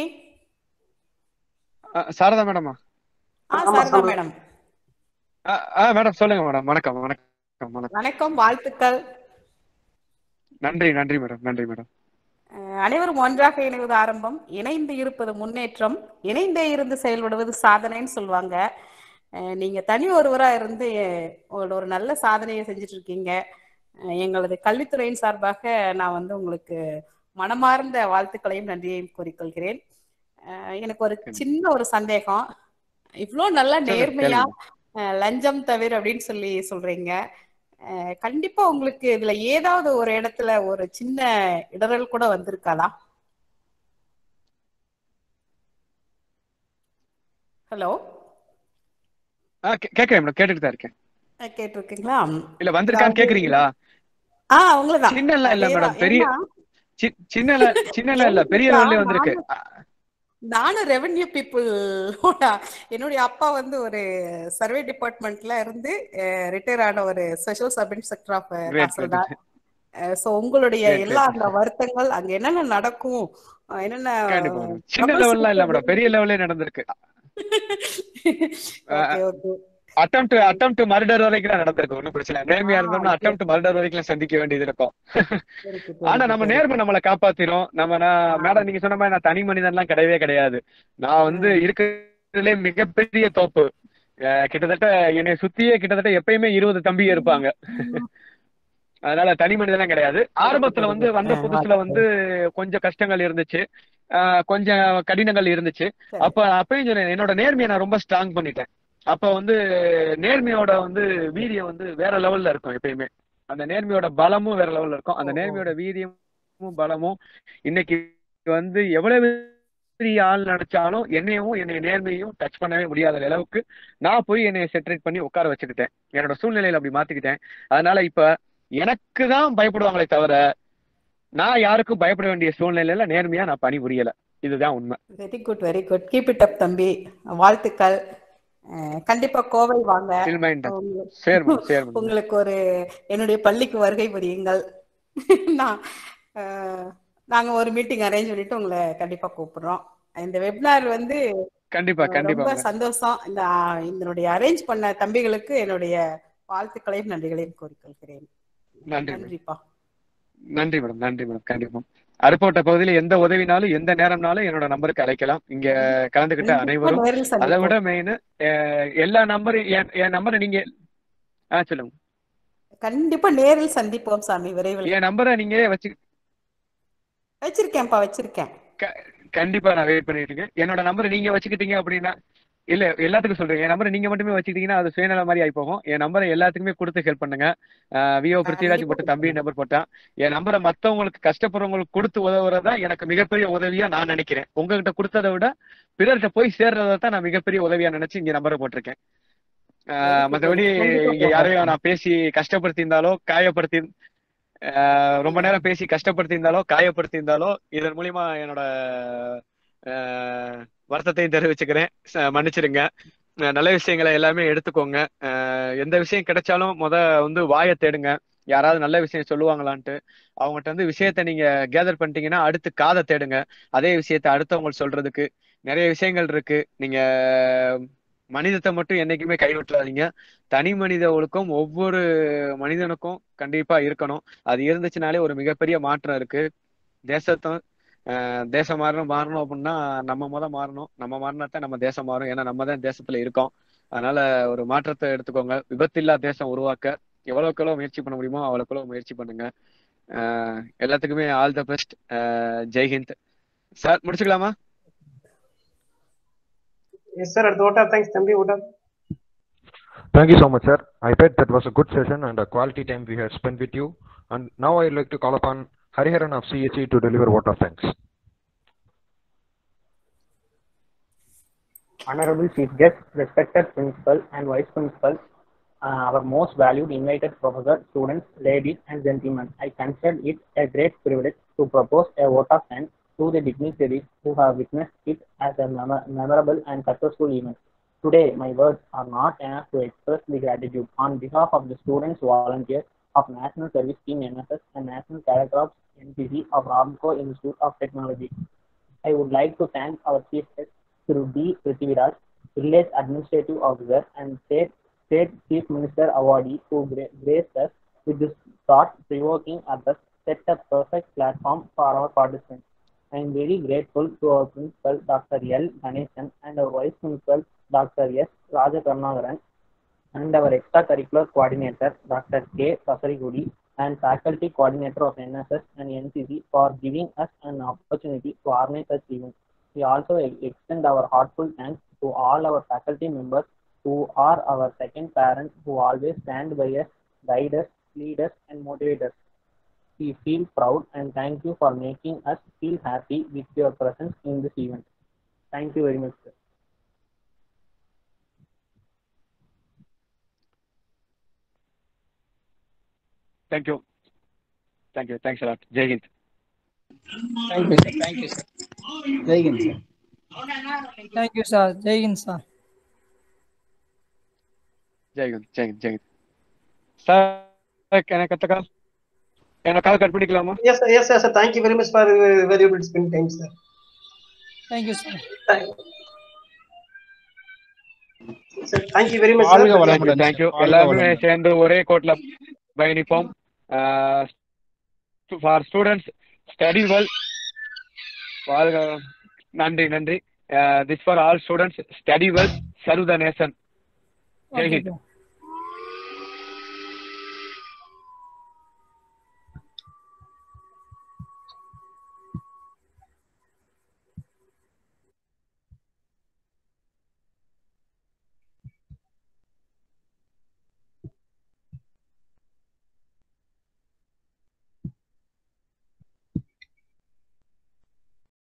சாரதா மேடமா ஆ சாரதா மேடம் ஆ மேடம் சொல்லுங்க மேடம் வணக்கம் வணக்கம் வணக்கம் வணக்கம் வாழ்த்துக்கள் நன்றி நன்றி மேடம் நன்றி மேடம் அஹ், அனைவரும் ஒன்றாக இணைவது ஆரம்பம் இணைந்து இருப்பது முன்னேற்றம் இணைந்தே இருந்து செயல்படுவது சாதனைன்னு சொல்லுவாங்க அஹ், நீங்க தனி ஒருவரா இருந்து அஹ், ஒரு ஒரு நல்ல சாதனையை செஞ்சுட்டு இருக்கீங்க அஹ், எங்களது கல்வித்துறையின் சார்பாக நான் வந்து உங்களுக்கு மனமார்ந்த வாழ்த்துக்களையும் நன்றியையும் கூறிக்கொள்கிறேன் அஹ், எனக்கு ஒரு சின்ன ஒரு சந்தேகம் இவ்வளோ நல்லா சொல்லுங்க, நேர்மையா கேளுங்க. அஹ், லஞ்சம் தவிர அப்படின்னு சொல்லி சொல்றீங்க அஹ், கண்டிப்பா உங்களுக்கு இதுல ஏதாவது ஒரு இடத்துல ஒரு சின்ன இடரல் கூட வந்திருக்காதா ஹலோ ஆ கே- கேட்கிறேன் மேடம் கேட்டுட்டு தான் இருக்கேன் கேட்டிருக்கீங்களா இல்ல வந்திருக்கான்னு அதாவது- கேக்குறீங்களா ஆ உங்களதான் சின்னலாம் இல்ல அதேதான். மேடம் பெரிய ஏன்னா, சி- சின்ன சின்ன இல்ல பெரிய லெவல்லே வந்திருக்கு நானும் ரெவென்யூ பீப்புள் என்னுடைய அப்பா வந்து ஒரு சர்வே டிபார்ட்மெண்ட்ல இருந்து ரிட்டையர் ஆன ஒரு special sub inspector of Great, great. Tahsildar so உங்களுடைய Great, எல்லா great. அந்த வருத்தங்கள் அங்க என்னென்ன நடக்கும் அஹ் என்னென்ன கண்டிப்பா மேடம் சின்ன troubles லெவல்லாம் இல்ல இருக்கு மேடம் பெரிய லெவல்லே நடந்திருக்கு okay okay attempt to attempt to murder வரைக்கும் தான் நடந்திருக்கு ஒன்றும் பிரச்சனை இல்லை. நேர்மையா இருந்தோம்னா அட்டம் டு மர்டர் வரைக்கும் சந்திக்க வேண்டியது இருக்கும் ஆனா நம்ம நேர்மை நம்மளை காப்பாத்திரும் நம்ம நான் மேடம் நீங்க சொன்ன மாதிரி நான் தனி மனிதன்லாம் கிடையவே கிடையாது நான் வந்து இருக்கிறதுலே மிகப்பெரிய தோப்பு அஹ் கிட்டத்தட்ட என்னை சுத்தியே கிட்டத்தட்ட எப்பயுமே இருபது தம்பி இருப்பாங்க அதனால தனி மனிதெல்லாம் கிடையாது ஆரம்பத்துல வந்து வந்த புதுசுல வந்து கொஞ்சம் கஷ்டங்கள் இருந்துச்சு ஆஹ் கொஞ்சம் கடினங்கள் இருந்துச்சு அப்ப அப்பயும் சொன்னேன் என்னோட நேர்மையை நான் ரொம்ப ஸ்ட்ராங் பண்ணிட்டேன் அப்ப வந்து நேர்மையோட வந்து வீரியம் வந்து வேற லெவல்ல இருக்கும் எப்பயுமே அந்த நேர்மையோட பலமும் வேற லெவல்ல இருக்கும் அந்த நேர்மையோட வீரியமும் பலமும் இன்னைக்கு வந்து எவ்வளவு பெரிய ஆள் நினைச்சாலும் என்னையும் என்னை நேர்மையும் டச் பண்ணவே முடியாத அளவுக்கு நான் போய் என்னை செட்டரேட் பண்ணி உட்கார வச்சுக்கிட்டேன் என்னோட சூழ்நிலையில அப்படி மாத்திக்கிட்டேன் அதனால இப்ப எனக்கு தான் பயப்படுவாங்களே தவிர நான் யாருக்கும் பயப்பட வேண்டிய சூழ்நிலையில நேர்மையா நான் பணி புரியல இதுதான் உண்மை very good very good keep it up தம்பி வாழ்த்துக்கள் அஹ் கண்டிப்பா கோவை வாங்க Still mind. உங்க- சரி மேடம் சரி மேடம் உங்களுக்கு ஒரு என்னுடைய பள்ளிக்கு வருகை புரியுங்கள் நான் அஹ், நாங்க ஒரு மீட்டிங் அரேஞ்ச் பண்ணிட்டு உங்களை கண்டிப்பா கூப்பிடுறோம் இந்த வெபினார் வந்து கண்டிப்பா கண்டிப்பா ரொம்ப மேடம் சந்தோஷம் இந்த இதனுடைய அரேஞ்ச் பண்ண தம்பிகளுக்கு என்னுடைய வாழ்த்துக்களையும் நன்றிகளையும் கூறிக்கொள்கிறேன் நன்றி மேடம் நன்றிப்பா நன்றி மேடம் நன்றி மேடம் கண்டிப்பா அருப்போட்ட பகுதியில எந்த உதவினாலும் எந்த நேரம்னாலும் என்னோட நம்பருக்கு அழைக்கலாம் இங்க கலந்துகிட்ட கண்டிப்பா அனைவரும் நேரில் அதை விட சந்திப்போம் மெயின் எல்லா நம்பரும் என் என் நம்பரை நீங்க ஆ சொல்லுங்க கண்டிப்பா நேரில் சந்திப்போம் சாமி விரைவில் என் நம்பரை நீங்க வச்சு வச்சிருக்கேன்ப்பா வச்சிருக்கேன் கண்டிப்பா நான் வெயிட் பண்ணிட்டு இருக்கேன் என்னோட நம்பரை நீங்க வச்சுக்கிட்டீங்க அப்படின்னா இல்ல எல்லாத்துக்கும் சொல்றேன் என் நம்பரை நீங்க மட்டுமே வச்சுக்கிட்டீங்கன்னா அது சுயநல மாதிரி ஆகி போகும் என் நம்பரை எல்லாத்துக்குமே கொடுத்து ஹெல்ப் பண்ணுங்க விஓ பிருத்திவிராஜ் போட்டு தம்பி நம்பர் போட்டான் என் நம்பரை மத்தவங்களுக்கு கஷ்டப்படுறவங்களுக்கு கொடுத்து உதவுறதா எனக்கு மிகப்பெரிய உதவியா நான் நினைக்கிறேன் உங்ககிட்ட கொடுத்ததை விட பிறர்கிட்ட போய் சேர்றதை தான் நான் மிகப்பெரிய உதவியா நினைச்சு இங்க நம்பரை போட்டிருக்கேன் ஆஹ் மத்தபடி இங்க யாரையும் நான் பேசி கஷ்டப்படுத்தியிருந்தாலோ காயப்படுத்தி ஆஹ் ரொம்ப நேரம் பேசி கஷ்டப்படுத்தியிருந்தாலோ காயப்படுத்தியிருந்தாலோ இதன் மூலியமா என்னோட ஆஹ் வருத்தத்தையும் தெரிவிச்சுக்கிறேன் ச- மன்னிச்சிடுங்க அஹ் நல்ல விஷயங்களை எல்லாமே எடுத்துக்கோங்க அஹ் எந்த விஷயம் கிடைச்சாலும் முத வந்து வாயை தேடுங்க யாராவது நல்ல விஷயம் சொல்லுவாங்களான்ட்டு அவங்ககிட்ட வந்து விஷயத்த நீங்க கேதர் பண்ணிட்டீங்கன்னா அடுத்து காதை தேடுங்க அதே விஷயத்த அடுத்தவங்க சொல்றதுக்கு நிறைய விஷயங்கள் இருக்கு நீங்க மனிதத்தை மட்டும் என்னைக்குமே கைவிட்டுறாதீங்க தனி மனித ஒழுக்கம் ஒவ்வொரு மனிதனுக்கும் கண்டிப்பா இருக்கணும் அது இருந்துச்சுனாலே ஒரு மிகப்பெரிய மாற்றம் இருக்கு தேசத்தை அஹ் தேசம் மாறணும் மாறணும் அப்படின்னா நம்ம முத மாறணும் நம்ம மாறினா தான் நம்ம தேசம் மாறும் ஏன்னா நம்ம தான் தேசத்துல இருக்கோம் அதனால ஒரு மாற்றத்தை எடுத்துக்கோங்க விபத்தில்லா தேசம் உருவாக்க எவ்வளவுக்கு எவ்வளவு முயற்சி பண்ண முடியுமோ அவ்வளவுக்கு எவ்வளவு முயற்சி பண்ணுங்க அஹ் எல்லாத்துக்குமே all the best Jai Hind sir முடிச்சுக்கலாமா எஸ் சார் அடுத்த ஓட்டா தேங்க்ஸ் தம்பி ஓட்டா Thank you so much, sir. I bet that was a good session and a quality time we had spent with you. And now I'd like to call upon Hariharan of CHE to deliver vote of thanks. Honorable Chief Guest, respected Principal and Vice Principal, uh, our most valued invited professor, students, ladies and gentlemen, I consider it a great privilege to propose a vote of thanks to the dignitaries who have witnessed it as a mem- memorable and successful event. Today, my words are not enough to express the gratitude on behalf of the students, volunteers of National Service Team NSS and National Cadet Corps NCC of Ramco Institute of Technology. I would like to thank our Chief Guest, Sri D. Prithviraj, Village Administrative Officer and State, State Chief Minister Awardee who gra- graced us with this thought-provoking address set a perfect platform for our participants. I am very grateful to our Principal, Dr. L. Ganesan, and our Vice Principal, Dr. S. Rajakarnagaran, and our extracurricular coordinator, Dr. K. Pasarigudi, and faculty coordinator of NSS and NCC for giving us an opportunity to organize such events. We also e- extend our heartfelt thanks to all our faculty members who are our second parents who always stand by us, guide us, lead us, and motivate us. We feel proud and thank you for making us feel happy with your presence in this event. Thank you very much, sir. Thank you thank you thanks a lot Jai Hind thank you sir thank you sir Jai Hind sir Thank you, sir. Jai Hind, sir. Jai Hind Jai Hind Jai Hind sir எனக்கு கத்த call என்ன call cut பண்ணிக்கலாமா Yes, sir. Yes, sir. sir. Thank you very much for uh, valuable spend time, sir. Thank you, sir. Sir, thank you very much, sir. வாழ்க வளமுடன் thank you எல்லாருமே சேர்ந்து ஒரே கோட்ல பயணிப்போம் ஃபார் ஸ்டூடெண்ட்ஸ் ஸ்டடி வெல் வாழ்க நன்றி நன்றி this for all students study well serve the nation Okay, Jai Hind sir.